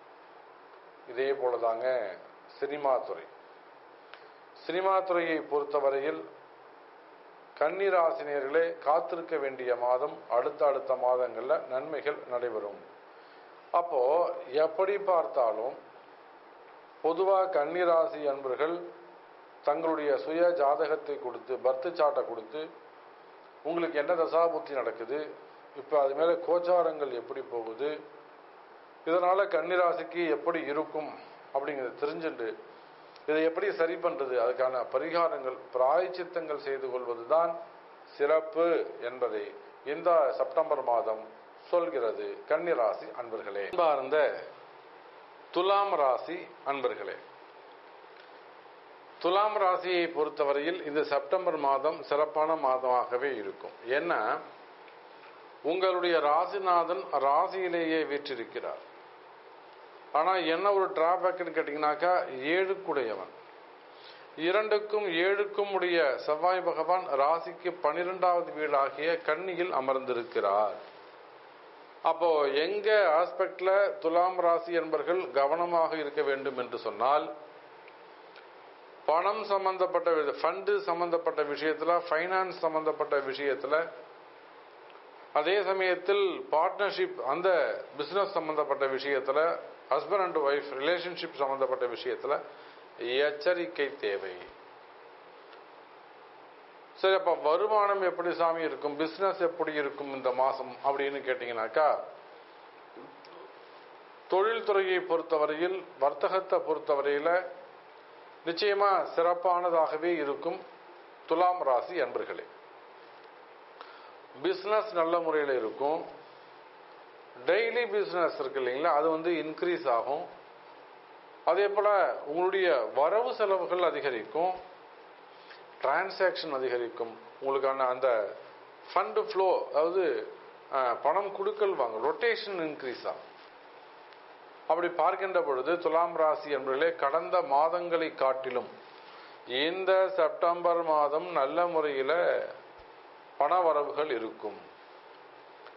இதே போலதாங்க சினிமா துறை சினிமா துறையை பொறுத்தவரையில் கன்னிராசினியர்களே காத்திருக்க வேண்டிய மாதம் அடுத்த அடுத்த மாதங்கள்ல நன்மைகள் நடைபெறும் அப்போ எப்படி பார்த்தாலும் பொதுவா கன்னிராசி அன்பர்கள் தங்களுடைய சுய ஜாதகத்தை கொடுத்து பர்த் சாட்டை கொடுத்து உங்களுக்கு என்ன தசாபுத்தி நடக்குது இப்ப அது மேல கோச்சாரங்கள் எப்படி போகுது இதனால கன்னிராசிக்கு எப்படி இருக்கும் அப்படிங்கறத தெரிஞ்சுட்டு இதை எப்படி சரி பண்றது அதுக்கான பரிகாரங்கள் பிராயச்சித்தங்கள் செய்து கொள்வதுதான் சிறப்பு என்பதை இந்த செப்டம்பர் மாதம் சொல்கிறது கன்னிராசி அன்பர்களே அன்பார்ந்த துலாம் ராசி அன்பர்களே துலாம் ராசியை பொறுத்தவரையில் இந்த செப்டம்பர் மாதம் சிறப்பான மாதமாகவே இருக்கும் ஏன்னா உங்களுடைய ராசிநாதன் ராசியிலேயே வீற்றிருக்கிறார் ஆனா என்ன ஒரு டிராபேக்னு கேட்டீங்கன்னாக்கா ஏழுக்குடையவன் இரண்டுக்கும் ஏழுக்கும் உடைய செவ்வாய் பகவான் ராசிக்கு பனிரெண்டாவது வீடாகிய கன்னியில் அமர்ந்திருக்கிறார் அப்போ எங்க ஆஸ்பெக்ட்ல துலாம் ராசி என்பர்கள் கவனமாக இருக்க வேண்டும் என்று சொன்னால் பணம் சம்பந்தப்பட்ட ஃபண்டு சம்பந்தப்பட்ட விஷயத்துல ஃபைனான்ஸ் சம்பந்தப்பட்ட விஷயத்துல அதே சமயத்தில் பார்ட்னர்ஷிப் அந்த பிசினஸ் சம்பந்தப்பட்ட விஷயத்துல ஹஸ்பண்ட் அண்ட் ஒய்ஃப் ரிலேஷன்ஷிப் சம்பந்தப்பட்ட விஷயத்துல எச்சரிக்கை தேவை சரி அப்ப வருமானம் எப்படி சாமி இருக்கும் பிசினஸ் எப்படி இருக்கும் இந்த மாசம் அப்படின்னு கேட்டீங்கன்னாக்கா தொழில்துறையை பொறுத்தவரையில் வர்த்தகத்தை பொறுத்தவரையில நிச்சயமா சிறப்பானதாகவே இருக்கும் துலாம் ராசி அன்பர்களே பிசினஸ் நல்ல முறையில் இருக்கும் டெய்லி பிசினஸ் இருக்கு இல்லைங்களா அது வந்து இன்க்ரீஸ் ஆகும் அதே போல உங்களுடைய வரவு செலவுகள் அதிகரிக்கும் டிரான்சாக்ஷன் அதிகரிக்கும் உங்களுக்கான அந்த ஃபண்டு ஃப்ளோ அதாவது அஹ், பணம் கொடுக்கல் வாங்க ரொட்டேஷன் இன்க்ரீஸ் ஆகும் அப்படி பார்க்கின்ற பொழுது துலாம் ராசி என்பவர்களே கடந்த மாதங்களை காட்டிலும் இந்த செப்டம்பர் மாதம் நல்ல முறையில் பண வரவுகள் இருக்கும்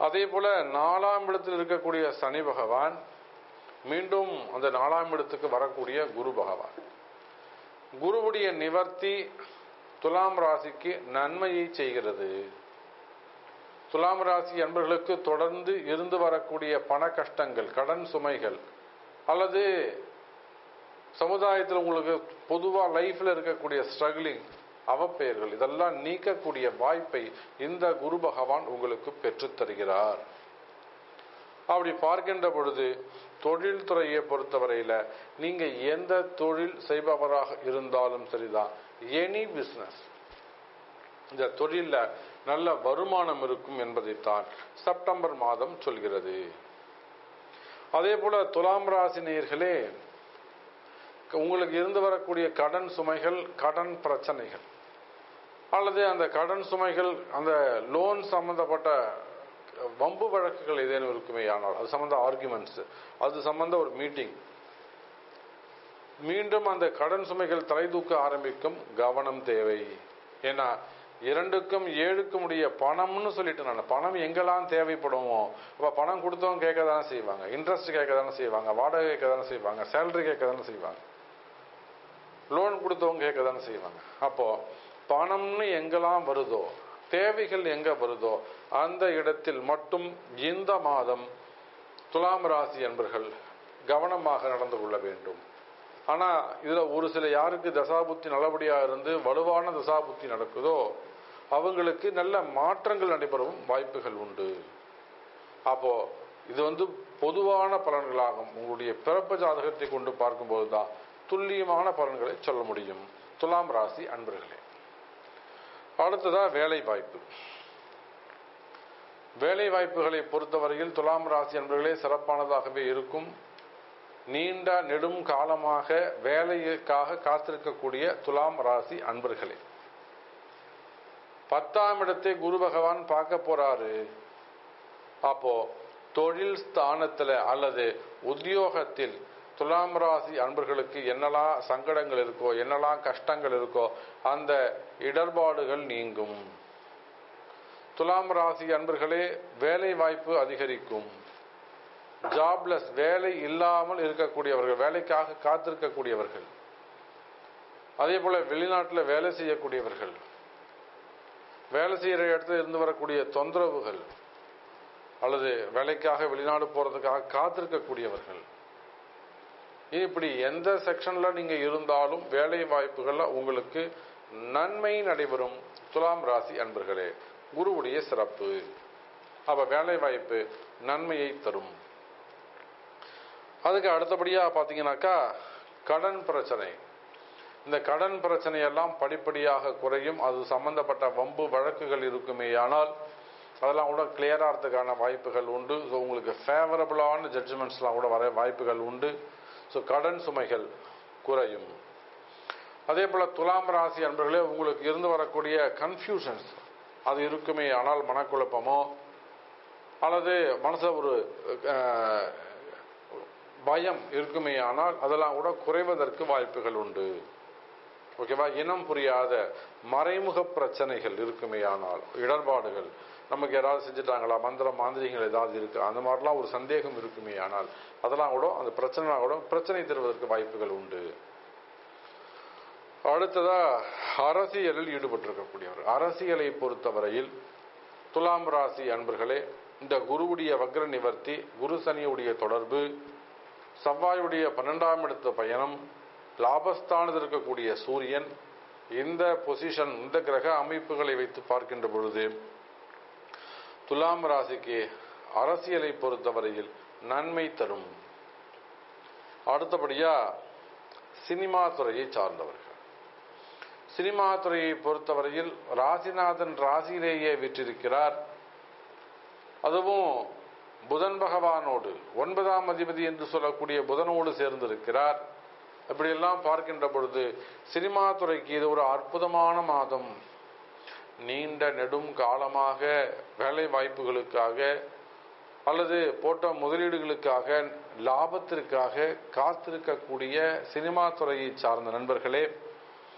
அதே போல நாலாம் இடத்தில் இருக்கக்கூடிய சனி பகவான் மீண்டும் அந்த நாலாம் இடத்துக்கு வரக்கூடிய குரு பகவான் குருவுடைய நிவர்த்தி துலாம் ராசிக்கு நன்மையை செய்கிறது துலாம் ராசி அன்பர்களுக்கு தொடர்ந்து இருந்து வரக்கூடிய பண கஷ்டங்கள் கடன் சுமைகள் அல்லது சமுதாயத்தில் உங்களுக்கு பொதுவாக லைஃப்ல இருக்கக்கூடிய ஸ்ட்ரகிளிங் அவப்பெயர்கள் இதெல்லாம் நீக்கக்கூடிய வாய்ப்பை இந்த குரு பகவான் உங்களுக்கு பெற்றுத் தருகிறார் அப்படி பார்க்கின்ற பொழுது தொழில் துறையை பொறுத்தவரையில நீங்க எந்த தொழில் செய்பவராக இருந்தாலும் சரிதான் எனி பிசினஸ் இந்த தொழில்ல நல்ல வருமானம் இருக்கும் என்பதைத்தான் செப்டம்பர் மாதம் சொல்கிறது அதே போல துலாம் ராசி நேயர்களே உங்களுக்கு இருந்து வரக்கூடிய கடன் சுமைகள் கடன் பிரச்சனைகள் அல்லது அந்த கடன் சுமைகள் அந்த லோன் சம்பந்தப்பட்ட வம்பு வழக்குகள் ஏதேனும் இருக்குமே ஆனால் அது சம்பந்த ஆர்குமெண்ட்ஸ் அது சம்பந்த ஒரு மீட்டிங் மீண்டும் அந்த கடன் சுமைகள் தலை தூக்க ஆரம்பிக்கும் கவனம் தேவை ஏன்னா இரண்டுக்கும் ஏழுக்கும் உடைய பணம்னு சொல்லிட்டு நான் பணம் எங்கெல்லாம் தேவைப்படுமோ அப்ப பணம் கொடுத்தவங்க கேட்க தானே செய்வாங்க இன்ட்ரெஸ்ட் கேட்க தானே செய்வாங்க வாடகை கேட்க தானே செய்வாங்க சேலரி கேட்க தானே செய்வாங்க லோன் கொடுத்தவங்க கேட்க தானே செய்வாங்க அப்போ பணம்னு எங்கெல்லாம் வருதோ தேவைகள் எங்க வருதோ அந்த இடத்தில் மட்டும் இந்த மாதம் துலாம் ராசி என்பர்கள் கவனமாக நடந்து கொள்ள வேண்டும் ஆனா இதுல ஒரு சில யாருக்கு தசாபுத்தி நல்லபடியா இருந்து வலுவான தசாபுத்தி நடக்குதோ அவங்களுக்கு நல்ல மாற்றங்கள் நடைபெறவும் வாய்ப்புகள் உண்டு அப்போ இது வந்து பொதுவான பலன்களாகும் உங்களுடைய பிறப்பு ஜாதகத்தை கொண்டு பார்க்கும்போது தான் துல்லியமான பலன்களை சொல்ல முடியும் துலாம் ராசி அன்பர்களே அடுத்ததா வேலை வாய்ப்பு வேலை வாய்ப்புகளை பொறுத்தவரையில் துலாம் ராசி அன்பர்களே சிறப்பானதாகவே இருக்கும் நீண்ட நெடும் காலமாக வேலைக்காக காத்திருக்கக்கூடிய துலாம் ராசி அன்பர்களே பத்தாம் இடத்தை குரு பகவான் பார்க்க போறாரு அப்போ தொழில் ஸ்தானத்துல அல்லது உத்தியோகத்தில் துலாம் ராசி அன்பர்களுக்கு என்னெல்லாம் சங்கடங்கள் இருக்கோ என்னெல்லாம் கஷ்டங்கள் இருக்கோ அந்த இடர்பாடுகள் நீங்கும் துலாம் ராசி அன்பர்களே வேலை வாய்ப்பு அதிகரிக்கும் ஜாப்லெஸ் வேலை இல்லாமல் இருக்கக்கூடியவர்கள் வேலைக்காக காத்திருக்கக்கூடியவர்கள் அதே போல வெளிநாட்டில் வேலை செய்யக்கூடியவர்கள் வேலை செய்யற இடத்துல இருந்து வரக்கூடிய தொந்தரவுகள் அல்லது வேலைக்காக வெளிநாடு போறதுக்காக காத்திருக்கக்கூடியவர்கள் இப்படி எந்த செக்ஷன்ல நீங்க இருந்தாலும் வேலை வாய்ப்புகள்ல உங்களுக்கு நன்மை நடைபெறும் துலாம் ராசி அன்பர்களே குருவுடைய சிறப்பு அப்ப வேலை வாய்ப்பு நன்மையை தரும் அதுக்கு அடுத்தபடியா பாத்தீங்கன்னாக்கா கடன் பிரச்சனை இந்த கடன் பிரச்சனையெல்லாம் படிப்படியாக குறையும் அது சம்பந்தப்பட்ட வம்பு வழக்குகள் இருக்குமேயானால் அதெல்லாம் கூட கிளியர் ஆகிறதுக்கான வாய்ப்புகள் உண்டு ஸோ உங்களுக்கு ஃபேவரபுளான ஜட்ஜ்மெண்ட்ஸ்லாம் கூட வர வாய்ப்புகள் உண்டு ஸோ கடன் சுமைகள் குறையும் அதே போல துலாம் ராசி அன்பர்களே உங்களுக்கு இருந்து வரக்கூடிய கன்ஃபியூஷன்ஸ் அது இருக்குமே ஆனால் மனக்குழப்பமோ அல்லது மனசுல ஒரு அஹ், பயம் இருக்குமே ஆனால் அதெல்லாம் கூட குறைவதற்கு வாய்ப்புகள் உண்டு ஓகேவா இனம் புரியாத மறைமுக பிரச்சனைகள் இருக்குமே ஆனால் இடர்பாடுகள் நமக்கு யாராவது செஞ்சுட்டாங்களா மந்திரம் மாந்திரிகங்கள் ஏதாவது இருக்கு அந்த மாதிரிலாம் ஒரு சந்தேகம் இருக்குமே ஆனால் அதெல்லாம் கூட அந்த பிரச்சனை கூட பிரச்சனை தருவதற்கு வாய்ப்புகள் உண்டு அடுத்ததா அரசியலில் ஈடுபட்டிருக்கக்கூடியவர் அரசியலை பொறுத்தவரையில் துலாம் ராசி அன்பர்களே இந்த குருவுடைய வக்ர நிவர்த்தி குரு சனியுடைய தொடர்பு செவ்வாயுடைய பன்னெண்டாம் இடத்து பயணம் லாபஸ்தானத்தில் இருக்கக்கூடிய சூரியன் இந்த பொசிஷன் இந்த கிரக அமைப்புகளை வைத்து பார்க்கின்ற பொழுது துலாம் ராசிக்கு அரசியலை பொறுத்தவரையில் நன்மை தரும் அடுத்தபடியா சினிமா துறையை சார்ந்தவர்கள் சினிமா துறையை பொறுத்தவரையில் ராசிநாதன் ராசியிலேயே விற்றிருக்கிறார் அதுவும் புதன் பகவானோடு ஒன்பதாம் அதிபதி என்று சொல்லக்கூடிய புதனோடு சேர்ந்திருக்கிறார் இப்படியெல்லாம் பார்க்கின்ற பொழுது சினிமா துறைக்கு இது ஒரு அற்புதமான மாதம் நீண்ட நெடும் காலமாக வேலை வாய்ப்புகளுக்காக அல்லது போட்ட முதலீடுகளுக்காக லாபத்திற்காக காத்திருக்கக்கூடிய சினிமா துறையை சார்ந்த நண்பர்களே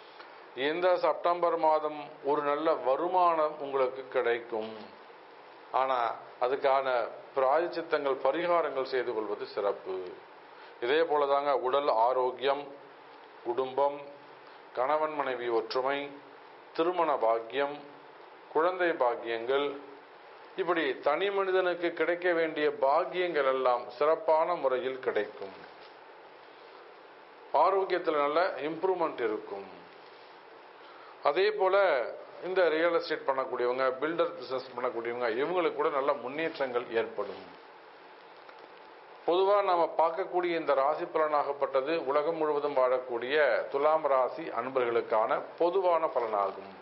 இந்த செப்டம்பர் மாதம் ஒரு நல்ல வருமானம் உங்களுக்கு கிடைக்கும் ஆனா அதுக்கான பிராயச்சித்தங்கள் பரிகாரங்கள் செய்து கொள்வது சிறப்பு இதே போலதாங்க உடல் ஆரோக்கியம் குடும்பம் கணவன் மனைவி ஒற்றுமை திருமண பாக்கியம் குழந்தை பாக்கியங்கள் இப்படி தனி மனிதனுக்கு கிடைக்க வேண்டிய பாக்கியங்கள் எல்லாம் சிறப்பான முறையில் கிடைக்கும் ஆரோக்கியத்தில் நல்ல இம்ப்ரூவ்மெண்ட் இருக்கும் அதே போல இந்த ரியல் எஸ்டேட் பண்ணக்கூடியவங்க பில்டர் பிசினஸ் பண்ணக்கூடியவங்க இவங்களுக்கு கூட நல்ல முன்னேற்றங்கள் ஏற்படும் பொதுவா நாம பார்க்கக்கூடிய இந்த ராசி பலனாகப்பட்டது உலகம் முழுவதும் வாழக்கூடிய துலாம் ராசி அன்பர்களுக்கான பொதுவான பலனாகும்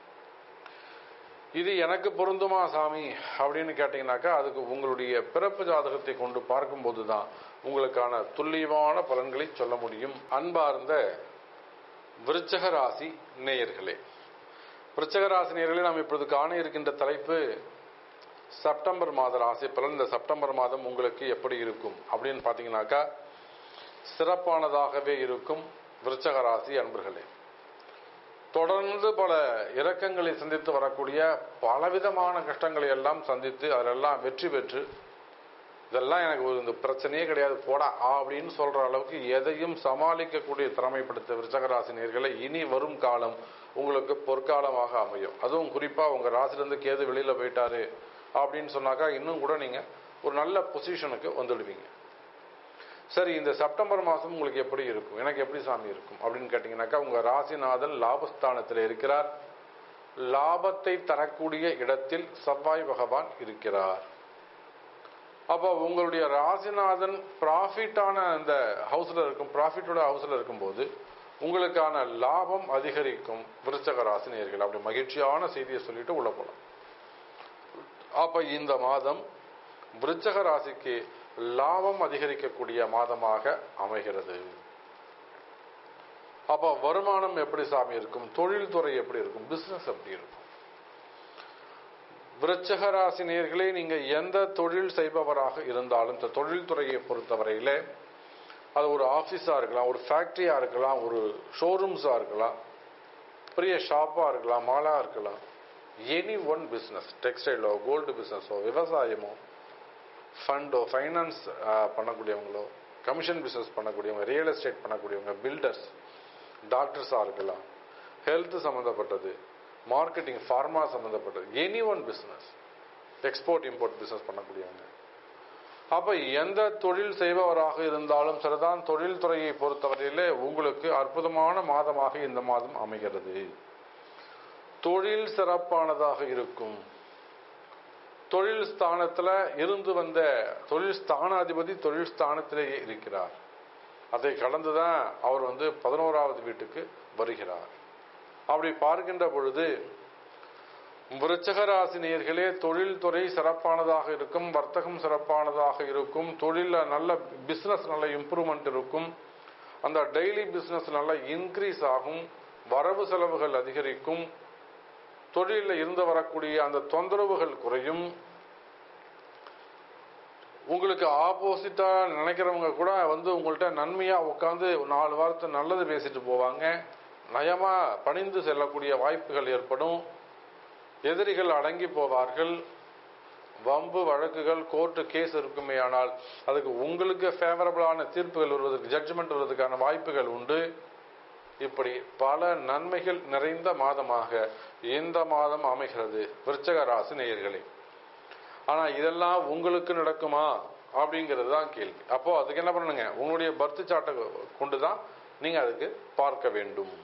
இது எனக்கு பொருந்துமா சாமி அப்படின்னு கேட்டீங்கன்னாக்கா அதுக்கு உங்களுடைய பிறப்பு ஜாதகத்தை கொண்டு பார்க்கும்போது தான் உங்களுக்கான துல்லியமான பலன்களை சொல்ல முடியும் அன்பார்ந்த விருச்சக ராசி நேயர்களே விருச்சக ராசி நேயர்களே நாம் இப்பொழுது காண இருக்கின்ற தலைப்பு செப்டம்பர் மாத ராசி பலன் இந்த செப்டம்பர் மாதம் உங்களுக்கு எப்படி இருக்கும் அப்படின்னு பார்த்தீங்கன்னாக்கா சிறப்பானதாகவே இருக்கும் விருச்சக ராசி அன்பர்களே தொடர்ந்து பல இறக்கங்களை சந்தித்து வரக்கூடிய பலவிதமான கஷ்டங்களை எல்லாம் சந்தித்து அதிலெல்லாம் வெற்றி பெற்று இதெல்லாம் எனக்கு ஒரு இந்த பிரச்சனையே கிடையாது போடா அப்படின்னு சொல்ற அளவுக்கு எதையும் சமாளிக்கக்கூடிய திறமைப்படுத்த விருச்சகராசினியர்களை இனி வரும் காலம் உங்களுக்கு பொற்காலமாக அமையும் அதுவும் குறிப்பா உங்க ராசிலிருந்து கேது வெளியில போயிட்டாரு அப்படின்னு சொன்னாக்கா இன்னும் கூட நீங்க ஒரு நல்ல பொசிஷனுக்கு வந்துடுவீங்க சரி இந்த செப்டம்பர் மாதம் உங்களுக்கு எப்படி இருக்கும் எனக்கு எப்படி சாமி இருக்கும் அப்படின்னு கேட்டிங்கனாக்கா உங்கள் ராசிநாதன் லாபஸ்தானத்தில் இருக்கிறார் லாபத்தை தரக்கூடிய இடத்தில் செவ்வாய் பகவான் இருக்கிறார் அப்போ உங்களுடைய ராசிநாதன் ப்ராஃபிட்டான அந்த ஹவுஸில் இருக்கும் ப்ராஃபிட்டோட ஹவுஸில் இருக்கும்போது உங்களுக்கான லாபம் அதிகரிக்கும் விருச்சக ராசினியர்கள் அப்படி மகிழ்ச்சியான செய்தியை சொல்லிட்டு உள்ள போகலாம் அப்போ இந்த மாதம் விருச்சக ராசிக்கு லாபம் அதிகரிக்கக்கூடிய மாதமாக அமைகிறது அப்ப வருமானம் எப்படி சாமி இருக்கும் தொழில்துறை எப்படி இருக்கும் பிசினஸ் எப்படி இருக்கும் விருச்சக ராசி நேர்களே நீங்க எந்த தொழில் செய்பவராக இருந்தாலும் இந்த தொழில்துறையை பொறுத்தவரையில அது ஒரு ஆஃபீஸா இருக்கலாம் ஒரு ஃபேக்டரியா இருக்கலாம் ஒரு ஷோரூம்ஸா இருக்கலாம் பெரிய ஷாப்பா இருக்கலாம் மாலா இருக்கலாம் எனி ஒன் பிஸ்னஸ் டெக்ஸ்டைலோ கோல்டு பிஸ்னஸோ விவசாயமோ ஃபண்டோ ஃபைனான்ஸ் பண்ணக்கூடியவங்களோ கமிஷன் பிஸ்னஸ் பண்ணக்கூடியவங்க ரியல் எஸ்டேட் பண்ணக்கூடியவங்க பில்டர்ஸ் டாக்டர்ஸாக இருக்கலாம் ஹெல்த் சம்மந்தப்பட்டது மார்க்கெட்டிங் ஃபார்மா சம்மந்தப்பட்டது any one business export import business பண்ணக்கூடியவங்க அப்போ எந்த தொழில் செய்பவராக இருந்தாலும் சரிதான் தொழில் துறையை பொறுத்தவரையிலே உங்களுக்கு அற்புதமான மாதமாக இந்த மாதம் அமைகிறது தொழில் சிறப்பானதாக இருக்கும் தொழில் ஸ்தானத்துல இருந்து வந்த தொழில் ஸ்தானாதிபதி தொழில் ஸ்தானத்திலேயே இருக்கிறார் அதை கடந்துதான் அவர் வந்து பதினோராவது வீட்டுக்கு வருகிறார் அப்படி பார்க்கின்ற பொழுது விருச்சகராசி நேர்களே தொழில்துறை சிறப்பானதாக இருக்கும் வர்த்தகம் சிறப்பானதாக இருக்கும் தொழில நல்ல பிசினஸ் நல்ல இம்ப்ரூவ்மெண்ட் இருக்கும் அந்த டெய்லி பிசினஸ் நல்ல இன்க்ரீஸ் ஆகும் வரவு செலவுகள் அதிகரிக்கும் தொழிலில் இருந்து வரக்கூடிய அந்த தொந்தரவுகள் குறையும் உங்களுக்கு ஆப்போசிட்டா நினைக்கிறவங்க கூட வந்து உங்கள்கிட்ட நன்மையா உட்காந்து நாலு வாரத்தை நல்லது பேசிட்டு போவாங்க நயமா பணிந்து செல்லக்கூடிய வாய்ப்புகள் ஏற்படும் எதிரிகள் அடங்கி போவார்கள் வம்பு வழக்குகள் கோர்ட்டு கேஸ் இருக்குமே ஆனால் அதுக்கு உங்களுக்கு ஃபேவரபிளான தீர்ப்புகள் வருவதற்கு ஜட்ஜ்மெண்ட் வருவதற்கான வாய்ப்புகள் உண்டு இப்படி பல நன்மைகள் நிறைந்த மாதமாக இந்த மாதம் அமைகிறது விருச்சக ராசி நேயர்களே ஆனா இதெல்லாம் உங்களுக்கு நடக்குமா அப்படிங்கிறது தான் கேள்வி அப்போ அதுக்கு என்ன பண்ணுங்க உங்களுடைய பர்த் சாட்டை கொண்டு தான் நீங்க அதுக்கு பார்க்க வேண்டும்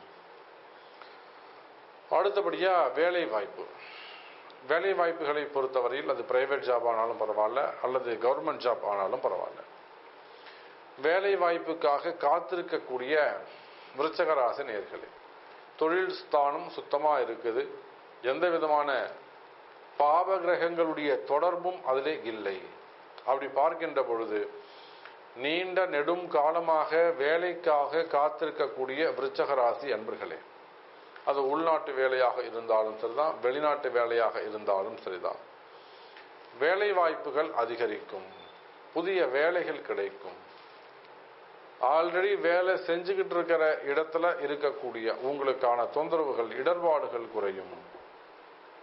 அடுத்தபடியா வேலை வாய்ப்பு வேலை வாய்ப்புகளை பொறுத்தவரையில் அது பிரைவேட் ஜாப் ஆனாலும் பரவாயில்ல அல்லது கவர்மெண்ட் ஜாப் ஆனாலும் பரவாயில்ல வேலை வாய்ப்புக்காக காத்திருக்கக்கூடிய விருச்சகராசி நேர்களே தொழில் ஸ்தானம் சுத்தமா இருக்குது எந்த விதமான பாவ கிரகங்களுடைய தொடர்பும் அதிலே இல்லை அப்படி பார்க்கின்ற பொழுது நீண்ட நெடும் காலமாக வேலைக்காக காத்திருக்கக்கூடிய விருச்சக ராசி அன்பர்களே அது உள்நாட்டு வேலையாக இருந்தாலும் சரிதான் வெளிநாட்டு வேலையாக இருந்தாலும் சரிதான் வேலை வாய்ப்புகள் அதிகரிக்கும் புதிய வேலைகள் கிடைக்கும் ஆல்ரெடி வேலை செஞ்சுக்கிட்டு இருக்கிற இடத்துல இருக்கக்கூடிய உங்களுக்கான தொந்தரவுகள் இடர்பாடுகள் குறையும்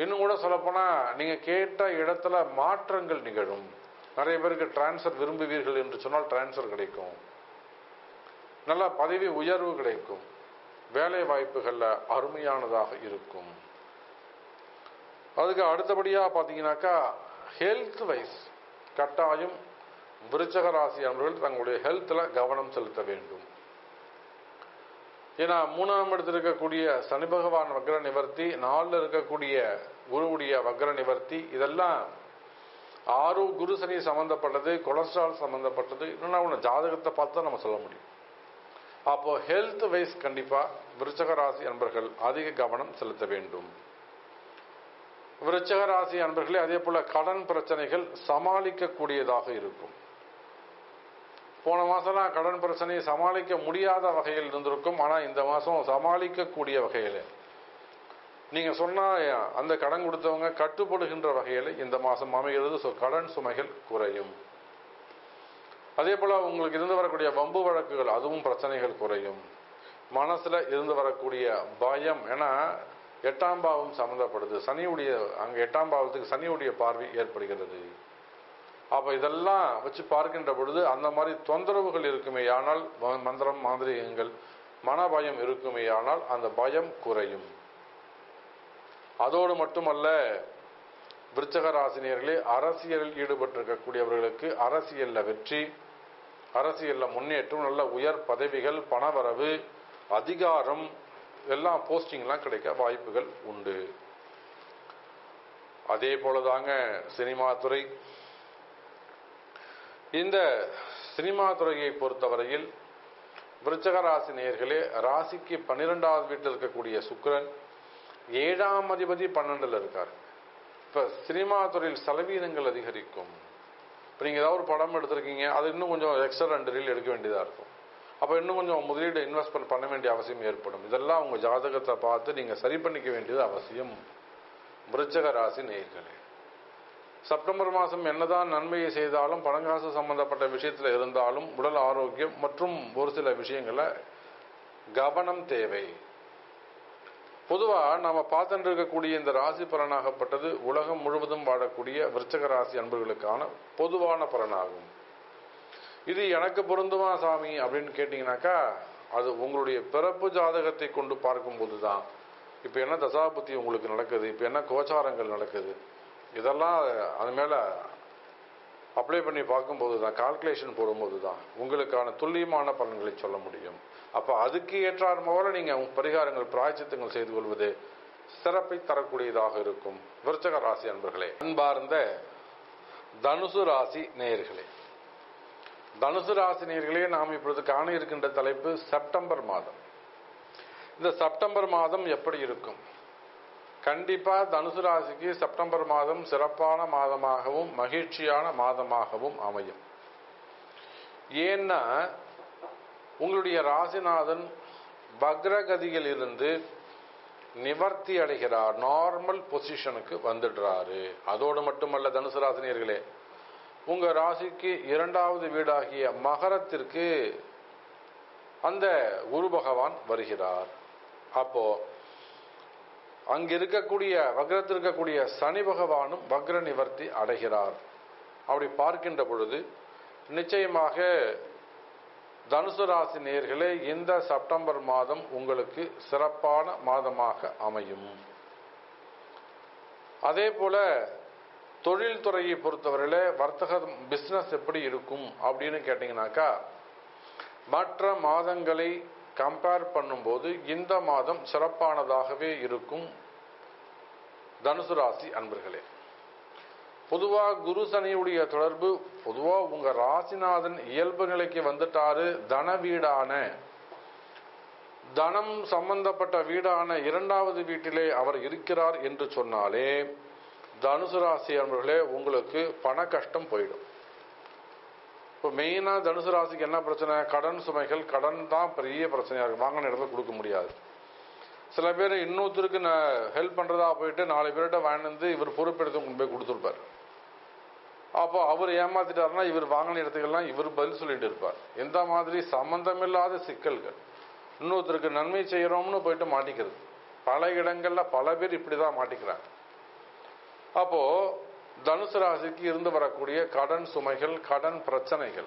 இன்னும் கூட சொல்லப்போனா நீங்க கேட்ட இடத்துல மாற்றங்கள் நிகழும் நிறைய பேருக்கு டிரான்ஸ்ஃபர் விரும்புவீர்கள் என்று சொன்னால் டிரான்ஸ்ஃபர் கிடைக்கும் நல்ல பதவி உயர்வு கிடைக்கும் வேலை வாய்ப்புகள்ல அருமையானதாக இருக்கும் அதுக்கு அடுத்தபடியா பாத்தீங்கன்னாக்கா ஹெல்த் வைஸ் கட்டாயம் விருச்சக ராசி அன்பர்கள் தங்களுடைய ஹெல்த்ல கவனம் செலுத்த வேண்டும் ஏன்னா மூணாம் இடத்தில் இருக்கக்கூடிய சனி பகவான் வக்ர நிவர்த்தி நாலுல இருக்கக்கூடிய குருவுடைய வக்ர நிவர்த்தி இதெல்லாம் ஆறு குரு சனி சம்பந்தப்பட்டது கொலஸ்ட்ரால் சம்பந்தப்பட்டது இன்னொன்று ஒன்று ஜாதகத்தை பார்த்து தான் நம்ம சொல்ல முடியும் அப்போ ஹெல்த் வைஸ் கண்டிப்பா விருச்சக ராசி அன்பர்கள் அதிக கவனம் செலுத்த வேண்டும் விருச்சக ராசி அன்பர்களே அதே போல கடன் பிரச்சனைகள் சமாளிக்கக்கூடியதாக இருக்கும் போன மாசம்லாம் கடன் பிரச்சனையை சமாளிக்க முடியாத வகையில் இருந்திருக்கும் ஆனா இந்த மாசம் சமாளிக்கக்கூடிய வகையில நீங்க சொன்னா அந்த கடன் கொடுத்தவங்க கட்டுப்படுகின்ற வகையில் இந்த மாசம் அமைகிறது ஸோ கடன் சுமைகள் குறையும் அதே போல உங்களுக்கு இருந்து வரக்கூடிய வம்பு வழக்குகள் அதுவும் பிரச்சனைகள் குறையும் மனசுல இருந்து வரக்கூடிய பயம் ஏன்னா எட்டாம் பாவம் சம்பந்தப்படுது சனியுடைய அங்க எட்டாம் பாவத்துக்கு சனியுடைய பார்வை ஏற்படுகிறது அப்ப இதெல்லாம் வச்சு பார்க்கின்ற பொழுது அந்த மாதிரி தொந்தரவுகள் இருக்குமே ஆனால் மந்திரம் மாந்திரிகங்கள் மன பயம் இருக்குமே ஆனால் அந்த பயம் குறையும் அதோடு மட்டுமல்ல விருச்சக ராசினியர்களே அரசியலில் ஈடுபட்டிருக்கக்கூடியவர்களுக்கு அரசியல்ல வெற்றி அரசியல்ல முன்னேற்றம் நல்ல உயர் பதவிகள் பணவரவு அதிகாரம் எல்லாம் போஸ்டிங்லாம் கிடைக்க வாய்ப்புகள் உண்டு அதே போலதாங்க சினிமா துறை இந்த சினிமா துறையை பொறுத்தவரையில் விருச்சக ராசி நேயர்களே ராசிக்கு பன்னிரெண்டாவது வீட்டில் இருக்கக்கூடிய சுக்கிரன் ஏழாம் அதிபதி பன்னெண்டுல இருக்கார் இப்ப சினிமா துறையில் செலவீனங்கள் அதிகரிக்கும் இப்ப நீங்க ஏதாவது ஒரு படம் எடுத்திருக்கீங்க அது இன்னும் கொஞ்சம் எக்ஸ்ட்ரா ரெண்டு ரீல் எடுக்க வேண்டியதா இருக்கும் அப்ப இன்னும் கொஞ்சம் முதலீடு இன்வெஸ்ட்மெண்ட் பண்ண வேண்டிய அவசியம் ஏற்படும் இதெல்லாம் உங்க ஜாதகத்தை பார்த்து நீங்க சரி பண்ணிக்க வேண்டியது அவசியம் விருச்சக ராசி நேயர்களே செப்டம்பர் மாதம் என்னதான் நன்மையை செய்தாலும் பணங்காசு சம்பந்தப்பட்ட விஷயத்தில் இருந்தாலும் உடல் ஆரோக்கியம் மற்றும் ஒரு சில விஷயங்கள கவனம் தேவை பொதுவா நாம பார்த்துட்டு இருக்கக்கூடிய இந்த ராசி பலனாகப்பட்டது உலகம் முழுவதும் வாழக்கூடிய விருச்சக ராசி அன்பர்களுக்கான பொதுவான பலனாகும் இது எனக்கு பொருந்துமா சாமி அப்படின்னு கேட்டீங்கன்னாக்கா அது உங்களுடைய பிறப்பு ஜாதகத்தை கொண்டு பார்க்கும்போது தான் இப்போ என்ன தசாபுத்தி உங்களுக்கு நடக்குது இப்போ என்ன கோச்சாரங்கள் நடக்குது இதெல்லாம் அது மேல அப்ளை பண்ணி பார்க்கும்போது தான் கால்குலேஷன் போடும்போது தான் உங்களுக்கான துல்லியமான பலன்களை சொல்ல முடியும் அப்ப அதுக்கு ஏற்றார் போல நீங்க பரிகாரங்கள் பிராய்ச்சித்தங்கள் செய்து கொள்வது சிறப்பை தரக்கூடியதாக இருக்கும் விருச்சக ராசி அன்பர்களே அன்பார்ந்த தனுசு ராசி நேயர்களே தனுசு ராசி நேயர்களே நாம் இப்பொழுது காண இருக்கின்ற தலைப்பு செப்டம்பர் மாதம் இந்த செப்டம்பர் மாதம் எப்படி இருக்கும் கண்டிப்பா தனுசு ராசிக்கு செப்டம்பர் மாதம் சிறப்பான மாதமாகவும் மகிழ்ச்சியான மாதமாகவும் அமையும் ஏன்னா உங்களுடைய ராசிநாதன் வக்ரகதியில் இருந்து நிவர்த்தி அடைகிறார் நார்மல் பொசிஷனுக்கு வந்துடுறாரு அதோடு மட்டுமல்ல தனுசு ராசினியர்களே உங்க ராசிக்கு இரண்டாவது வீடாகிய மகரத்திற்கு அந்த குரு பகவான் வருகிறார் அப்போ அங்க இருக்கக்கூடிய வக்ரத்தில் இருக்கக்கூடிய சனி பகவானும் வக்ர நிவர்த்தி அடைகிறார் அப்படி பார்க்கின்ற பொழுது நிச்சயமாக தனுசு ராசி நேர்களே இந்த செப்டம்பர் மாதம் உங்களுக்கு சிறப்பான மாதமாக அமையும் அதே போல தொழில் துறையை பொறுத்தவரையில வர்த்தக பிசினஸ் எப்படி இருக்கும் அப்படின்னு கேட்டீங்கன்னாக்கா மற்ற மாதங்களை கம்பேர் பண்ணும்போது இந்த மாதம் சிறப்பானதாகவே இருக்கும் தனுசு ராசி அன்பர்களே பொதுவா குரு சனியுடைய தொடர்பு பொதுவா உங்க ராசிநாதன் இயல்பு நிலைக்கு வந்துட்டாரு தன வீடான தனம் சம்பந்தப்பட்ட வீடான இரண்டாவது வீட்டிலே அவர் இருக்கிறார் என்று சொன்னாலே தனுசு ராசி அன்பர்களே உங்களுக்கு பண கஷ்டம் போயிடும் இப்போ மெயினா தனுசு ராசிக்கு என்ன பிரச்சனை கடன் சுமைகள் கடன் தான் பெரிய பிரச்சனையா இருக்கு வாங்கின இடத்துல கொடுக்க முடியாது சில பேர் இன்னொருத்தருக்கு நான் ஹெல்ப் பண்றதா போயிட்டு நாலு பேர்கிட்ட வாங்கிட்டு இவர் பொறுப்பெடுத்து கொண்டு போய் கொடுத்துருப்பார் அப்போ அவர் ஏமாத்திட்டாருன்னா இவர் வாங்கின இடத்துக்கெல்லாம் இவர் பதில் சொல்லிட்டு இருப்பார் எந்த மாதிரி சம்பந்தமில்லாத சிக்கல்கள் இன்னொருத்தருக்கு நன்மை செய்யறோம்னு போயிட்டு மாட்டிக்கிறது பல இடங்கள்ல பல பேர் இப்படிதான் மாட்டிக்கிறாங்க அப்போ தனுசு ராசிக்கு இருந்து வரக்கூடிய கடன் சுமைகள் கடன் பிரச்சனைகள்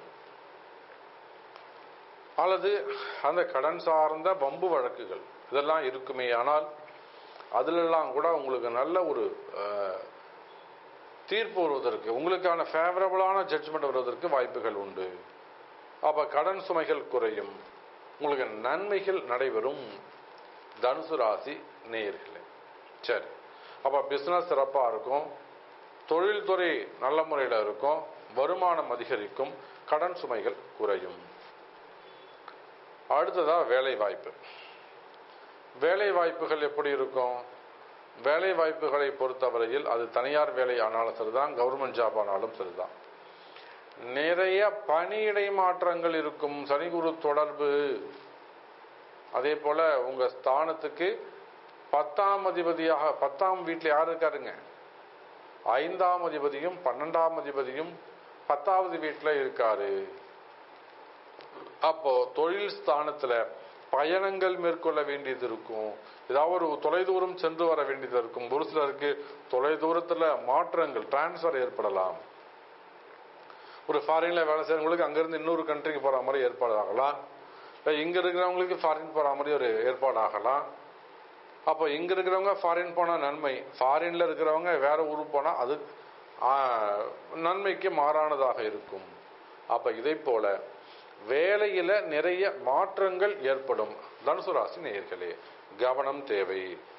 அல்லது அந்த கடன் சார்ந்த வம்பு வழக்குகள் இதெல்லாம் இருக்குமே ஆனால் அதிலெல்லாம் கூட உங்களுக்கு நல்ல ஒரு அஹ், தீர்ப்பு வருவதற்கு உங்களுக்கான ஃபேவரபிளான ஜட்ஜ்மெண்ட் வருவதற்கு வாய்ப்புகள் உண்டு அப்ப கடன் சுமைகள் குறையும் உங்களுக்கு நன்மைகள் நடைபெறும் தனுசு ராசி நேயர்களே சரி அப்ப பிசினஸ் சிறப்பா இருக்கும் தொழில்துறை நல்ல முறையில் இருக்கும் வருமானம் அதிகரிக்கும் கடன் சுமைகள் குறையும் அடுத்ததா வேலை வாய்ப்பு வேலை வாய்ப்புகள் எப்படி இருக்கும் வேலை வாய்ப்புகளை பொறுத்தவரையில் அது தனியார் வேலை ஆனாலும் சரிதான் கவர்மெண்ட் ஜாப் ஆனாலும் சரிதான் நிறைய பணியிடை மாற்றங்கள் இருக்கும் சனி குரு தொடர்பு அதே போல உங்க ஸ்தானத்துக்கு பத்தாம் அதிபதியாக பத்தாம் வீட்டில் யார் இருக்காருங்க ஐந்தாம் அதிபதியும் பன்னெண்டாம் அதிபதியும் பத்தாவது வீட்டில் இருக்காரு அப்போ தொழில் ஸ்தானத்துல பயணங்கள் மேற்கொள்ள வேண்டியது இருக்கும் ஏதாவது ஒரு தொலைதூரம் சென்று வர வேண்டியது இருக்கும் ஒரு சிலருக்கு தொலைதூரத்துல மாற்றங்கள் டிரான்ஸ்ஃபர் ஏற்படலாம் ஒரு ஃபாரின்ல வேலை செய்யறவங்களுக்கு அங்கிருந்து இன்னொரு கண்ட்ரிக்கு போற மாதிரி ஏற்பாடு ஆகலாம் இல்ல இங்க இருக்கிறவங்களுக்கு ஃபாரின் போற மாதிரி ஒரு ஏற்பாடு ஆகலாம் அப்போ இங்க இருக்கிறவங்க ஃபாரின் போனா நன்மை ஃபாரின்ல இருக்கிறவங்க வேற ஊருக்கு போனா அது ஆ, நன்மைக்கு மாறானதாக இருக்கும் அப்ப இதை போல வேலையில நிறைய மாற்றங்கள் ஏற்படும் தனுசு ராசி நேயர்களே கவனம் தேவை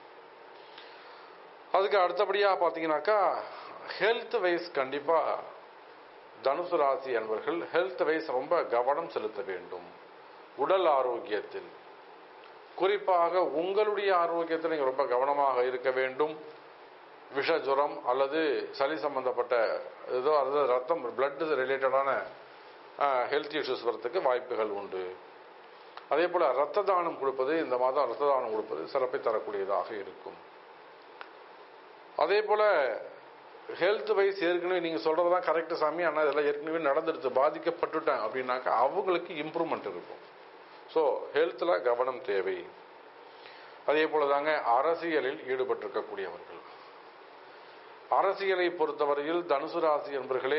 அதுக்கு அடுத்தபடியா பாத்தீங்கன்னாக்கா ஹெல்த் வைஸ் கண்டிப்பா தனுசு ராசி என்பவர்கள் ஹெல்த் வைஸ் ரொம்ப கவனம் செலுத்த வேண்டும் உடல் ஆரோக்கியத்தில் குறிப்பாக உங்களுடைய ஆரோக்கியத்தில் நீங்க ரொம்ப கவனமாக இருக்க வேண்டும் விஷ ஜுரம் அல்லது சளி சம்பந்தப்பட்ட ஏதோ அதாவது ரத்தம் பிளட் ரிலேட்டடான ஹெல்த் இஷ்யூஸ் வரத்துக்கு வாய்ப்புகள் உண்டு அதே போல ரத்த தானம் கொடுப்பது இந்த மாதம் ரத்த தானம் கொடுப்பது சிறப்பை தரக்கூடியதாக இருக்கும் அதே போல ஹெல்த் வைஸ் ஏற்கனவே நீங்க சொல்றதெல்லாம் கரெக்ட் சாமி ஆனா இதெல்லாம் ஏற்கனவே நடந்துடுது பாதிக்கப்பட்டுட்டேன் அப்படின்னாக்கா அவங்களுக்கு இம்ப்ரூவ்மெண்ட் இருக்கும் ஸோ ஹெல்த்தில் கவனம் தேவை அதே போல தாங்க அரசியலில் ஈடுபட்டிருக்கக்கூடியவர்கள் அரசியலை பொறுத்தவரையில் தனுசு ராசி என்பர்களே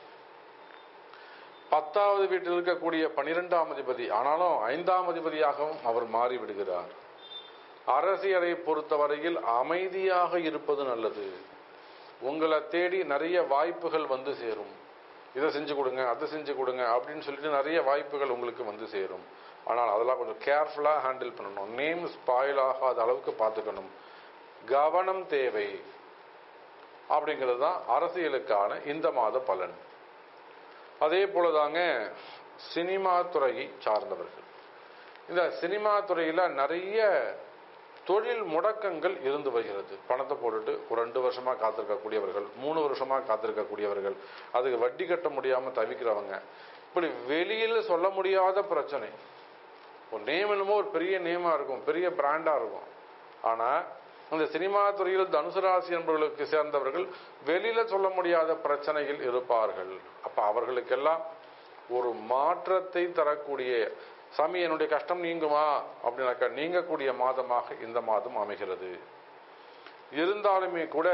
பத்தாவது வீட்டில் இருக்கக்கூடிய பனிரெண்டாம் அதிபதி ஆனாலும் ஐந்தாம் அதிபதியாகவும் அவர் மாறிவிடுகிறார் அரசியலை பொறுத்தவரையில் அமைதியாக இருப்பது நல்லது உங்களை தேடி நிறைய வாய்ப்புகள் வந்து சேரும் இதை செஞ்சு கொடுங்க அதை செஞ்சு கொடுங்க அப்படின்னு சொல்லிட்டு நிறைய வாய்ப்புகள் உங்களுக்கு வந்து சேரும் ஆனால் அதெல்லாம் கொஞ்சம் கேர்ஃபுல்லாக ஹேண்டில் பண்ணணும் நேம் ஸ்பாயில் ஆகாத அளவுக்கு பார்த்துக்கணும் கவனம் தேவை அப்படிங்கிறது தான் அரசியலுக்கான இந்த மாத பலன் அதே போலதாங்க சினிமா துறையை சார்ந்தவர்கள் இந்த சினிமா துறையில நிறைய தொழில் முடக்கங்கள் இருந்து வருகிறது பணத்தை போட்டுட்டு ஒரு ரெண்டு வருஷமா காத்திருக்கக்கூடியவர்கள் மூணு வருஷமா காத்திருக்கக்கூடியவர்கள் அதுக்கு வட்டி கட்ட முடியாம தவிக்கிறவங்க இப்படி வெளியில சொல்ல முடியாத பிரச்சனை ஒரு நேம் என்னமோ ஒரு பெரிய நேமா இருக்கும் பெரிய பிராண்டா இருக்கும் ஆனா அந்த சினிமா துறையில் தனுசு ராசி என்பவர்களுக்கு சேர்ந்தவர்கள் வெளியில சொல்ல முடியாத பிரச்சனையில் இருப்பார்கள் அப்ப அவர்களுக்கெல்லாம் ஒரு மாற்றத்தை தரக்கூடிய சாமி என்னுடைய கஷ்டம் நீங்குமா அப்படின்னாக்கா நீங்கக்கூடிய மாதமாக இந்த மாதம் அமைகிறது இருந்தாலுமே கூட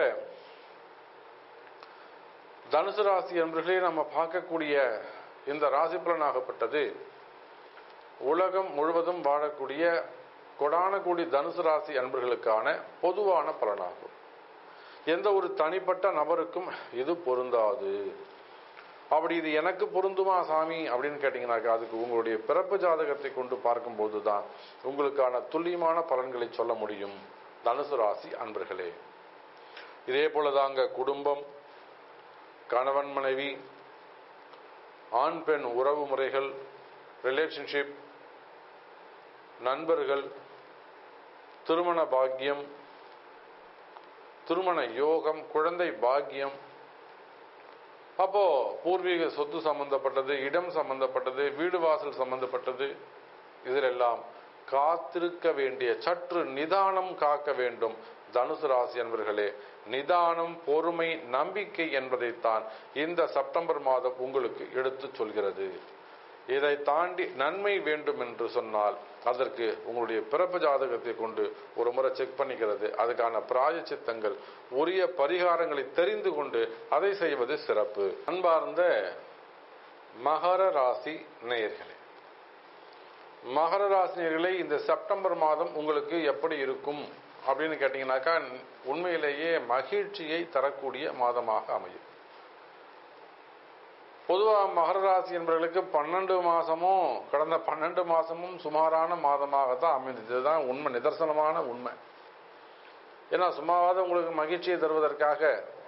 தனுசு ராசி என்பர்களே நம்ம பார்க்கக்கூடிய இந்த ராசி பலனாகப்பட்டது உலகம் முழுவதும் வாழக்கூடிய கொடான கோடி தனுசு ராசி அன்பர்களுக்கான பொதுவான பலனாகும் எந்த ஒரு தனிப்பட்ட நபருக்கும் இது பொருந்தாது அப்படி இது எனக்கு பொருந்துமா சாமி அப்படின்னு கேட்டீங்கன்னாக்கா அதுக்கு உங்களுடைய பிறப்பு ஜாதகத்தை கொண்டு பார்க்கும்போது தான் உங்களுக்கான துல்லியமான பலன்களை சொல்ல முடியும் தனுசு ராசி அன்பர்களே இதே போலதாங்க குடும்பம் கணவன் மனைவி ஆண் பெண் உறவு முறைகள் ரிலேஷன்ஷிப் நண்பர்கள் திருமண பாக்கியம் திருமண யோகம் குழந்தை பாக்கியம் அப்போ பூர்வீக சொத்து சம்பந்தப்பட்டது இடம் சம்பந்தப்பட்டது வீடு வாசல் சம்பந்தப்பட்டது இதிலெல்லாம் காத்திருக்க வேண்டிய சற்று நிதானம் காக்க வேண்டும் தனுசு ராசி என்பர்களே நிதானம் பொறுமை நம்பிக்கை என்பதைத்தான் இந்த செப்டம்பர் மாதம் உங்களுக்கு எடுத்து சொல்கிறது இதை தாண்டி நன்மை வேண்டும் என்று சொன்னால் அதற்கு உங்களுடைய பிறப்பு ஜாதகத்தை கொண்டு ஒரு முறை செக் பண்ணிக்கிறது அதுக்கான பிராயச்சித்தங்கள் உரிய பரிகாரங்களை தெரிந்து கொண்டு அதை செய்வது சிறப்பு அன்பார்ந்த மகர ராசி நேயர்களே மகர ராசி நேயர்களே இந்த செப்டம்பர் மாதம் உங்களுக்கு எப்படி இருக்கும் அப்படின்னு கேட்டீங்கன்னாக்கா உண்மையிலேயே மகிழ்ச்சியை தரக்கூடிய மாதமாக அமையும் பொதுவாக மகர ராசி என்பவர்களுக்கு பன்னெண்டு மாசமும் கடந்த பன்னெண்டு மாசமும் சுமாரான மாதமாகத்தான் அமைந்தது இதுதான் உண்மை நிதர்சனமான உண்மை ஏன்னா சும்மாவாத உங்களுக்கு மகிழ்ச்சியை தருவதற்காக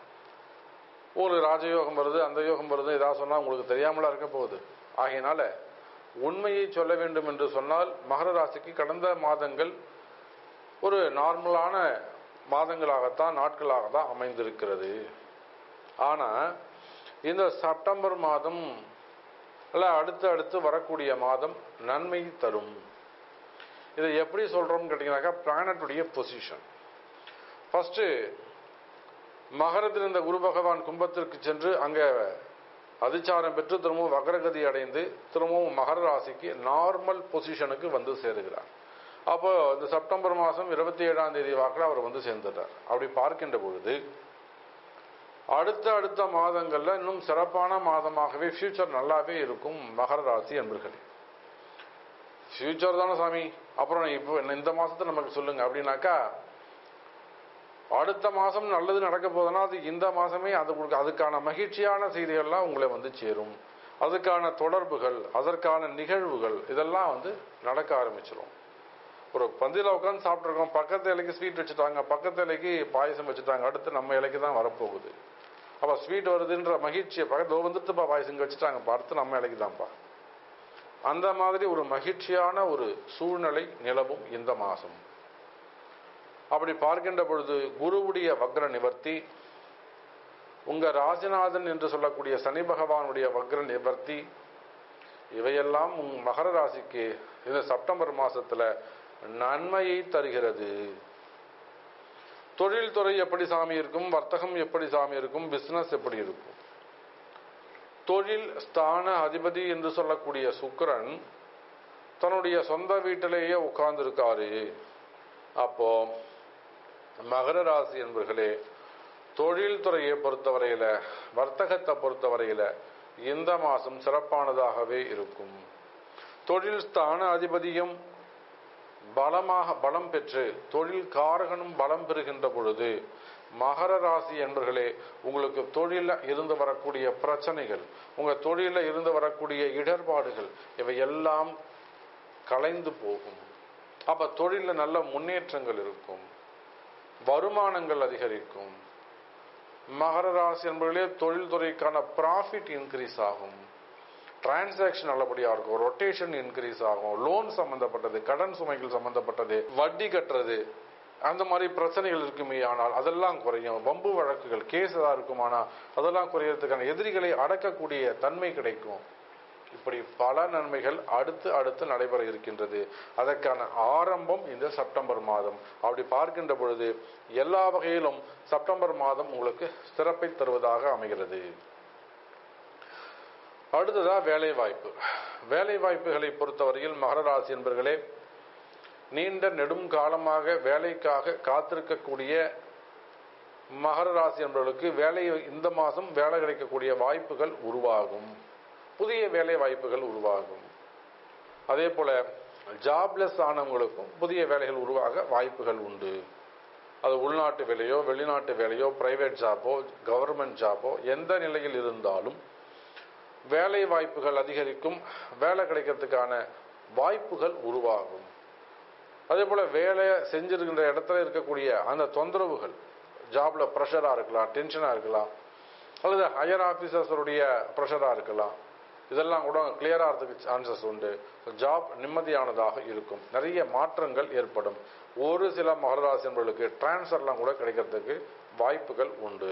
ஒரு ராஜயோகம் வருது அந்த யோகம் வருது ஏதாவது சொன்னால் உங்களுக்கு தெரியாமலா இருக்க போகுது ஆகையினால உண்மையை சொல்ல வேண்டும் என்று சொன்னால் மகர ராசிக்கு கடந்த மாதங்கள் ஒரு நார்மலான மாதங்களாகத்தான் நாட்களாக தான் அமைந்திருக்கிறது ஆனால் இந்த செப்டம்பர் மாதம் அல்ல அடுத்து அடுத்து வரக்கூடிய மாதம் நன்மை தரும் இதை எப்படி சொல்றோம்னு கேட்டீங்கன்னாக்கா பிளானட்டுடைய பொசிஷன் ஃபர்ஸ்ட் மகரத்தில் இருந்த குரு பகவான் கும்பத்திற்கு சென்று அங்கே அதிச்சாரம் பெற்று திரும்பவும் வக்ரகதி அடைந்து திரும்பவும் மகர ராசிக்கு நார்மல் பொசிஷனுக்கு வந்து சேருகிறார் அப்போ இந்த செப்டம்பர் மாதம் இருபத்தி ஏழாம் தேதி வாக்கில் அவர் வந்து சேர்ந்துட்டார் அப்படி பார்க்கின்ற பொழுது அடுத்த அடுத்த மாதங்கள்ல இன்னும் சிறப்பான மாதமாகவே ஃபியூச்சர் நல்லாவே இருக்கும் மகர ராசி என்பர்களே ஃபியூச்சர் தானே சாமி அப்புறம் இப்போ இந்த மாசத்தை நமக்கு சொல்லுங்க அப்படின்னாக்கா அடுத்த மாசம் நல்லது நடக்க போதுன்னா அது இந்த மாசமே அது உங்களுக்கு அதுக்கான மகிழ்ச்சியான செய்திகள்லாம் உங்களை வந்து சேரும் அதுக்கான தொடர்புகள் அதற்கான நிகழ்வுகள் இதெல்லாம் வந்து நடக்க ஆரம்பிச்சிடும் ஒரு பந்தியில் உட்காந்து சாப்பிட்ருக்கோம் பக்கத்து இலைக்கு ஸ்வீட் வச்சுட்டாங்க பக்கத்து இலைக்கு பாயசம் வச்சுட்டாங்க அடுத்து நம்ம இலைக்கு தான் வரப்போகுது அப்போ ஸ்வீட் வருதுன்ற மகிழ்ச்சியை பக்கத்தில் வந்துட்டுப்பா பாயசம் இங்கே வச்சுட்டாங்க பார்த்து நம்ம இலைக்கு தான்ப்பா அந்த மாதிரி ஒரு மகிழ்ச்சியான ஒரு சூழ்நிலை நிலவும் இந்த மாதம் அப்படி பார்க்கின்ற பொழுது குருவுடைய வக்ர நிவர்த்தி உங்க ராஜநாதன் என்று சொல்லக்கூடிய சனி பகவானுடைய வக்ர நிவர்த்தி இவையெல்லாம் உங் மகர ராசிக்கு இந்த செப்டம்பர் மாசத்துல நன்மையை தருகிறது தொழில்துறை எப்படி சாமி இருக்கும் வர்த்தகம் எப்படி சாமி இருக்கும் பிசினஸ் எப்படி இருக்கும் தொழில் ஸ்தான அதிபதி என்று சொல்லக்கூடிய சுக்கிரன் தன்னுடைய சொந்த வீட்டிலேயே உட்கார்ந்துருக்காரு அப்போ மகர ராசி என்பர்களே தொழில்துறையை பொறுத்தவரையில வர்த்தகத்தை பொறுத்தவரையில இந்த மாசம் சிறப்பானதாகவே இருக்கும் தொழில் ஸ்தான அதிபதியும் பலமாக பலம் பெற்று தொழில் காரகனும் பலம் பெறுகின்ற பொழுது மகர ராசி என்பர்களே உங்களுக்கு தொழில இருந்து வரக்கூடிய பிரச்சனைகள் உங்க தொழில இருந்து வரக்கூடிய இடர்பாடுகள் இவை எல்லாம் கலைந்து போகும் அப்ப தொழில நல்ல முன்னேற்றங்கள் இருக்கும் வருமானங்கள் அதிகரிக்கும் மகர ராசி என்பதிலே தொழில்துறைக்கான ப்ராஃபிட் இன்க்ரீஸ் ஆகும் டிரான்சாக்ஷன் நல்லபடியாக இருக்கும் ரொட்டேஷன் இன்க்ரீஸ் ஆகும் லோன் சம்பந்தப்பட்டது கடன் சுமைகள் சம்பந்தப்பட்டது வட்டி கட்டுறது அந்த மாதிரி பிரச்சனைகள் இருக்குமே ஆனால் அதெல்லாம் குறையும் வம்பு வழக்குகள் கேஸ் ஏதாவது இருக்குமானால் அதெல்லாம் குறையறதுக்கான எதிரிகளை அடக்கக்கூடிய தன்மை கிடைக்கும் இப்படி பல நன்மைகள் அடுத்து அடுத்து நடைபெற இருக்கின்றது அதற்கான ஆரம்பம் இந்த செப்டம்பர் மாதம் அப்படி பார்க்கின்ற பொழுது எல்லா வகையிலும் செப்டம்பர் மாதம் உங்களுக்கு சிறப்பை தருவதாக அமைகிறது அடுத்ததா வேலை வாய்ப்பு வேலை வாய்ப்புகளை பொறுத்தவரையில் மகர ராசி என்பர்களே நீண்ட நெடும் காலமாக வேலைக்காக காத்திருக்கக்கூடிய மகர ராசி என்பவர்களுக்கு வேலை இந்த மாதம் வேலை கிடைக்கக்கூடிய வாய்ப்புகள் உருவாகும் புதிய வேலை வாய்ப்புகள் உருவாகும் அதே போல ஜாப்லெஸ் ஆனவங்களுக்கும் புதிய வேலைகள் உருவாக வாய்ப்புகள் உண்டு அது உள்நாட்டு வேலையோ வெளிநாட்டு வேலையோ பிரைவேட் ஜாப்போ கவர்மெண்ட் ஜாப்போ எந்த நிலையில் இருந்தாலும் வேலை வாய்ப்புகள் அதிகரிக்கும் வேலை கிடைக்கிறதுக்கான வாய்ப்புகள் உருவாகும் அதே போல வேலை செஞ்சிருக்கின்ற இடத்துல இருக்கக்கூடிய அந்த தொந்தரவுகள் ஜாப்ல ப்ரெஷராக இருக்கலாம் டென்ஷனாக இருக்கலாம் அல்லது ஹையர் ஆஃபீஸர்ஸருடைய ப்ரெஷராக இருக்கலாம் இதெல்லாம் கூட கிளியர் ஆகிறதுக்கு சான்சஸ் உண்டு ஜாப் நிம்மதியானதாக இருக்கும் நிறைய மாற்றங்கள் ஏற்படும் ஒரு சில மகராசி என்பவர்களுக்கு டிரான்ஸ்ஃபர்லாம் கூட கிடைக்கிறதுக்கு வாய்ப்புகள் உண்டு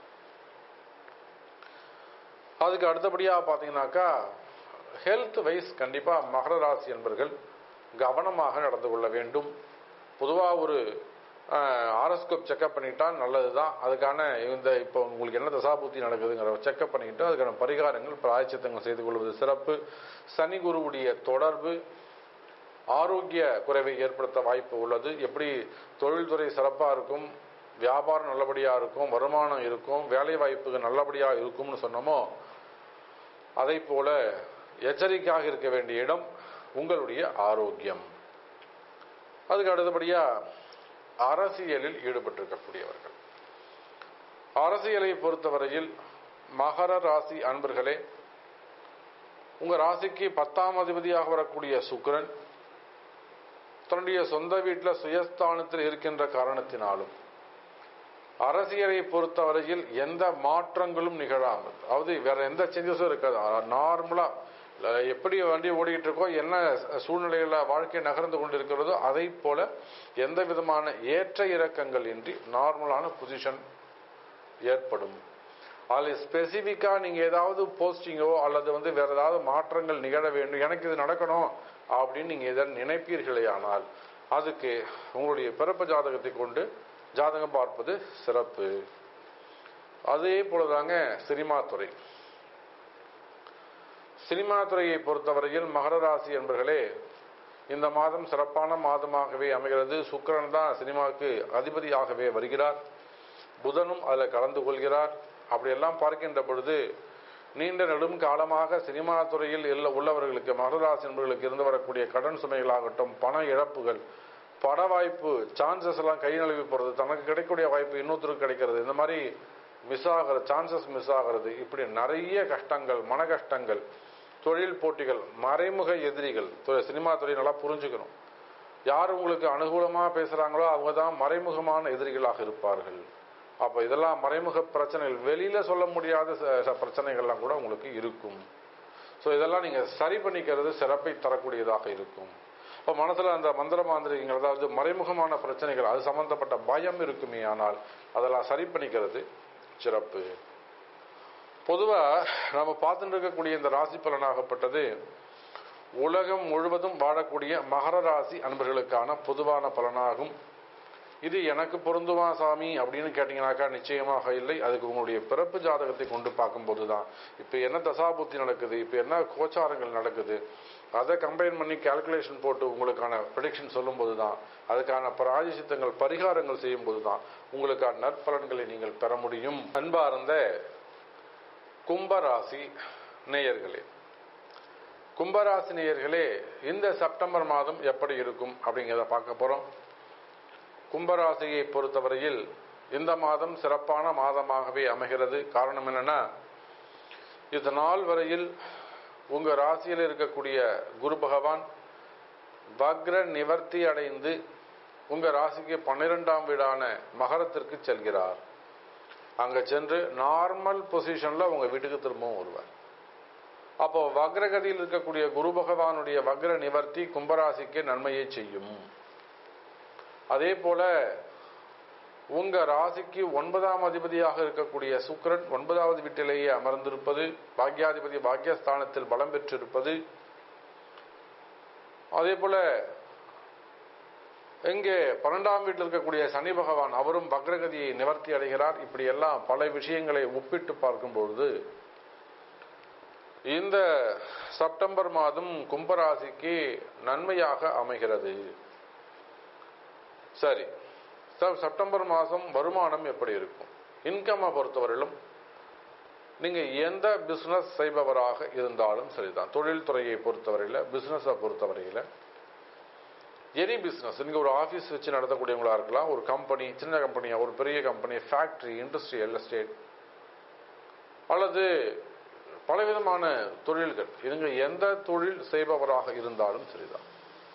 அதுக்கு அடுத்தபடியாக பார்த்தீங்கன்னாக்கா ஹெல்த் வைஸ் கண்டிப்பாக மகர ராசி என்பர்கள் கவனமாக நடந்து கொள்ள வேண்டும் பொதுவாக ஒரு ஆரோஸ்கோப் செக்அப் பண்ணிட்டா நல்லது தான் அதுக்கான இந்த இப்போ உங்களுக்கு என்ன தசாபுத்தி நடக்குதுங்கிற செக்அப் பண்ணிக்கிட்டு அதுக்கான பரிகாரங்கள் பிராயச்சித்தங்கள் செய்து கொள்வது சிறப்பு சனி குருவுடைய தொடர்பு ஆரோக்கிய குறைவை ஏற்படுத்த வாய்ப்பு உள்ளது எப்படி தொழில்துறை சிறப்பாக இருக்கும் வியாபாரம் நல்லபடியாக இருக்கும் வருமானம் இருக்கும் வேலை வாய்ப்புகள் நல்லபடியாக இருக்கும்னு சொன்னோமோ அதை போல எச்சரிக்கையாக இருக்க வேண்டிய இடம் உங்களுடைய ஆரோக்கியம் அதுக்கு அடுத்தபடியாக அரசியலில் ஈடுபட்டிருக்கக்கூடியவர்கள் அரசியலை பொறுத்தவரையில் மகர ராசி அன்பர்களே உங்க ராசிக்கு பத்தாம் அதிபதியாக வரக்கூடிய சுக்கிரன் தன்னுடைய சொந்த வீட்டில் சுயஸ்தானத்தில் இருக்கின்ற காரணத்தினாலும் அரசியலை பொறுத்தவரையில் எந்த மாற்றங்களும் நிகழாமல் அதாவது வேற எந்த சேஞ்சஸும் இருக்காது நார்மலா எப்படி வண்டி ஓடிக்கிட்டு இருக்கோ என்ன சூழ்நிலையில வாழ்க்கை நகர்ந்து கொண்டிருக்கிறதோ அதை போல எந்த விதமான ஏற்ற இறக்கங்கள் இன்றி நார்மலான பொசிஷன் ஏற்படும் அதில் ஸ்பெசிஃபிக்காக நீங்கள் ஏதாவது போஸ்டிங்கோ அல்லது வந்து வேற ஏதாவது மாற்றங்கள் நிகழ வேண்டும் எனக்கு இது நடக்கணும் அப்படின்னு நீங்கள் எதை நினைப்பீர்களே ஆனால் அதுக்கு உங்களுடைய பிறப்பு ஜாதகத்தை கொண்டு ஜாதகம் பார்ப்பது சிறப்பு அதே போலதாங்க சினிமா துறை சினிமா துறையை பொறுத்தவரையில் மகர ராசி என்பர்களே இந்த மாதம் சிறப்பான மாதமாகவே அமைகிறது சுக்கிரன் தான் சினிமாவுக்கு அதிபதியாகவே வருகிறார் புதனும் அதில் கலந்து கொள்கிறார் அப்படியெல்லாம் பார்க்கின்ற பொழுது நீண்ட நெடும் காலமாக சினிமா துறையில் இல்ல உள்ளவர்களுக்கு மகராசி என்பவர்களுக்கு இருந்து வரக்கூடிய கடன் சுமைகளாகட்டும் பண இழப்புகள் பட வாய்ப்பு சான்சஸ் எல்லாம் கை நழுவி போகிறது தனக்கு கிடைக்கக்கூடிய வாய்ப்பு இன்னொருத்தருக்கு கிடைக்கிறது இந்த மாதிரி மிஸ் ஆகிறது சான்சஸ் மிஸ் ஆகிறது இப்படி நிறைய கஷ்டங்கள் மன கஷ்டங்கள் தொழில் போட்டிகள் மறைமுக எதிரிகள் சினிமா துறை நல்லா புரிஞ்சுக்கணும் யார் உங்களுக்கு அனுகூலமாக பேசுகிறாங்களோ அவங்க தான் மறைமுகமான எதிரிகளாக இருப்பார்கள் அப்போ இதெல்லாம் மறைமுக பிரச்சனைகள் வெளியில சொல்ல முடியாத பிரச்சனைகள்லாம் கூட உங்களுக்கு இருக்கும் ஸோ இதெல்லாம் நீங்கள் சரி பண்ணிக்கிறது சிறப்பை தரக்கூடியதாக இருக்கும் இப்போ மனசில் அந்த மந்திர மாந்திரிகங்கள் அதாவது மறைமுகமான பிரச்சனைகள் அது சம்பந்தப்பட்ட பயம் இருக்குமே ஆனால் அதெல்லாம் சரி பண்ணிக்கிறது சிறப்பு பொதுவாக நம்ம பார்த்துட்டு இருக்கக்கூடிய இந்த ராசி பலனாகப்பட்டது உலகம் முழுவதும் வாழக்கூடிய மகர ராசி அன்பர்களுக்கான பொதுவான பலனாகும் இது எனக்கு பொருந்துமா சாமி அப்படின்னு கேட்டீங்கன்னாக்கா நிச்சயமாக இல்லை அதுக்கு உங்களுடைய பிறப்பு ஜாதகத்தை கொண்டு பார்க்கும்போது தான் இப்போ என்ன தசாபுத்தி நடக்குது இப்போ என்ன கோச்சாரங்கள் நடக்குது அதை கம்பைன் பண்ணி கால்குலேஷன் போட்டு உங்களுக்கான ப்ரடிக்ஷன் சொல்லும்போது தான் அதுக்கான பிராயசித்தங்கள் பரிகாரங்கள் செய்யும்போது தான் உங்களுக்கான நற்பலன்களை நீங்கள் பெற முடியும் அன்பார்ந்த கும்பராசி நேயர்களே கும்பராசி நேயர்களே இந்த செப்டம்பர் மாதம் எப்படி இருக்கும் அப்படிங்கிறத பார்க்க போகிறோம் கும்பராசியை பொறுத்தவரையில் இந்த மாதம் சிறப்பான மாதமாகவே அமைகிறது காரணம் என்னன்னா இது நாள் வரையில் உங்க ராசியில் இருக்கக்கூடிய குரு பகவான் வக்ர நிவர்த்தி அடைந்து உங்க ராசிக்கு பன்னிரெண்டாம் வீடான மகரத்திற்கு செல்கிறார் அங்க சென்று நார்மல் பொசிஷன்ல உங்க வீட்டுக்கு திரும்பவும் வருவார் அப்போ வக்ரகதியில் இருக்கக்கூடிய குரு பகவானுடைய வக்ர நிவர்த்தி கும்பராசிக்கு நன்மையை செய்யும் அதே போல உங்க ராசிக்கு ஒன்பதாம் அதிபதியாக இருக்கக்கூடிய சுக்கரன் ஒன்பதாவது வீட்டிலேயே அமர்ந்திருப்பது பாக்யாதிபதி பாக்யஸ்தானத்தில் பலம் பெற்றிருப்பது அதே போல எங்கே பன்னெண்டாம் வீட்டில் இருக்கக்கூடிய சனி பகவான் அவரும் வக்ரகதியை நிவர்த்தி அடைகிறார் இப்படி எல்லாம் பல விஷயங்களை ஒப்பிட்டு பார்க்கும்பொழுது இந்த செப்டம்பர் மாதம் கும்பராசிக்கு நன்மையாக அமைகிறது சரி செப்டம்பர் மாதம் வருமானம் எப்படி இருக்கும் இன்கம்மை பொறுத்தவரையிலும் நீங்க எந்த பிசினஸ் செய்பவராக இருந்தாலும் சரிதான் தொழில் துறையை பொறுத்தவரையில பிசினஸை பொறுத்தவரையில எனி பிசினஸ் நீங்க ஒரு ஆபீஸ் வச்சு நடத்தக்கூடியவங்களா இருக்கலாம் ஒரு கம்பெனி சின்ன கம்பெனியா ஒரு பெரிய கம்பெனி ஃபேக்டரி இண்டஸ்ட்ரியல் எஸ்டேட் அல்லது பலவிதமான தொழில்கள் இதுங்க எந்த தொழில் செய்பவராக இருந்தாலும் சரிதான்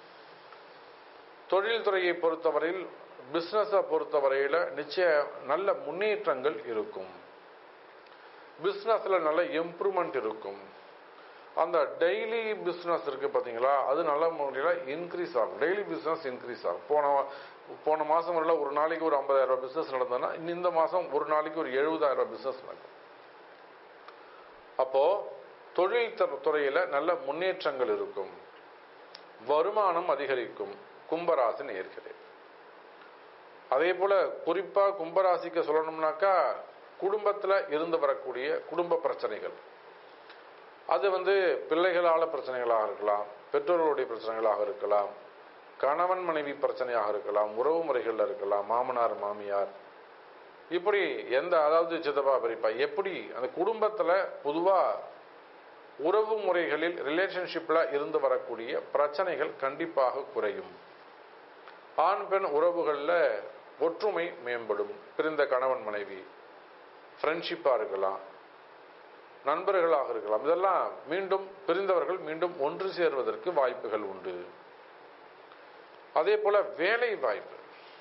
தொழில் துறையை பொறுத்தவரையில் பிஸ்னஸை பொறுத்தவரையில் நிச்சயம் நல்ல முன்னேற்றங்கள் இருக்கும் பிஸ்னஸில் நல்ல இம்ப்ரூவ்மெண்ட் இருக்கும் அந்த டெய்லி பிஸ்னஸ் இருக்கு பார்த்தீங்களா அது நல்ல முறையில் இன்க்ரீஸ் ஆகும் டெய்லி பிஸ்னஸ் இன்க்ரீஸ் ஆகும் போன போன மாதம் வரல ஒரு நாளைக்கு ஒரு ஐம்பதாயிரம் ரூபாய் பிஸ்னஸ் நடந்ததுன்னா இந்த மாதம் ஒரு நாளைக்கு ஒரு எழுபதாயிரம் ரூபாய் பிஸ்னஸ் நடக்கும் அப்போ தொழில் துறையில் நல்ல முன்னேற்றங்கள் இருக்கும் வருமானம் அதிகரிக்கும் கும்பராசி நேர்களே அதே போல குறிப்பா கும்பராசிக்கு சொல்லணும்னாக்கா குடும்பத்துல இருந்து வரக்கூடிய குடும்ப பிரச்சனைகள் அது வந்து பிள்ளைகளால பிரச்சனைகளாக இருக்கலாம் பெற்றோர்களுடைய பிரச்சனைகளாக இருக்கலாம் கணவன் மனைவி பிரச்சனையாக இருக்கலாம் உறவு முறைகள்ல இருக்கலாம் மாமனார் மாமியார் இப்படி எந்த அதாவது சித்தப்பா பெரியப்பா எப்படி அந்த குடும்பத்துல பொதுவா உறவு முறைகளில் ரிலேஷன்ஷிப்ல இருந்து வரக்கூடிய பிரச்சனைகள் கண்டிப்பாக குறையும் ஆண் பெண் உறவுகள்ல ஒற்றுமை மேம்படும் பிரிந்த கணவன் மனைவி ஃப்ரெண்ட்ஷிப்பா இருக்கலாம் நண்பர்களாக இருக்கலாம் இதெல்லாம் மீண்டும் பிரிந்தவர்கள் மீண்டும் ஒன்று சேர்வதற்கு வாய்ப்புகள் உண்டு அதே போல வேலை வாய்ப்பு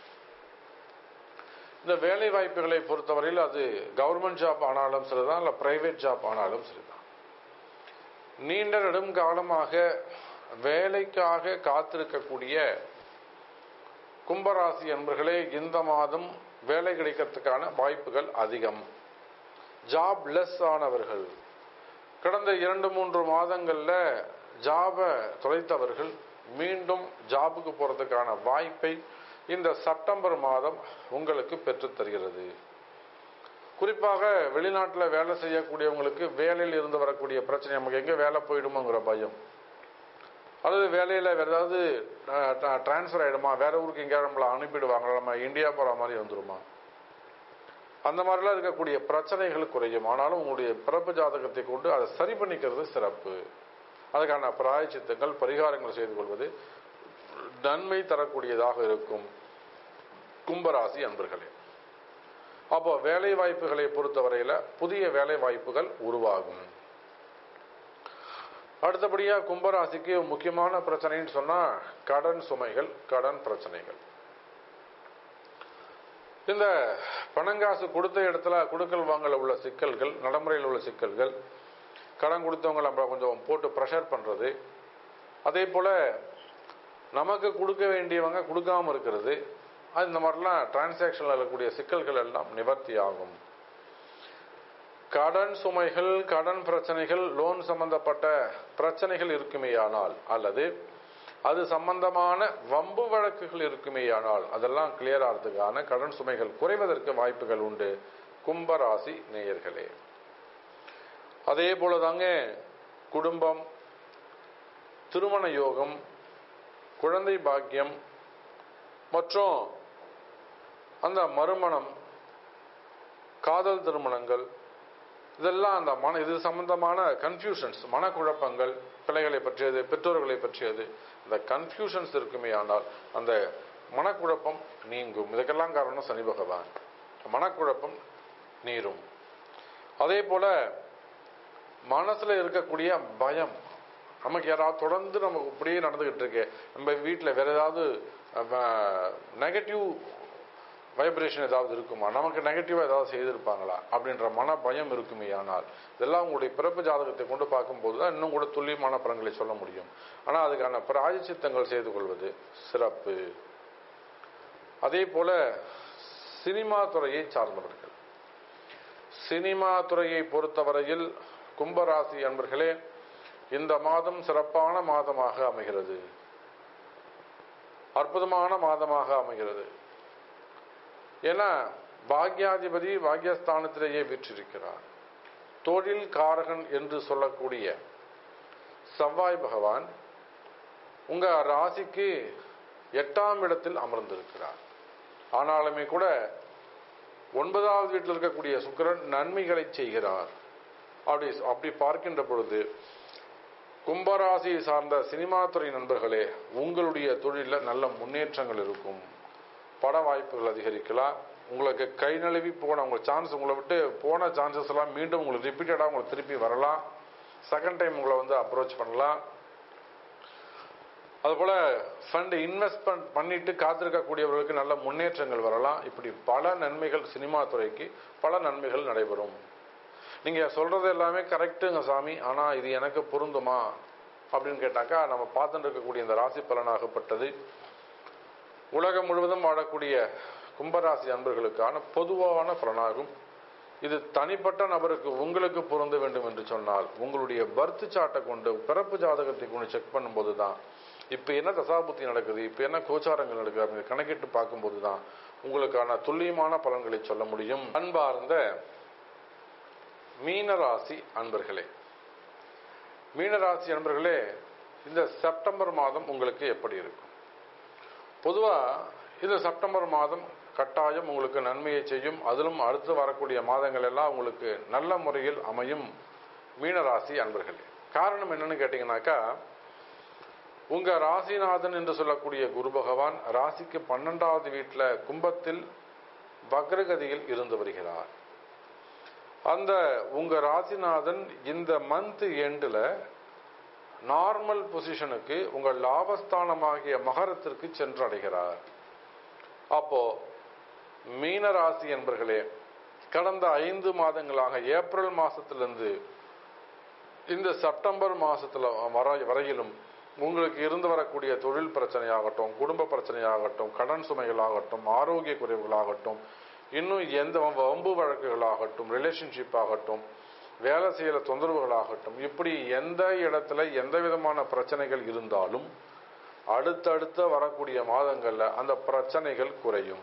இந்த வேலை வாய்ப்புகளை பொறுத்தவரையில் அது கவர்மெண்ட் ஜாப் ஆனாலும் சரிதான் இல்ல பிரைவேட் ஜாப் ஆனாலும் சரிதான் நீண்ட நெடும் காலமாக வேலைக்காக காத்திருக்கக்கூடிய கும்பராசி என்பர்களே இந்த மாதம் வேலை கிடைக்கிறதுக்கான வாய்ப்புகள் அதிகம் ஜாப்லெஸ் ஆனவர்கள் கடந்த இரண்டு மூன்று மாதங்கள்ல ஜாபை தொலைத்தவர்கள் மீண்டும் ஜாபுக்கு போறதுக்கான வாய்ப்பை இந்த செப்டம்பர் மாதம் உங்களுக்கு பெற்றுத் தருகிறது குறிப்பாக வெளிநாட்டில் வேலை செய்யக்கூடியவங்களுக்கு வேலையில் இருந்து வரக்கூடிய பிரச்சனை நமக்கு எங்கே வேலை போயிடுமோங்கிற பயம் அல்லது வேலையில் வேற ஏதாவது டிரான்ஸ்ஃபர் ஆயிடுமா வேற ஊருக்கு எங்கேயாவது நம்மளை அனுப்பிடுவாங்களா நம்ம இந்தியா போகிற மாதிரி வந்துருமா அந்த மாதிரிலாம் இருக்கக்கூடிய பிரச்சனைகள் குறையும் ஆனாலும் உங்களுடைய பிறப்பு ஜாதகத்தை கொண்டு அதை சரி பண்ணிக்கிறது சிறப்பு அதுக்கான பிராயச்சித்தங்கள் பரிகாரங்கள் செய்து கொள்வது நன்மை தரக்கூடியதாக இருக்கும் கும்பராசி அன்பர்களே அப்போ வேலை வாய்ப்புகளை பொறுத்தவரையில புதிய வேலை வாய்ப்புகள் உருவாகும் அடுத்தபடியா கும்பராசிக்கு முக்கியமான பிரச்சனைன்னு சொன்னா கடன் சுமைகள் கடன் பிரச்சனைகள் இந்த பணங்காசு கொடுத்த இடத்துல கொடுக்கல் வாங்கல உள்ள சிக்கல்கள் நடைமுறையில் உள்ள சிக்கல்கள் கடன் கொடுத்தவங்க நம்ம கொஞ்சம் போட்டு ப்ரெஷர் பண்றது அதே போல நமக்கு கொடுக்க வேண்டியவங்க கொடுக்காம இருக்கிறது அது இந்த மாதிரிலாம் டிரான்சாக்ஷன்ல இருக்கக்கூடிய சிக்கல்கள் எல்லாம் நிவர்த்தி ஆகும் கடன் சுமைகள் கடன் பிரச்சனைகள் லோன் சம்பந்தப்பட்ட பிரச்சனைகள் இருக்குமேயானால் அல்லது அது சம்பந்தமான வம்பு வழக்குகள் இருக்குமேயானால் அதெல்லாம் கிளியர் ஆகிறதுக்கான கடன் சுமைகள் குறைவதற்கு வாய்ப்புகள் உண்டு கும்பராசி நேயர்களே அதே போலதாங்க குடும்பம் திருமண யோகம் குழந்தை பாக்கியம் மற்றும் அந்த மறுமணம் காதல் திருமணங்கள் இதெல்லாம் அந்த மன இது சம்பந்தமான கன்ஃபியூஷன்ஸ் மனக்குழப்பங்கள் பிள்ளைகளை பற்றியது பெற்றோர்களை பற்றியது இந்த கன்ஃபியூஷன்ஸ் இருக்குமே ஆனால் அந்த மனக்குழப்பம் நீங்கும் இதுக்கெல்லாம் காரணம் சனி பகவான் மனக்குழப்பம் நீரும் அதே போல மனசுல இருக்கக்கூடிய பயம் நமக்கு யாராவது தொடர்ந்து நமக்கு இப்படியே நடந்துகிட்டு இருக்கு நம்ம வீட்டில் வேற ஏதாவது நெகட்டிவ் வைப்ரேஷன் ஏதாவது இருக்குமா நமக்கு நெகட்டிவாக ஏதாவது செய்திருப்பாங்களா அப்படின்ற மன பயம் இருக்குமே ஆனால் இதெல்லாம் உங்களுடைய பிறப்பு ஜாதகத்தை கொண்டு பார்க்கும்போது தான் இன்னும் கூட துல்லியமான பலன்களை சொல்ல முடியும் ஆனால் அதுக்கான பிராயச்சித்தங்கள் செய்து கொள்வது சிறப்பு அதே போல சினிமா துறையை சார்ந்தவர்கள் சினிமா துறையை பொறுத்தவரையில் கும்பராசி அன்பர்களே இந்த மாதம் சிறப்பான மாதமாக அமைகிறது அற்புதமான மாதமாக அமைகிறது ஏன்னா பாக்யாதிபதி பாக்யஸ்தானத்திலேயே வீற்றிருக்கிறார் தொழில் காரகன் என்று சொல்லக்கூடிய செவ்வாய் பகவான் உங்க ராசிக்கு எட்டாம் இடத்தில் அமர்ந்திருக்கிறார் ஆனாலுமே கூட ஒன்பதாவது வீட்டில் இருக்கக்கூடிய சுக்கிரன் நன்மைகளை செய்கிறார் அப்படி அப்படி பார்க்கின்ற பொழுது கும்பராசி சார்ந்த சினிமா துறை நண்பர்களே உங்களுடைய தொழிலில் நல்ல முன்னேற்றங்கள் இருக்கும் பட வாய்ப்புகள் அதிகரிக்கலாம் உங்களுக்கு கை நழுவி போன உங்க சான்ஸ் உங்களை விட்டு போன சான்சஸ் எல்லாம் மீண்டும் உங்களுக்கு ரிப்பீட்டடாக உங்களுக்கு திருப்பி வரலாம் செகண்ட் டைம் உங்களை வந்து அப்ரோச் பண்ணலாம் அதுபோல ஃபண்ட் இன்வெஸ்ட்மெண்ட் பண்ணிட்டு காத்திருக்கக்கூடியவர்களுக்கு நல்ல முன்னேற்றங்கள் வரலாம் இப்படி பல நன்மைகள் சினிமா துறைக்கு பல நன்மைகள் நடைபெறும் நீங்க சொல்றது எல்லாமே கரெக்டுங்க சாமி ஆனா இது எனக்கு பொருந்துமா அப்படின்னு கேட்டாக்கா நம்ம பார்த்துட்டு இருக்கக்கூடிய இந்த ராசி பலனாகப்பட்டது உலகம் முழுவதும் வாழக்கூடிய கும்பராசி அன்பர்களுக்கான பொதுவான பலனாகும் இது தனிப்பட்ட நபருக்கு உங்களுக்கு பொருந்த வேண்டும் என்று சொன்னால் உங்களுடைய பர்த் சாட்டை கொண்டு பிறப்பு ஜாதகத்தை கொண்டு செக் பண்ணும்போது தான் இப்போ என்ன தசாபுத்தி நடக்குது இப்போ என்ன கோச்சாரங்கள் நடக்குது அப்படின்னு கணக்கிட்டு பார்க்கும்போது தான் உங்களுக்கான துல்லியமான பலன்களை சொல்ல முடியும் அன்பார்ந்த மீனராசி அன்பர்களே மீனராசி அன்பர்களே இந்த செப்டம்பர் மாதம் உங்களுக்கு எப்படி இருக்கும் பொதுவா இந்த செப்டம்பர் மாதம் கட்டாயம் உங்களுக்கு நன்மையை செய்யும் அதிலும் அடுத்து வரக்கூடிய மாதங்கள் எல்லாம் உங்களுக்கு நல்ல முறையில் அமையும் மீனராசி அன்பர்களே காரணம் என்னன்னு கேட்டீங்கன்னாக்கா உங்க ராசிநாதன் என்று சொல்லக்கூடிய குரு பகவான் ராசிக்கு பன்னெண்டாவது வீட்டில் கும்பத்தில் வக்ரகதியில் இருந்து வருகிறார் அந்த உங்க ராசிநாதன் இந்த மந்த் எண்டில் நார்மல் பொசிஷனுக்கு உங்கள் லாபஸ்தானமாகிய மகரத்திற்கு சென்றடைகிறார் அப்போ மீன ராசி என்பர்களே கடந்த ஐந்து மாதங்களாக ஏப்ரல் மாசத்திலிருந்து இந்த செப்டம்பர் மாசத்துல வர வரையிலும் உங்களுக்கு இருந்து வரக்கூடிய தொழில் பிரச்சனையாகட்டும் குடும்ப பிரச்சனையாகட்டும் கடன் சுமைகளாகட்டும் ஆரோக்கிய குறைவுகளாகட்டும் இன்னும் எந்த வம்பு வழக்குகளாகட்டும் ரிலேஷன்ஷிப் ஆகட்டும் வேலை செய்யற தொந்தரவுகளாகட்டும் இப்படி எந்த இடத்துல எந்த விதமான பிரச்சனைகள் இருந்தாலும் அடுத்தடுத்த வரக்கூடிய மாதங்கள்ல அந்த பிரச்சனைகள் குறையும்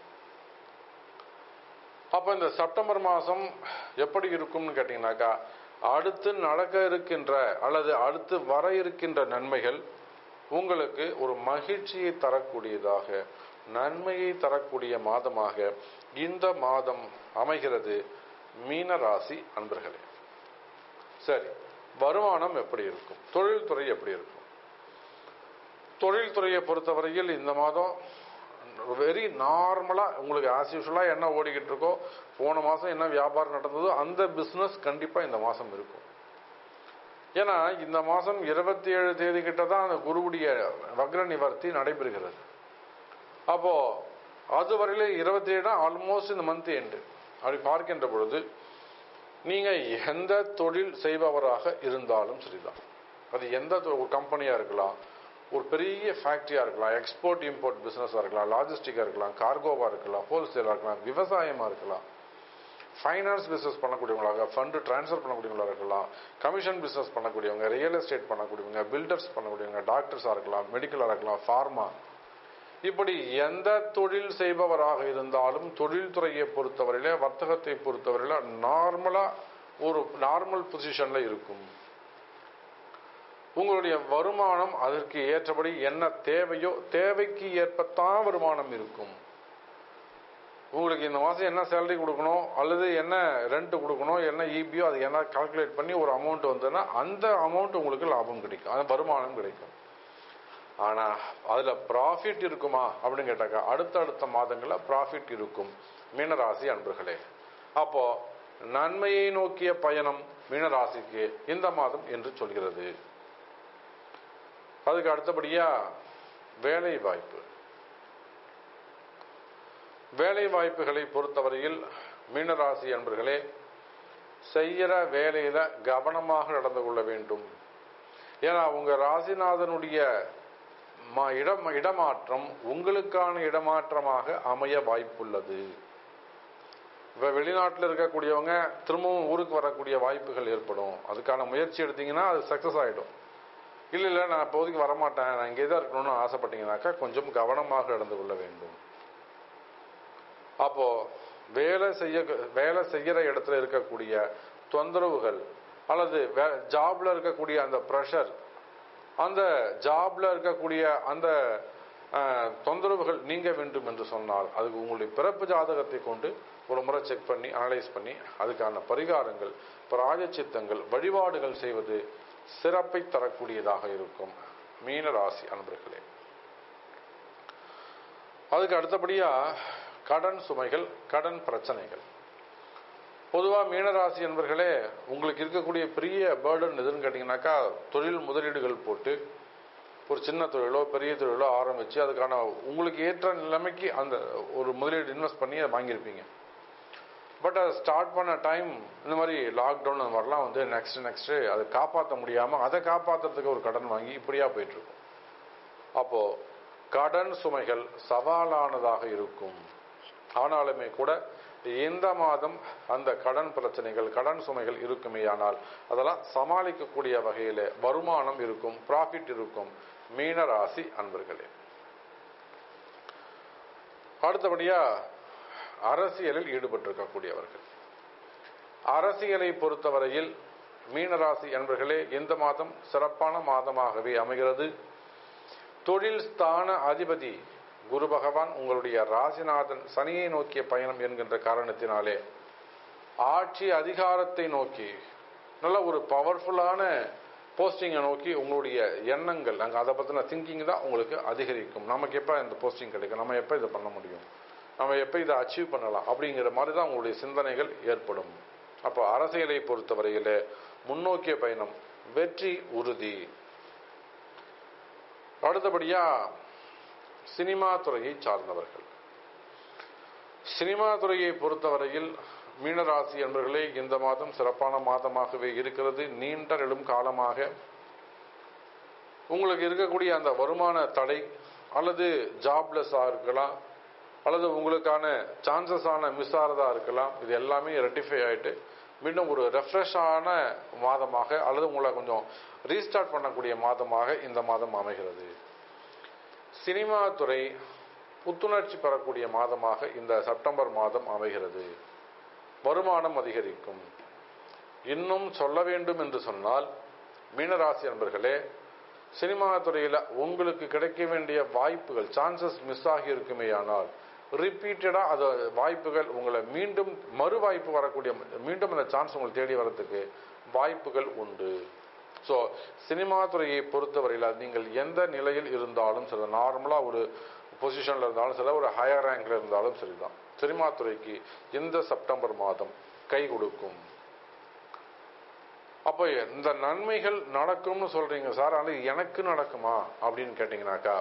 அப்ப இந்த செப்டம்பர் மாசம் எப்படி இருக்கும்னு கேட்டீங்கன்னாக்கா அடுத்து நடக்க இருக்கின்ற அல்லது அடுத்து வர இருக்கின்ற நன்மைகள் உங்களுக்கு ஒரு மகிழ்ச்சியை தரக்கூடியதாக நன்மையை தரக்கூடிய மாதமாக இந்த மாதம் அமைகிறது மீனராசி அன்பர்களே சரி வருமானம் எப்படி இருக்கும் தொழில்துறை எப்படி இருக்கும் தொழில்துறையை பொறுத்தவரையில் இந்த மாதம் வெரி நார்மலா உங்களுக்கு ஆஸ் யூஸ்வலா என்ன ஓடிக்கிட்டு இருக்கோ போன மாசம் என்ன வியாபாரம் நடந்ததோ அந்த பிசினஸ் கண்டிப்பா இந்த மாசம் இருக்கும் ஏன்னா இந்த மாசம் இருபத்தி ஏழு தேதி கிட்ட தான் அந்த குருவுடைய வக்ர நிவர்த்தி நடைபெறுகிறது அப்போ அது வரையில இருபத்தி ஏழு ஆல்மோஸ்ட் இந்த மந்த் எண்டு அப்படி பார்க்கின்ற பொழுது நீங்க எந்த தொழில் செய்பவராக இருந்தாலும் சரிதான் அது எந்த ஒரு கம்பெனியா இருக்கலாம் ஒரு பெரிய ஃபேக்டரியா இருக்கலாம் எக்ஸ்போர்ட் இம்போர்ட் பிசினஸா இருக்கலாம் லாஜிஸ்டிக்கா இருக்கலாம் கார்கோவா இருக்கலாம் ஹோல்சேலா இருக்கலாம் விவசாயமா இருக்கலாம் ஃபைனான்ஸ் பிசினஸ் பண்ணக்கூடியவங்களாக ஃபண்டு டிரான்ஸ்ஃபர் பண்ணக்கூடியவங்களாக இருக்கலாம் கமிஷன் பிசினஸ் பண்ணக்கூடியவங்க ரியல் எஸ்டேட் பண்ணக்கூடியவங்க பில்டர்ஸ் பண்ணக்கூடியவங்க டாக்டர்ஸா இருக்கலாம் மெடிக்கலா இருக்கலாம் ஃபார்மா இப்படி எந்த தொழில் செய்பவராக இருந்தாலும் தொழில்துறையை பொறுத்தவரையில வர்த்தகத்தை பொறுத்தவரையில நார்மலா ஒரு நார்மல் பொசிஷன்ல இருக்கும் உங்களுடைய வருமானம் அதற்கு ஏற்றபடி என்ன தேவையோ தேவைக்கு ஏற்பத்தான் வருமானம் இருக்கும் உங்களுக்கு இந்த மாதம் என்ன சேலரி கொடுக்கணும் அல்லது என்ன ரெண்ட் கொடுக்கணும் என்ன இபியோ அது என்ன கால்குலேட் பண்ணி ஒரு அமௌண்ட் வந்ததுன்னா அந்த அமௌண்ட் உங்களுக்கு லாபம் கிடைக்கும் அது வருமானம் கிடைக்கும் ஆனா அதுல ப்ராஃபிட் இருக்குமா அப்படின்னு கேட்டாக்கா அடுத்தடுத்த மாதங்கள்ல ப்ராஃபிட் இருக்கும் மீனராசி அன்பர்களே அப்போ நன்மையை நோக்கிய பயணம் மீனராசிக்கு இந்த மாதம் என்று சொல்கிறது அதுக்கு அடுத்தபடியா வேலை வாய்ப்பு வேலை வாய்ப்புகளை பொறுத்தவரையில் மீனராசி அன்பர்களே செய்யற வேலையில கவனமாக நடந்து கொள்ள வேண்டும் ஏன்னா உங்க ராசிநாதனுடைய இடம் இடமாற்றம் உங்களுக்கான இடமாற்றமாக அமைய வாய்ப்புள்ளது இப்ப வெளிநாட்டில் இருக்கக்கூடியவங்க திரும்பவும் ஊருக்கு வரக்கூடிய வாய்ப்புகள் ஏற்படும் அதுக்கான முயற்சி எடுத்தீங்கன்னா அது சக்சஸ் ஆயிடும் இல்ல இல்ல நான் இப்போதைக்கு வரமாட்டேன் நான் இங்கே தான் இருக்கணும்னு ஆசைப்பட்டீங்கன்னாக்கா கொஞ்சம் கவனமாக நடந்து கொள்ள வேண்டும் அப்போ வேலை செய்ய வேலை செய்யற இடத்துல இருக்கக்கூடிய தொந்தரவுகள் அல்லது ஜாப்ல இருக்கக்கூடிய அந்த ப்ரெஷர் அந்த ஜாப்ல இருக்கக்கூடிய அந்த தொந்தரவுகள் நீங்க வேண்டும் என்று சொன்னால் அதுக்கு உங்களுடைய பிறப்பு ஜாதகத்தை கொண்டு ஒரு முறை செக் பண்ணி அனலைஸ் பண்ணி அதுக்கான பரிகாரங்கள் பிராயச்சித்தங்கள் வழிபாடுகள் செய்வது சிறப்பை தரக்கூடியதாக இருக்கும் மீன ராசி அன்பர்களே அதுக்கு அடுத்தபடியா கடன் சுமைகள் கடன் பிரச்சனைகள் பொதுவாக மீனராசி என்பர்களே உங்களுக்கு இருக்கக்கூடிய பெரிய பேர்டன் எதுன்னு கேட்டிங்கனாக்கா தொழில் முதலீடுகள் போட்டு ஒரு சின்ன தொழிலோ பெரிய தொழிலோ ஆரம்பித்து அதுக்கான உங்களுக்கு ஏற்ற நிலைமைக்கு அந்த ஒரு முதலீடு இன்வெஸ்ட் பண்ணி அதை வாங்கியிருப்பீங்க பட் அதை ஸ்டார்ட் பண்ண டைம் இந்த மாதிரி லாக்டவுன் அந்த மாதிரிலாம் வந்து நெக்ஸ்ட் நெக்ஸ்ட்டு அதை காப்பாற்ற முடியாமல் அதை காப்பாற்றுறதுக்கு ஒரு கடன் வாங்கி இப்படியா போயிட்டுருக்கும் அப்போது கடன் சுமைகள் சவாலானதாக இருக்கும் ஆனாலுமே கூட இந்த மாதம் அந்த கடன் பிரச்சனைகள் கடன் சுமைகள் இருக்குமே ஆனால் அதெல்லாம் சமாளிக்கக்கூடிய வகையில் வருமானம் இருக்கும் ப்ராஃபிட் இருக்கும் மீனராசி அன்பர்களே அடுத்தபடியா அரசியலில் ஈடுபட்டிருக்கக்கூடியவர்கள் அரசியலை பொறுத்தவரையில் மீனராசி என்பர்களே இந்த மாதம் சிறப்பான மாதமாகவே அமைகிறது தொழில் ஸ்தான அதிபதி குரு பகவான் உங்களுடைய ராசிநாதன் சனியை நோக்கிய பயணம் என்கின்ற காரணத்தினாலே ஆட்சி அதிகாரத்தை நோக்கி நல்ல ஒரு பவர்ஃபுல்லான போஸ்டிங்கை நோக்கி உங்களுடைய எண்ணங்கள் அங்கே அதை பற்றின திங்கிங் தான் உங்களுக்கு அதிகரிக்கும் நமக்கு எப்போ இந்த போஸ்டிங் கிடைக்கும் நம்ம எப்போ இதை பண்ண முடியும் நம்ம எப்போ இதை அச்சீவ் பண்ணலாம் அப்படிங்கிற மாதிரி தான் உங்களுடைய சிந்தனைகள் ஏற்படும் அப்போ அரசியலை பொறுத்தவரையில் முன்னோக்கிய பயணம் வெற்றி உறுதி அடுத்தபடியா சினிமா துறையை சார்ந்தவர்கள் சினிமா துறையை பொறுத்தவரையில் மீனராசி என்பர்களே இந்த மாதம் சிறப்பான மாதமாகவே இருக்கிறது நீண்ட நெடும் காலமாக உங்களுக்கு இருக்கக்கூடிய அந்த வருமான தடை அல்லது ஜாப்லெஸ்ஸாக இருக்கலாம் அல்லது உங்களுக்கான சான்சஸான மிஸ் ஆகிறதா இருக்கலாம் இது எல்லாமே ரெட்டிஃபை ஆகிட்டு மீண்டும் ஒரு ரெஃப்ரெஷ்ஷான மாதமாக அல்லது உங்களை கொஞ்சம் ரீஸ்டார்ட் பண்ணக்கூடிய மாதமாக இந்த மாதம் அமைகிறது சினிமா துறை புத்துணர்ச்சி பெறக்கூடிய மாதமாக இந்த செப்டம்பர் மாதம் அமைகிறது வருமானம் அதிகரிக்கும் இன்னும் சொல்ல வேண்டும் என்று சொன்னால் மீனராசி அன்பர்களே சினிமா துறையில் உங்களுக்கு கிடைக்க வேண்டிய வாய்ப்புகள் சான்சஸ் மிஸ் ஆகி இருக்குமேயானால் ரிப்பீட்டடாக அது வாய்ப்புகள் உங்களை மீண்டும் மறு வாய்ப்பு வரக்கூடிய மீண்டும் அந்த சான்ஸ் உங்களை தேடி வரத்துக்கு வாய்ப்புகள் உண்டு ஸோ சினிமா துறையை பொறுத்தவரையில் நீங்கள் எந்த நிலையில் இருந்தாலும் சரி நார்மலாக ஒரு பொசிஷனில் இருந்தாலும் சரி ஒரு ஹையர் ரேங்கில் இருந்தாலும் சரிதான் சினிமா துறைக்கு இந்த செப்டம்பர் மாதம் கை கொடுக்கும் அப்போ இந்த நன்மைகள் நடக்கும்னு சொல்றீங்க சார் ஆனால் எனக்கு நடக்குமா அப்படின்னு கேட்டிங்கனாக்கா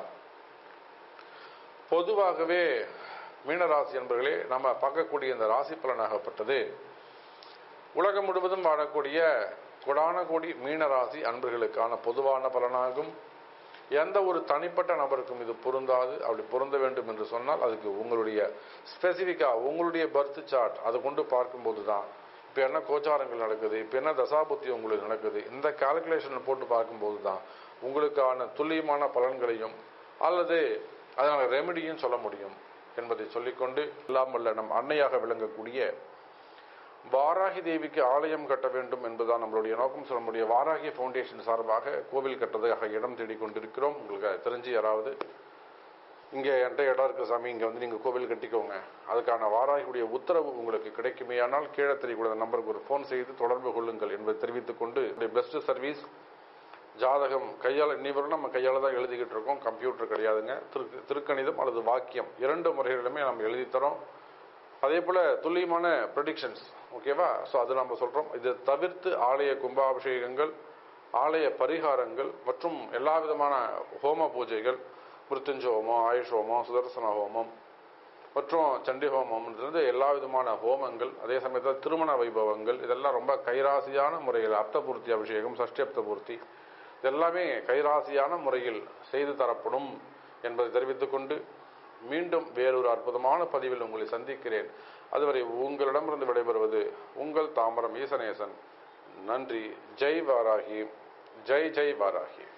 பொதுவாகவே மீனராசி என்பர்களே நம்ம பார்க்கக்கூடிய இந்த ராசி பலனாகப்பட்டது உலகம் முழுவதும் வாழக்கூடிய கொடான கோடி மீனராசி அன்பர்களுக்கான பொதுவான பலனாகும் எந்த ஒரு தனிப்பட்ட நபருக்கும் இது பொருந்தாது அப்படி பொருந்த வேண்டும் என்று சொன்னால் அதுக்கு உங்களுடைய ஸ்பெசிஃபிக்காக உங்களுடைய பர்த் சார்ட் அதை கொண்டு பார்க்கும்போது தான் இப்போ என்ன கோச்சாரங்கள் நடக்குது இப்போ என்ன தசாபுத்தி உங்களுக்கு நடக்குது இந்த கால்குலேஷன் போட்டு பார்க்கும்போது தான் உங்களுக்கான துல்லியமான பலன்களையும் அல்லது அதனால ரெமெடியும் சொல்ல முடியும் என்பதை சொல்லிக்கொண்டு இல்லாமல் நம் அன்னையாக விளங்கக்கூடிய வாராகி தேவிக்கு ஆலயம் கட்ட வேண்டும் என்பதுதான் நம்மளுடைய நோக்கம் சொல்ல முடியும் வாராகி ஃபவுண்டேஷன் சார்பாக கோவில் கட்டுறதுக்காக இடம் தேடிக் கொண்டிருக்கிறோம் உங்களுக்கு தெரிஞ்சு யாராவது இங்கே என்கிட்ட இடம் இருக்கு சாமி இங்கே வந்து நீங்கள் கோவில் கட்டிக்கோங்க அதுக்கான வாராகியுடைய உத்தரவு உங்களுக்கு கிடைக்குமேயானால் கீழே தெரியக்கூடிய நம்பருக்கு ஒரு ஃபோன் செய்து தொடர்பு கொள்ளுங்கள் என்பதை தெரிவித்துக் கொண்டு பெஸ்ட் சர்வீஸ் ஜாதகம் கையால் இன்னிவரும் நம்ம கையால் தான் எழுதிக்கிட்டு இருக்கோம் கம்ப்யூட்டர் கிடையாதுங்க திரு திருக்கணிதம் அல்லது வாக்கியம் இரண்டு முறைகளிலுமே நம்ம எழுதி தரோம் அதே போல் துல்லியமான ப்ரொடிக்ஷன்ஸ் ஓகேவா ஸோ அது நம்ம சொல்கிறோம் இது தவிர்த்து ஆலய கும்பாபிஷேகங்கள் ஆலய பரிகாரங்கள் மற்றும் எல்லா விதமான ஹோம பூஜைகள் மிருத்துஞ்ச ஹோமம் ஆயுஷ் ஹோமம் சுதர்சன ஹோமம் மற்றும் சண்டி ஹோமம்ன்றது எல்லா விதமான ஹோமங்கள் அதே சமயத்தில் திருமண வைபவங்கள் இதெல்லாம் ரொம்ப கைராசியான முறையில் அப்தபூர்த்தி அபிஷேகம் சஷ்டி அப்தபூர்த்தி இதெல்லாமே கைராசியான முறையில் செய்து தரப்படும் என்பதை தெரிவித்துக் கொண்டு மீண்டும் வேறொரு அற்புதமான பதிவில் உங்களை சந்திக்கிறேன் அதுவரை உங்களிடமிருந்து விடைபெறுவது உங்கள் தாமரம் ஈசனேசன் நன்றி ஜெய் வாராகி ஜெய் ஜெய் வாராகி